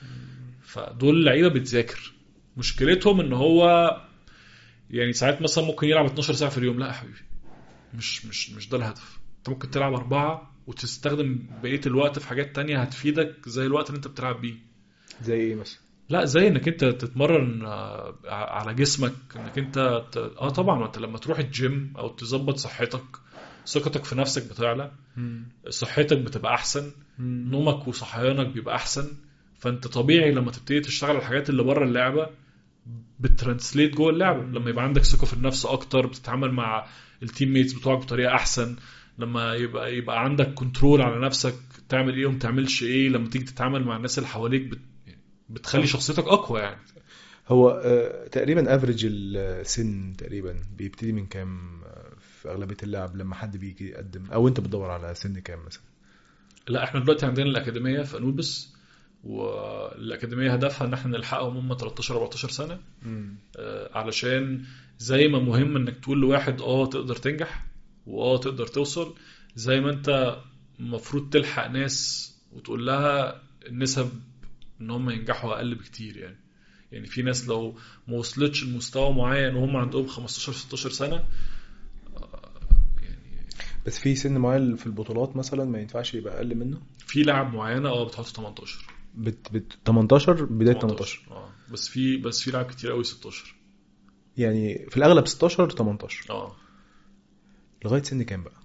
فدول لعيبة بتذاكر مشكلتهم ان هو يعني ساعات مثلا ممكن يلعب 12 ساعة في اليوم لا يا حبيبي مش مش مش ده الهدف انت ممكن تلعب أربعة وتستخدم بقية الوقت في حاجات تانية هتفيدك زي الوقت اللي انت بتلعب بيه زي ايه مثلا لا زي انك انت تتمرن آه، على جسمك انك انت ت... اه طبعا ما انت لما تروح الجيم او تظبط صحتك ثقتك في نفسك بتعلى صحتك بتبقى احسن نومك وصحيانك بيبقى احسن فانت طبيعي لما تبتدي تشتغل على الحاجات اللي بره اللعبه بترانسليت جوه اللعبه لما يبقى عندك ثقه في النفس اكتر بتتعامل مع التيم ميتس بتوعك بطريقه احسن لما يبقى يبقى عندك كنترول على نفسك تعمل ايه وما تعملش ايه لما تيجي تتعامل مع الناس اللي حواليك بت... بتخلي شخصيتك اقوى يعني هو آه تقريبا افريج السن تقريبا بيبتدي من كام آه، في اغلبيه اللعب لما حد بيجي يقدم او انت بتدور على سن كام مثلا لا احنا دلوقتي عندنا الاكاديميه في انوبس والاكاديميه هدفها ان احنا نلحقهم هم 13 14 سنه آه، علشان زي ما مهم انك تقول لواحد اه تقدر تنجح واه تقدر توصل زي ما انت المفروض تلحق ناس وتقول لها النسب ان هم ينجحوا اقل بكتير يعني يعني في ناس لو ما وصلتش لمستوى معين وهم عندهم 15 16 سنه آه، يعني بس في سن معين في البطولات مثلا ما ينفعش يبقى اقل منه في لعب معينه اه بتحط 18 بت بت 18 بدايه 18 اه بس في بس في لعب كتير قوي 16 يعني في الاغلب 16 18 اه لغايه سن كام بقى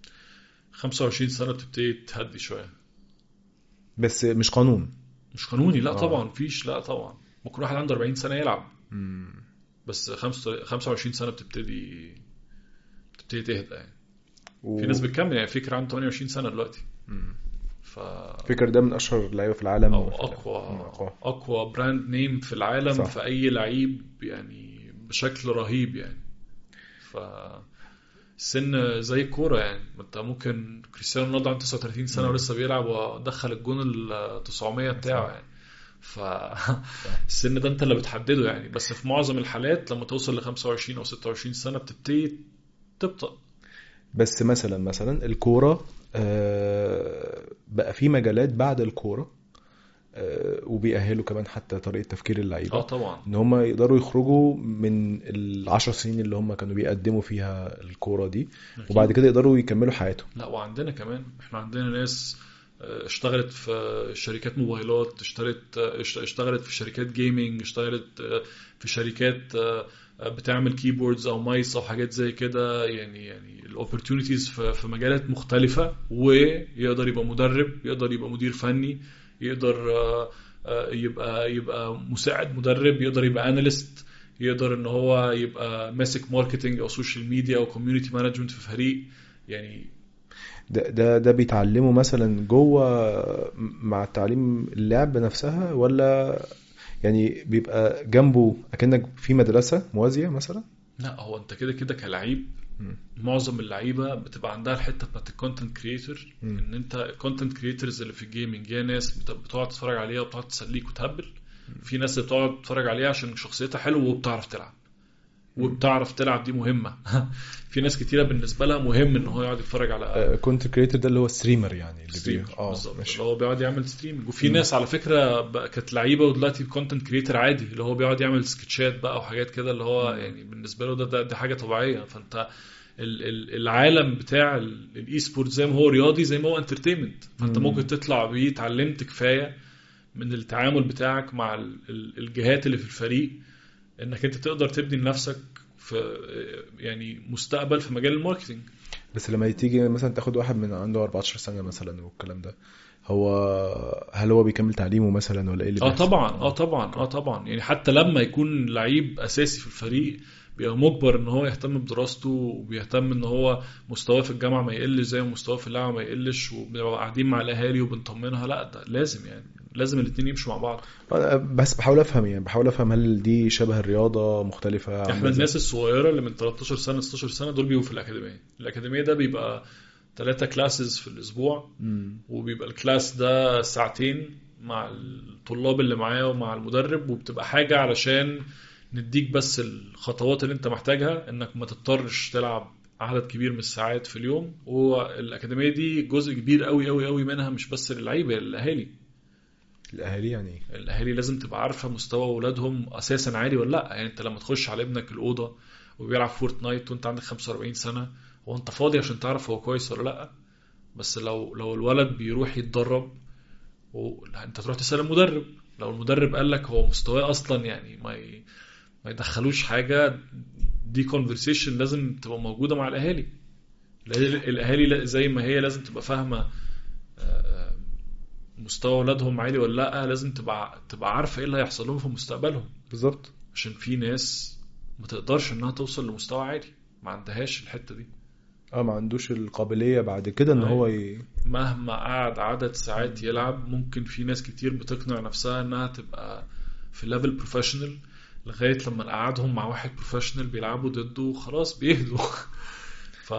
25 سنه بتبتدي تهدي شويه بس مش قانون مش قانوني لا آه. طبعا مفيش لا طبعا ممكن واحد عنده 40 سنه يلعب مم. بس خمسة- 25 سنه بتبتدي بتبتدي تهدى يعني و... في ناس بتكمل يعني فكر عنده 28 سنه دلوقتي مم. ف فكر ده من اشهر اللعيبه في العالم او في- اقوى من أقوى. اقوى براند نيم في العالم صح. في اي لعيب يعني بشكل رهيب يعني ف السن زي الكوره يعني ما انت ممكن كريستيانو رونالدو عنده 39 سنه مم. ولسه بيلعب ودخل الجون ال 900 بتاعه صح. يعني ف السن ده انت اللي بتحدده يعني بس في معظم الحالات لما توصل ل 25 او 26 سنه بتبتدي تبطأ بس مثلا مثلا الكوره آه، بقى في مجالات بعد الكوره آه، وبيأهلوا كمان حتى طريقه تفكير اه اللعيبه طبعا ان هم يقدروا يخرجوا من العشر سنين اللي هم كانوا بيقدموا فيها الكوره دي أكيد. وبعد كده يقدروا يكملوا حياتهم لا وعندنا كمان احنا عندنا ناس آه، اشتغلت في شركات موبايلات اشتغلت آه، اشت- اشتغلت في شركات جيمنج اشتغلت آه، في شركات آه، آه، بتعمل كيبوردز او مايس او حاجات زي كده يعني يعني الاوبورتونيتيز في في مجالات مختلفه ويقدر يبقى مدرب يقدر يبقى مدير فني يقدر آه، آه، يبقى يبقى مساعد مدرب يقدر يبقى اناليست يقدر ان هو يبقى ماسك ماركتنج او سوشيال ميديا او كوميونتي مانجمنت في فريق يعني ده ده ده بيتعلمه مثلا جوه مع تعليم اللعبة نفسها ولا يعني بيبقى جنبه اكنك في مدرسة موازية مثلا لا هو انت كده كده كلعيب مم. معظم اللعيبه بتبقى عندها الحته بتاعت الكونتنت كريتور مم. ان انت الكونتنت كريتورز اللي في الجيمنج هي ناس بت- بتقعد تتفرج عليها وبتقعد تسليك وتهبل في ناس اللي بتقعد تتفرج عليها عشان شخصيتها حلوه وبتعرف تلعب وبتعرف تلعب دي مهمه في ناس كتيره بالنسبه لها مهم ان هو يقعد يتفرج على كونت كريتور ده اللي هو ستريمر يعني اللي بي... ستريم اه بالظبط ماشي اللي هو بيقعد يعمل ستريمنج وفي مم. ناس على فكره بقى كانت لعيبه ودلوقتي كونتنت كريتور عادي اللي هو بيقعد يعمل سكتشات بقى وحاجات كده اللي هو يعني بالنسبه له ده, ده دي حاجه طبيعيه فانت ال- ال- العالم بتاع الاي سبورت زي ما هو رياضي زي ما هو انترتينمنت فانت مم. ممكن تطلع بيه اتعلمت كفايه من التعامل بتاعك مع ال- ال- الجهات اللي في الفريق انك انت تقدر تبني لنفسك في يعني مستقبل في مجال الماركتنج بس لما تيجي مثلا تاخد واحد من عنده 14 سنة مثلا والكلام ده هو هل هو بيكمل تعليمه مثلا ولا ايه اللي اه بيحصل؟ طبعا اه طبعا اه طبعا يعني حتى لما يكون لعيب اساسي في الفريق بيبقى مجبر ان هو يهتم بدراسته وبيهتم ان هو مستواه في الجامعه ما يقلش زي ما مستواه في اللعبه ما يقلش وبنبقى قاعدين مع الاهالي وبنطمنها لا ده لازم يعني لازم الاثنين يمشوا مع بعض أنا بس بحاول افهم يعني بحاول افهم هل دي شبه الرياضة مختلفة عاملة احنا إزاي؟ الناس الصغيره اللي من 13 سنه 16 سنه دول بيبقوا في الاكاديميه الاكاديميه ده بيبقى ثلاثة كلاسز في الاسبوع مم. وبيبقى الكلاس ده ساعتين مع الطلاب اللي معايا ومع المدرب وبتبقى حاجة علشان نديك بس الخطوات اللي انت محتاجها انك ما تضطرش تلعب عدد كبير من الساعات في اليوم والأكاديمية دي جزء كبير قوي قوي قوي منها مش بس للعيبة للأهالي الاهالي يعني ايه؟ الأهالي لازم تبقى عارفة مستوى أولادهم أساسا عالي ولا لأ يعني انت لما تخش على ابنك الأوضة وبيلعب فورتنايت وانت عندك 45 سنة هو انت فاضي عشان تعرف هو كويس ولا لأ بس لو لو الولد بيروح يتدرب و... لا، انت تروح تسال المدرب لو المدرب قال لك هو مستواه اصلا يعني ما ي... ما يدخلوش حاجه دي كونفرسيشن لازم تبقى موجوده مع الاهالي الأهالي- الاهالي لا- زي ما هي لازم تبقى فاهمه آه، مستوى اولادهم عالي ولا لا لازم تبقى تبقى عارفه ايه اللي هيحصل لهم في مستقبلهم بالظبط عشان في ناس ما تقدرش انها توصل لمستوى عالي ما عندهاش الحته دي اه ما عندوش القابلية بعد كده ان أيوة. هو ي... مهما قعد عدد ساعات يلعب ممكن في ناس كتير بتقنع نفسها انها تبقى في ليفل بروفيشنال لغايه لما نقعدهم مع واحد بروفيشنال بيلعبوا ضده خلاص بيهدوا ف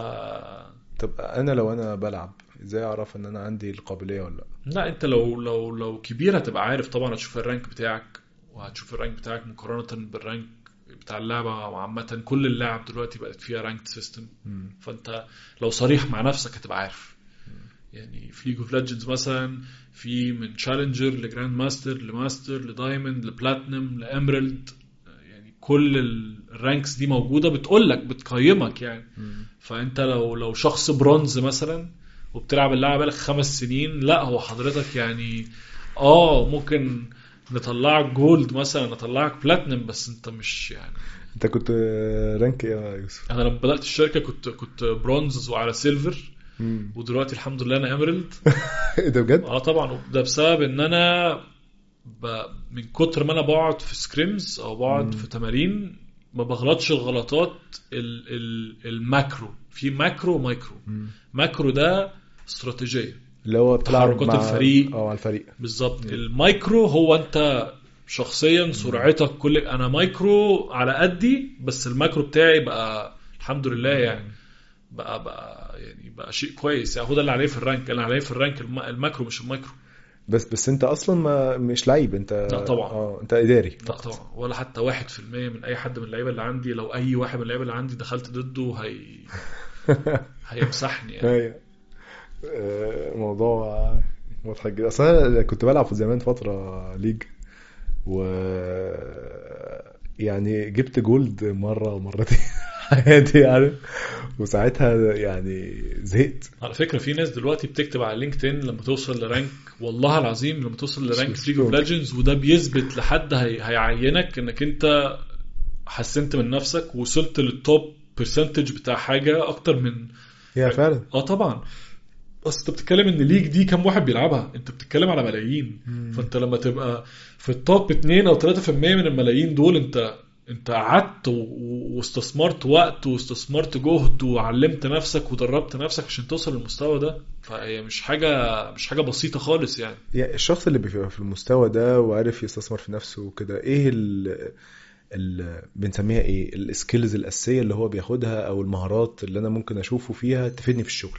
طب انا لو انا بلعب ازاي اعرف ان انا عندي القابلية ولا لا؟ لا انت لو لو لو كبير هتبقى عارف طبعا هتشوف الرانك بتاعك وهتشوف الرانك بتاعك مقارنه بالرانك بتاع اللعبه عامه كل اللعب دلوقتي بقت فيها رانك سيستم مم. فانت لو صريح مع نفسك هتبقى عارف يعني في ليج اوف ليجندز مثلا في من تشالنجر لجراند ماستر لماستر لدايموند لبلاتنم لاميرالد يعني كل ال- الرانكس دي موجوده بتقول لك بتقيمك يعني مم. فانت لو لو شخص برونز مثلا وبتلعب اللعبه بقالك خمس سنين لا هو حضرتك يعني اه ممكن نطلعك جولد مثلا نطلعك بلاتنم بس انت مش يعني انت كنت رانك ايه يا يوسف؟ انا لما بدات الشركه كنت كنت برونز وعلى سيلفر مم. ودلوقتي الحمد لله انا ايميرالد ايه ده بجد؟ اه طبعا ده بسبب ان انا ب... من كتر ما انا بقعد في سكريمز او بقعد مم. في تمارين ما بغلطش الغلطات ال... ال... الماكرو في ماكرو ومايكرو مم. ماكرو ده استراتيجيه اللي هو بتلعب تحركات مع الفريق. اه مع الفريق بالظبط مم. المايكرو هو انت شخصيا سرعتك كل انا مايكرو على قدي بس الماكرو بتاعي بقى الحمد لله يعني بقى بقى يعني بقى شيء كويس يعني هو ده اللي عليه في الرانك اللي عليه في الرانك الم- الماكرو مش المايكرو بس بس انت اصلا ما مش لعيب انت لا طبعا. اه انت اداري لا طبعا ولا حتى واحد في المية من اي حد من اللعيبه اللي عندي لو اي واحد من اللعيبه اللي عندي دخلت ضده هي هيمسحني يعني ايوه آه، موضوع مضحك جدا اصل انا كنت بلعب في زمان فتره ليج و يعني جبت جولد مره ومرتين حياتي يعني وساعتها يعني زهقت على فكره في ناس دلوقتي بتكتب على لينكدين لما توصل لرانك والله العظيم لما توصل لرانك مش ليج اوف ممكن. ليجندز وده بيثبت لحد هي... هيعينك انك انت حسنت من نفسك وصلت للتوب برسنتج بتاع حاجه اكتر من هي فعلا اه طبعا اصل انت بتتكلم ان ليج دي كام واحد بيلعبها انت بتتكلم على ملايين فانت لما تبقى في التوب 2 او 3% من الملايين دول انت انت قعدت و- و- واستثمرت وقت واستثمرت جهد وعلمت نفسك ودربت نفسك عشان توصل للمستوى ده فهي مش حاجه مش حاجه بسيطه خالص يعني يعني الشخص اللي بيبقى في المستوى ده وعارف يستثمر في نفسه وكده ايه ال ال بنسميها ايه السكيلز الاساسيه اللي هو بياخدها او المهارات اللي انا ممكن اشوفه فيها تفيدني في الشغل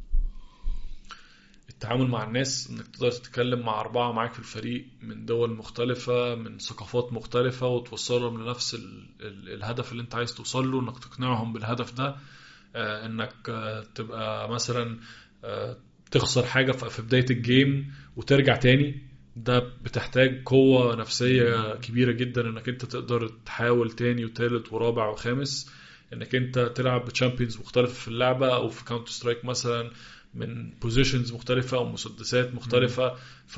التعامل مع الناس انك تقدر تتكلم مع اربعه معاك في الفريق من دول مختلفه من ثقافات مختلفه وتوصلهم لنفس ال ال الهدف اللي انت عايز توصل له انك تقنعهم بالهدف ده آه، انك آه، تبقى مثلا آه، تخسر حاجه في في بدايه الجيم وترجع تاني ده بتحتاج قوة نفسية كبيرة جدا انك انت تقدر تحاول تاني وتالت ورابع وخامس انك انت تلعب بتشامبيونز مختلفة في اللعبة او في كاونتر سترايك مثلا من بوزيشنز مختلفة او مسدسات مختلفة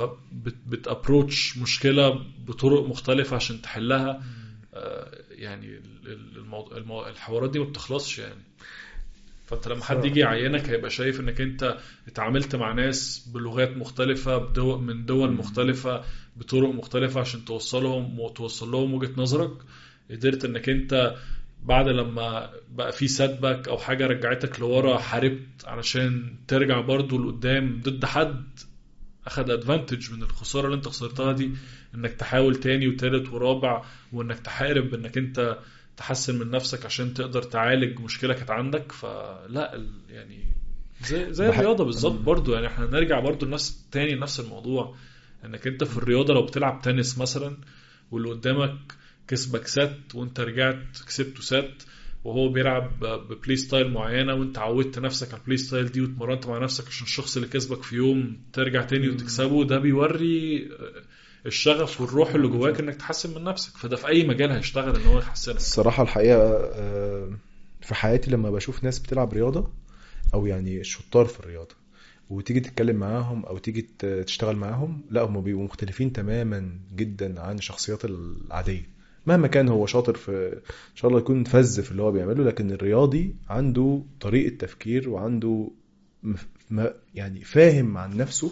فبتابروتش مشكلة بطرق مختلفة عشان تحلها آه، يعني ال- ال- الموضوع المو- الحوارات دي ما بتخلصش يعني فانت لما حد صح. يجي يعينك هيبقى شايف انك انت اتعاملت مع ناس بلغات مختلفة بدول من دول مختلفة بطرق مختلفة عشان توصلهم وتوصل لهم وجهة نظرك قدرت انك انت بعد لما بقى في ساتباك او حاجة رجعتك لورا حاربت علشان ترجع برضو لقدام ضد حد اخد ادفانتج من الخسارة اللي انت خسرتها دي انك تحاول تاني وتالت ورابع وانك تحارب انك انت تحسن من نفسك عشان تقدر تعالج مشكلة كانت عندك فلا ال- يعني زي زي بح- الرياضة بالظبط مم. برضو يعني احنا نرجع برضو لنفس تاني لنفس الموضوع انك انت في الرياضة لو بتلعب تنس مثلا واللي قدامك كسبك سات وانت رجعت كسبته سات وهو بيلعب ب- ببلاي ستايل معينه وانت عودت نفسك على البلاي ستايل دي واتمرنت مع نفسك عشان الشخص اللي كسبك في يوم ترجع تاني وتكسبه ده بيوري آه، الشغف والروح اللي جواك انك تحسن من نفسك فده في اي مجال هيشتغل ان هو يحسنك الصراحة الحقيقة آه، في حياتي لما بشوف ناس بتلعب رياضة أو يعني شطار في الرياضة وتيجي تتكلم معاهم أو تيجي ت- تشتغل معاهم لا هم بيبقوا مختلفين تماما جدا عن الشخصيات العادية مهما كان هو شاطر في إن شاء الله يكون فز في اللي هو بيعمله لكن الرياضي عنده طريقة تفكير وعنده مف- ما- يعني فاهم عن نفسه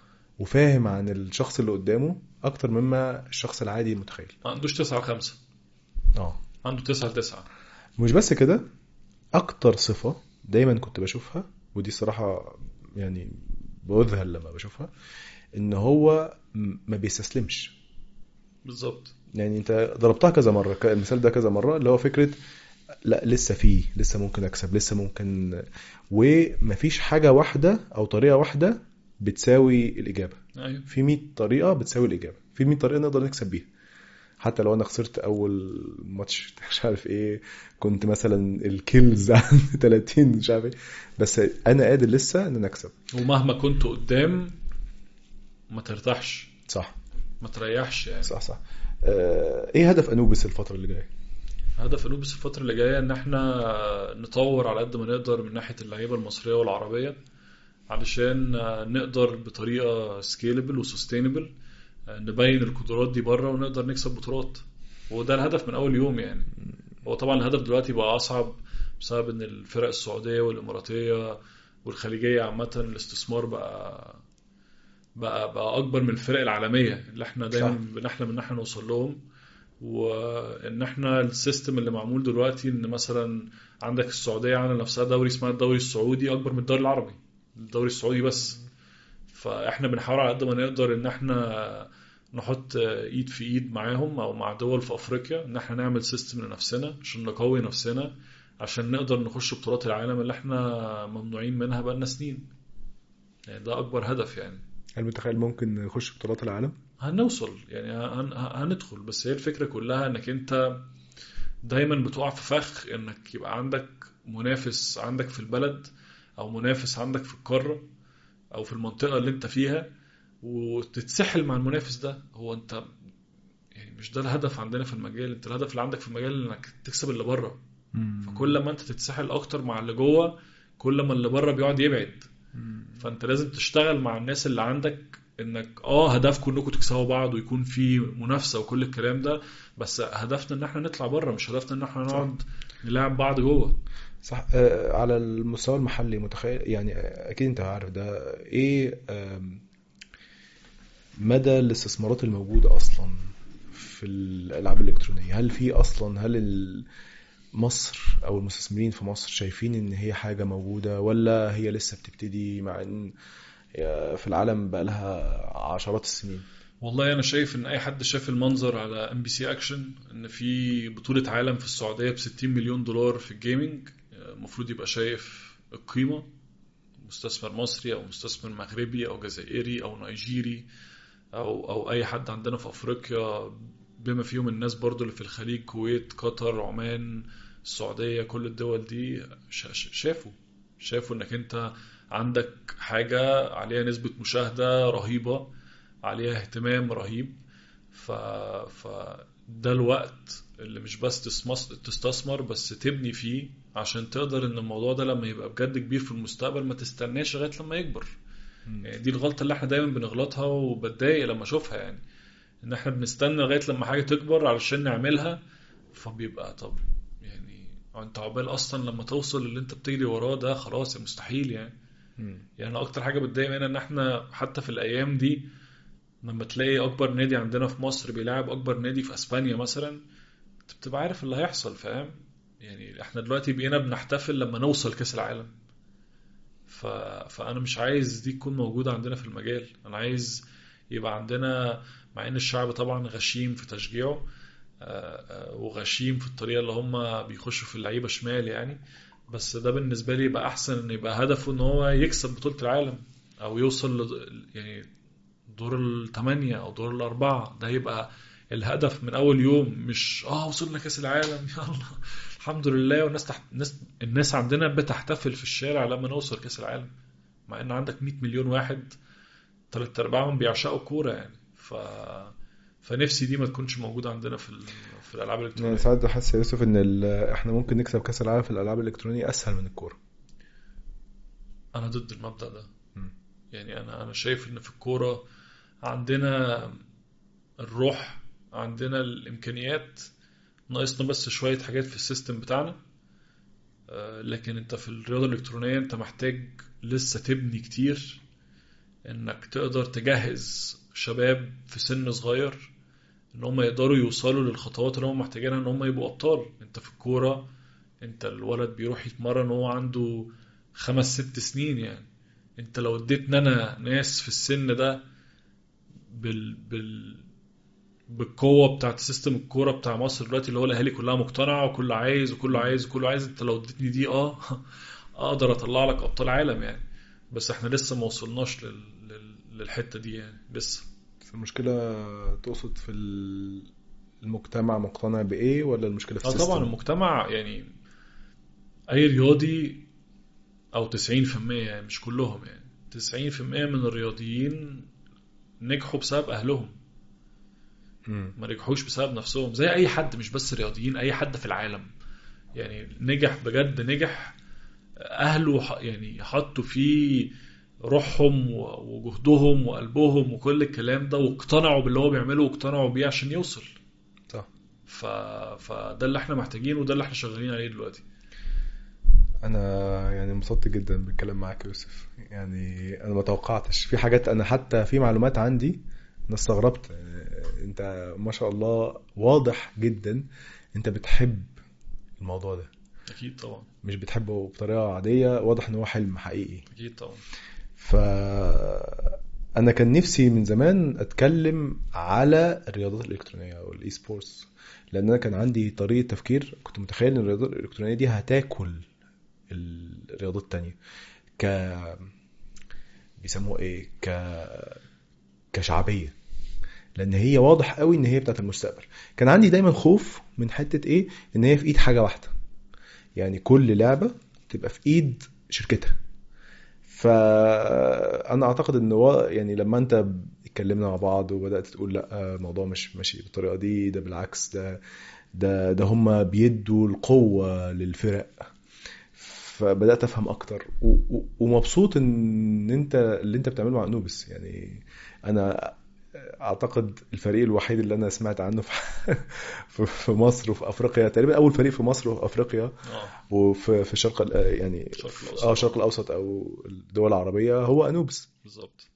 وفاهم عن الشخص اللي قدامه أكتر مما الشخص العادي متخيل ما عندوش 9 5 اه عنده 9 9 مش بس كده اكتر صفة دايما كنت بشوفها ودي الصراحة يعني بذهل لما بشوفها ان هو م- ما بيستسلمش بالظبط يعني انت ضربتها كذا مرة ك- المثال ده كذا مرة اللي هو فكرة لا لسه فيه لسه ممكن اكسب لسه ممكن ومفيش حاجة واحدة او طريقة واحدة بتساوي الاجابة ايوه في 100 طريقة بتساوي الإجابة في 100 طريقة نقدر نكسب بيها حتى لو انا خسرت اول ماتش مش عارف ايه كنت مثلا الكيلز عن 30 مش عارف ايه بس انا قادر لسه ان انا اكسب ومهما كنت قدام ما ترتاحش صح ما تريحش يعني صح صح آه، ايه هدف انوبس الفترة اللي جاية؟ هدف انوبس الفترة اللي جاية ان احنا نطور على قد ما نقدر من ناحية اللعيبة المصرية والعربية علشان نقدر بطريقة سكيلبل وسستينبل نبين القدرات دي بره ونقدر نكسب بطولات وده الهدف من اول يوم يعني هو طبعا الهدف دلوقتي بقى اصعب بسبب ان الفرق السعودية والاماراتية والخليجية عامة الاستثمار بقى بقى بقى اكبر من الفرق العالمية اللي احنا دايما صح. بنحلم ان احنا نوصل لهم وان احنا السيستم اللي معمول دلوقتي ان مثلا عندك السعوديه عامله نفسها دوري اسمها الدوري السعودي اكبر من الدوري العربي الدوري السعودي بس فاحنا بنحاول على قد ما نقدر ان احنا نحط ايد في ايد معاهم او مع دول في افريقيا ان احنا نعمل سيستم لنفسنا عشان نقوي نفسنا عشان نقدر نخش بطولات العالم اللي احنا ممنوعين منها بقالنا سنين يعني ده اكبر هدف يعني هل متخيل ممكن نخش بطولات العالم؟ هنوصل يعني هن... هندخل بس هي الفكرة كلها انك انت دايما بتقع في فخ انك يبقى عندك منافس عندك في البلد او منافس عندك في القارة او في المنطقة اللي انت فيها وتتسحل مع المنافس ده هو انت يعني مش ده الهدف عندنا في المجال انت الهدف اللي عندك في المجال انك تكسب اللي بره فكل ما انت تتسحل اكتر مع اللي جوه كل ما اللي بره بيقعد يبعد فانت لازم تشتغل مع الناس اللي عندك انك اه هدفكم انكم تكسبوا بعض ويكون في منافسه وكل الكلام ده بس هدفنا ان احنا نطلع بره مش هدفنا ان احنا نقعد نلعب بعض جوه صح آه، على المستوى المحلي متخيل يعني اكيد انت عارف ده ايه آم، مدى الاستثمارات الموجودة اصلا في الالعاب الالكترونية هل في اصلا هل ال- مصر او المستثمرين في مصر شايفين ان هي حاجة موجودة ولا هي لسه بتبتدي مع ان آه، في العالم بقى لها عشرات السنين والله انا شايف ان اي حد شاف المنظر على ام بي سي اكشن ان في بطولة عالم في السعودية ب 60 مليون دولار في الجيمنج المفروض يبقى شايف القيمة مستثمر مصري او مستثمر مغربي او جزائري او نيجيري او او اي حد عندنا في افريقيا بما فيهم الناس برضو اللي في الخليج كويت قطر عمان السعودية كل الدول دي شا- شا- شافوا شافوا انك انت عندك حاجة عليها نسبة مشاهدة رهيبة عليها اهتمام رهيب ف... ف ده الوقت اللي مش بس تسمس- تستثمر بس تبني فيه عشان تقدر ان الموضوع ده لما يبقى بجد كبير في المستقبل ما تستناش لغايه لما يكبر يعني دي الغلطه اللي احنا دايما بنغلطها وبتضايق لما اشوفها يعني ان احنا بنستنى لغايه لما حاجه تكبر علشان نعملها فبيبقى طب يعني انت عقبال اصلا لما توصل اللي انت بتجري وراه ده خلاص يا مستحيل يعني مم. يعني أنا اكتر حاجه بتضايق منها ان احنا حتى في الايام دي لما تلاقي اكبر نادي عندنا في مصر بيلعب اكبر نادي في اسبانيا مثلا انت بتبقى عارف اللي هيحصل فاهم يعني احنا دلوقتي بقينا بنحتفل لما نوصل كاس العالم ف... فانا مش عايز دي تكون موجوده عندنا في المجال انا عايز يبقى عندنا مع ان الشعب طبعا غشيم في تشجيعه آه، آه، وغشيم في الطريقه اللي هم بيخشوا في اللعيبه شمال يعني بس ده بالنسبه لي يبقى احسن ان يبقى هدفه ان هو يكسب بطوله العالم او يوصل لد... يعني دور الثمانية او دور الاربعه ده يبقى الهدف من اول يوم مش اه وصلنا كاس العالم يلا الحمد لله والناس تحت... الناس الناس عندنا بتحتفل في الشارع لما نوصل كاس العالم مع ان عندك 100 مليون واحد تلات ارباعهم بيعشقوا الكوره يعني ف فنفسي دي ما تكونش موجوده عندنا في ال... في الالعاب انا الالكترونيه ساعات بحس يا يوسف ان ال- احنا ممكن نكسب كاس العالم في الالعاب الالكترونيه اسهل من الكوره انا ضد المبدأ ده مم. يعني انا انا شايف ان في الكوره عندنا الروح عندنا الامكانيات ناقصنا بس شويه حاجات في السيستم بتاعنا آه، لكن انت في الرياضه الالكترونيه انت محتاج لسه تبني كتير انك تقدر تجهز شباب في سن صغير ان هم يقدروا يوصلوا للخطوات اللي هم محتاجينها ان هم يبقوا ابطال انت في الكوره انت الولد بيروح يتمرن وهو عنده خمس ست سنين يعني انت لو اديتنا انا ناس في السن ده بال بال بالقوه بتاعت سيستم الكوره بتاع مصر دلوقتي اللي هو الاهالي كلها مقتنعه وكله عايز وكله عايز وكله عايز انت لو اديتني دي اه اقدر اطلع لك ابطال عالم يعني بس احنا لسه ما وصلناش لل... لل... للحته دي يعني لسه بس المشكله تقصد في ال- المجتمع مقتنع بايه ولا المشكله في اه السيستم طبعا المجتمع يعني اي رياضي او 90% يعني مش كلهم يعني 90% من الرياضيين نجحوا بسبب اهلهم مم. ما نجحوش بسبب نفسهم زي اي حد مش بس رياضيين اي حد في العالم يعني نجح بجد نجح اهله ح- يعني حطوا فيه روحهم و- وجهدهم وقلبهم وكل الكلام ده واقتنعوا باللي هو بيعمله واقتنعوا بيه عشان يوصل صح ف... فده اللي احنا محتاجينه وده اللي احنا شغالين عليه دلوقتي انا يعني انبسطت جدا بالكلام معاك يا يوسف يعني انا ما توقعتش في حاجات انا حتى في معلومات عندي انا استغربت آه، انت ما شاء الله واضح جدا انت بتحب الموضوع ده اكيد طبعا مش بتحبه بطريقة عادية واضح ان هو حلم حقيقي اكيد طبعا ف انا كان نفسي من زمان اتكلم على الرياضات الالكترونيه او الاي سبورتس لان انا كان عندي طريقه تفكير كنت متخيل ان الرياضات الالكترونيه دي هتاكل الرياضات التانية ك بيسموها ايه ك كشعبيه لان هي واضح قوي ان هي بتاعت المستقبل كان عندي دايما خوف من حته ايه ان هي في ايد حاجه واحده يعني كل لعبه تبقى في ايد شركتها فانا اعتقد ان هو يعني لما انت اتكلمنا مع بعض وبدات تقول لا الموضوع مش ماشي بالطريقه دي ده بالعكس ده ده ده هم بيدوا القوه للفرق فبدات افهم اكتر و- و- ومبسوط ان انت اللي انت بتعمله مع انوبس يعني انا اعتقد الفريق الوحيد اللي انا سمعت عنه في- في في مصر وفي افريقيا تقريبا اول فريق في مصر وفي افريقيا اه وفي في الشرق ال- يعني الشرق الأوسط. اه الشرق الاوسط او الدول العربيه هو انوبس بالظبط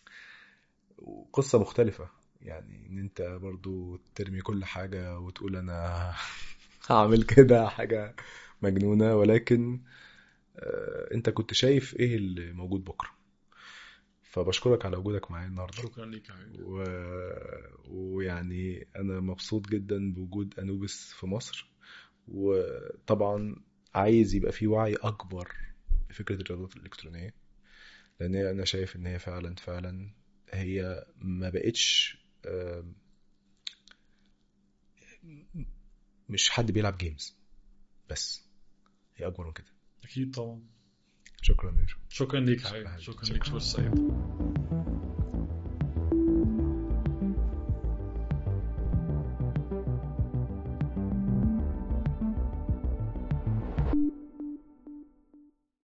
قصه مختلفه يعني ان انت برضو ترمي كل حاجه وتقول انا هعمل كده حاجه مجنونه ولكن آه، انت كنت شايف ايه اللي موجود بكره فبشكرك على وجودك معايا النهارده شكرا ليك يا حبيبي و... ويعني انا مبسوط جدا بوجود انوبس في مصر وطبعا عايز يبقى في وعي اكبر بفكره الرياضات الالكترونيه لان هي- انا شايف ان هي فعلا فعلا هي ما بقتش آم، مش حد بيلعب جيمز بس هي اكبر من كده اكيد طبعا شكرا يا يوسف شكرا ليك يا شكرا حبيبي حبيبي. شكرا ليك فرصه سعيده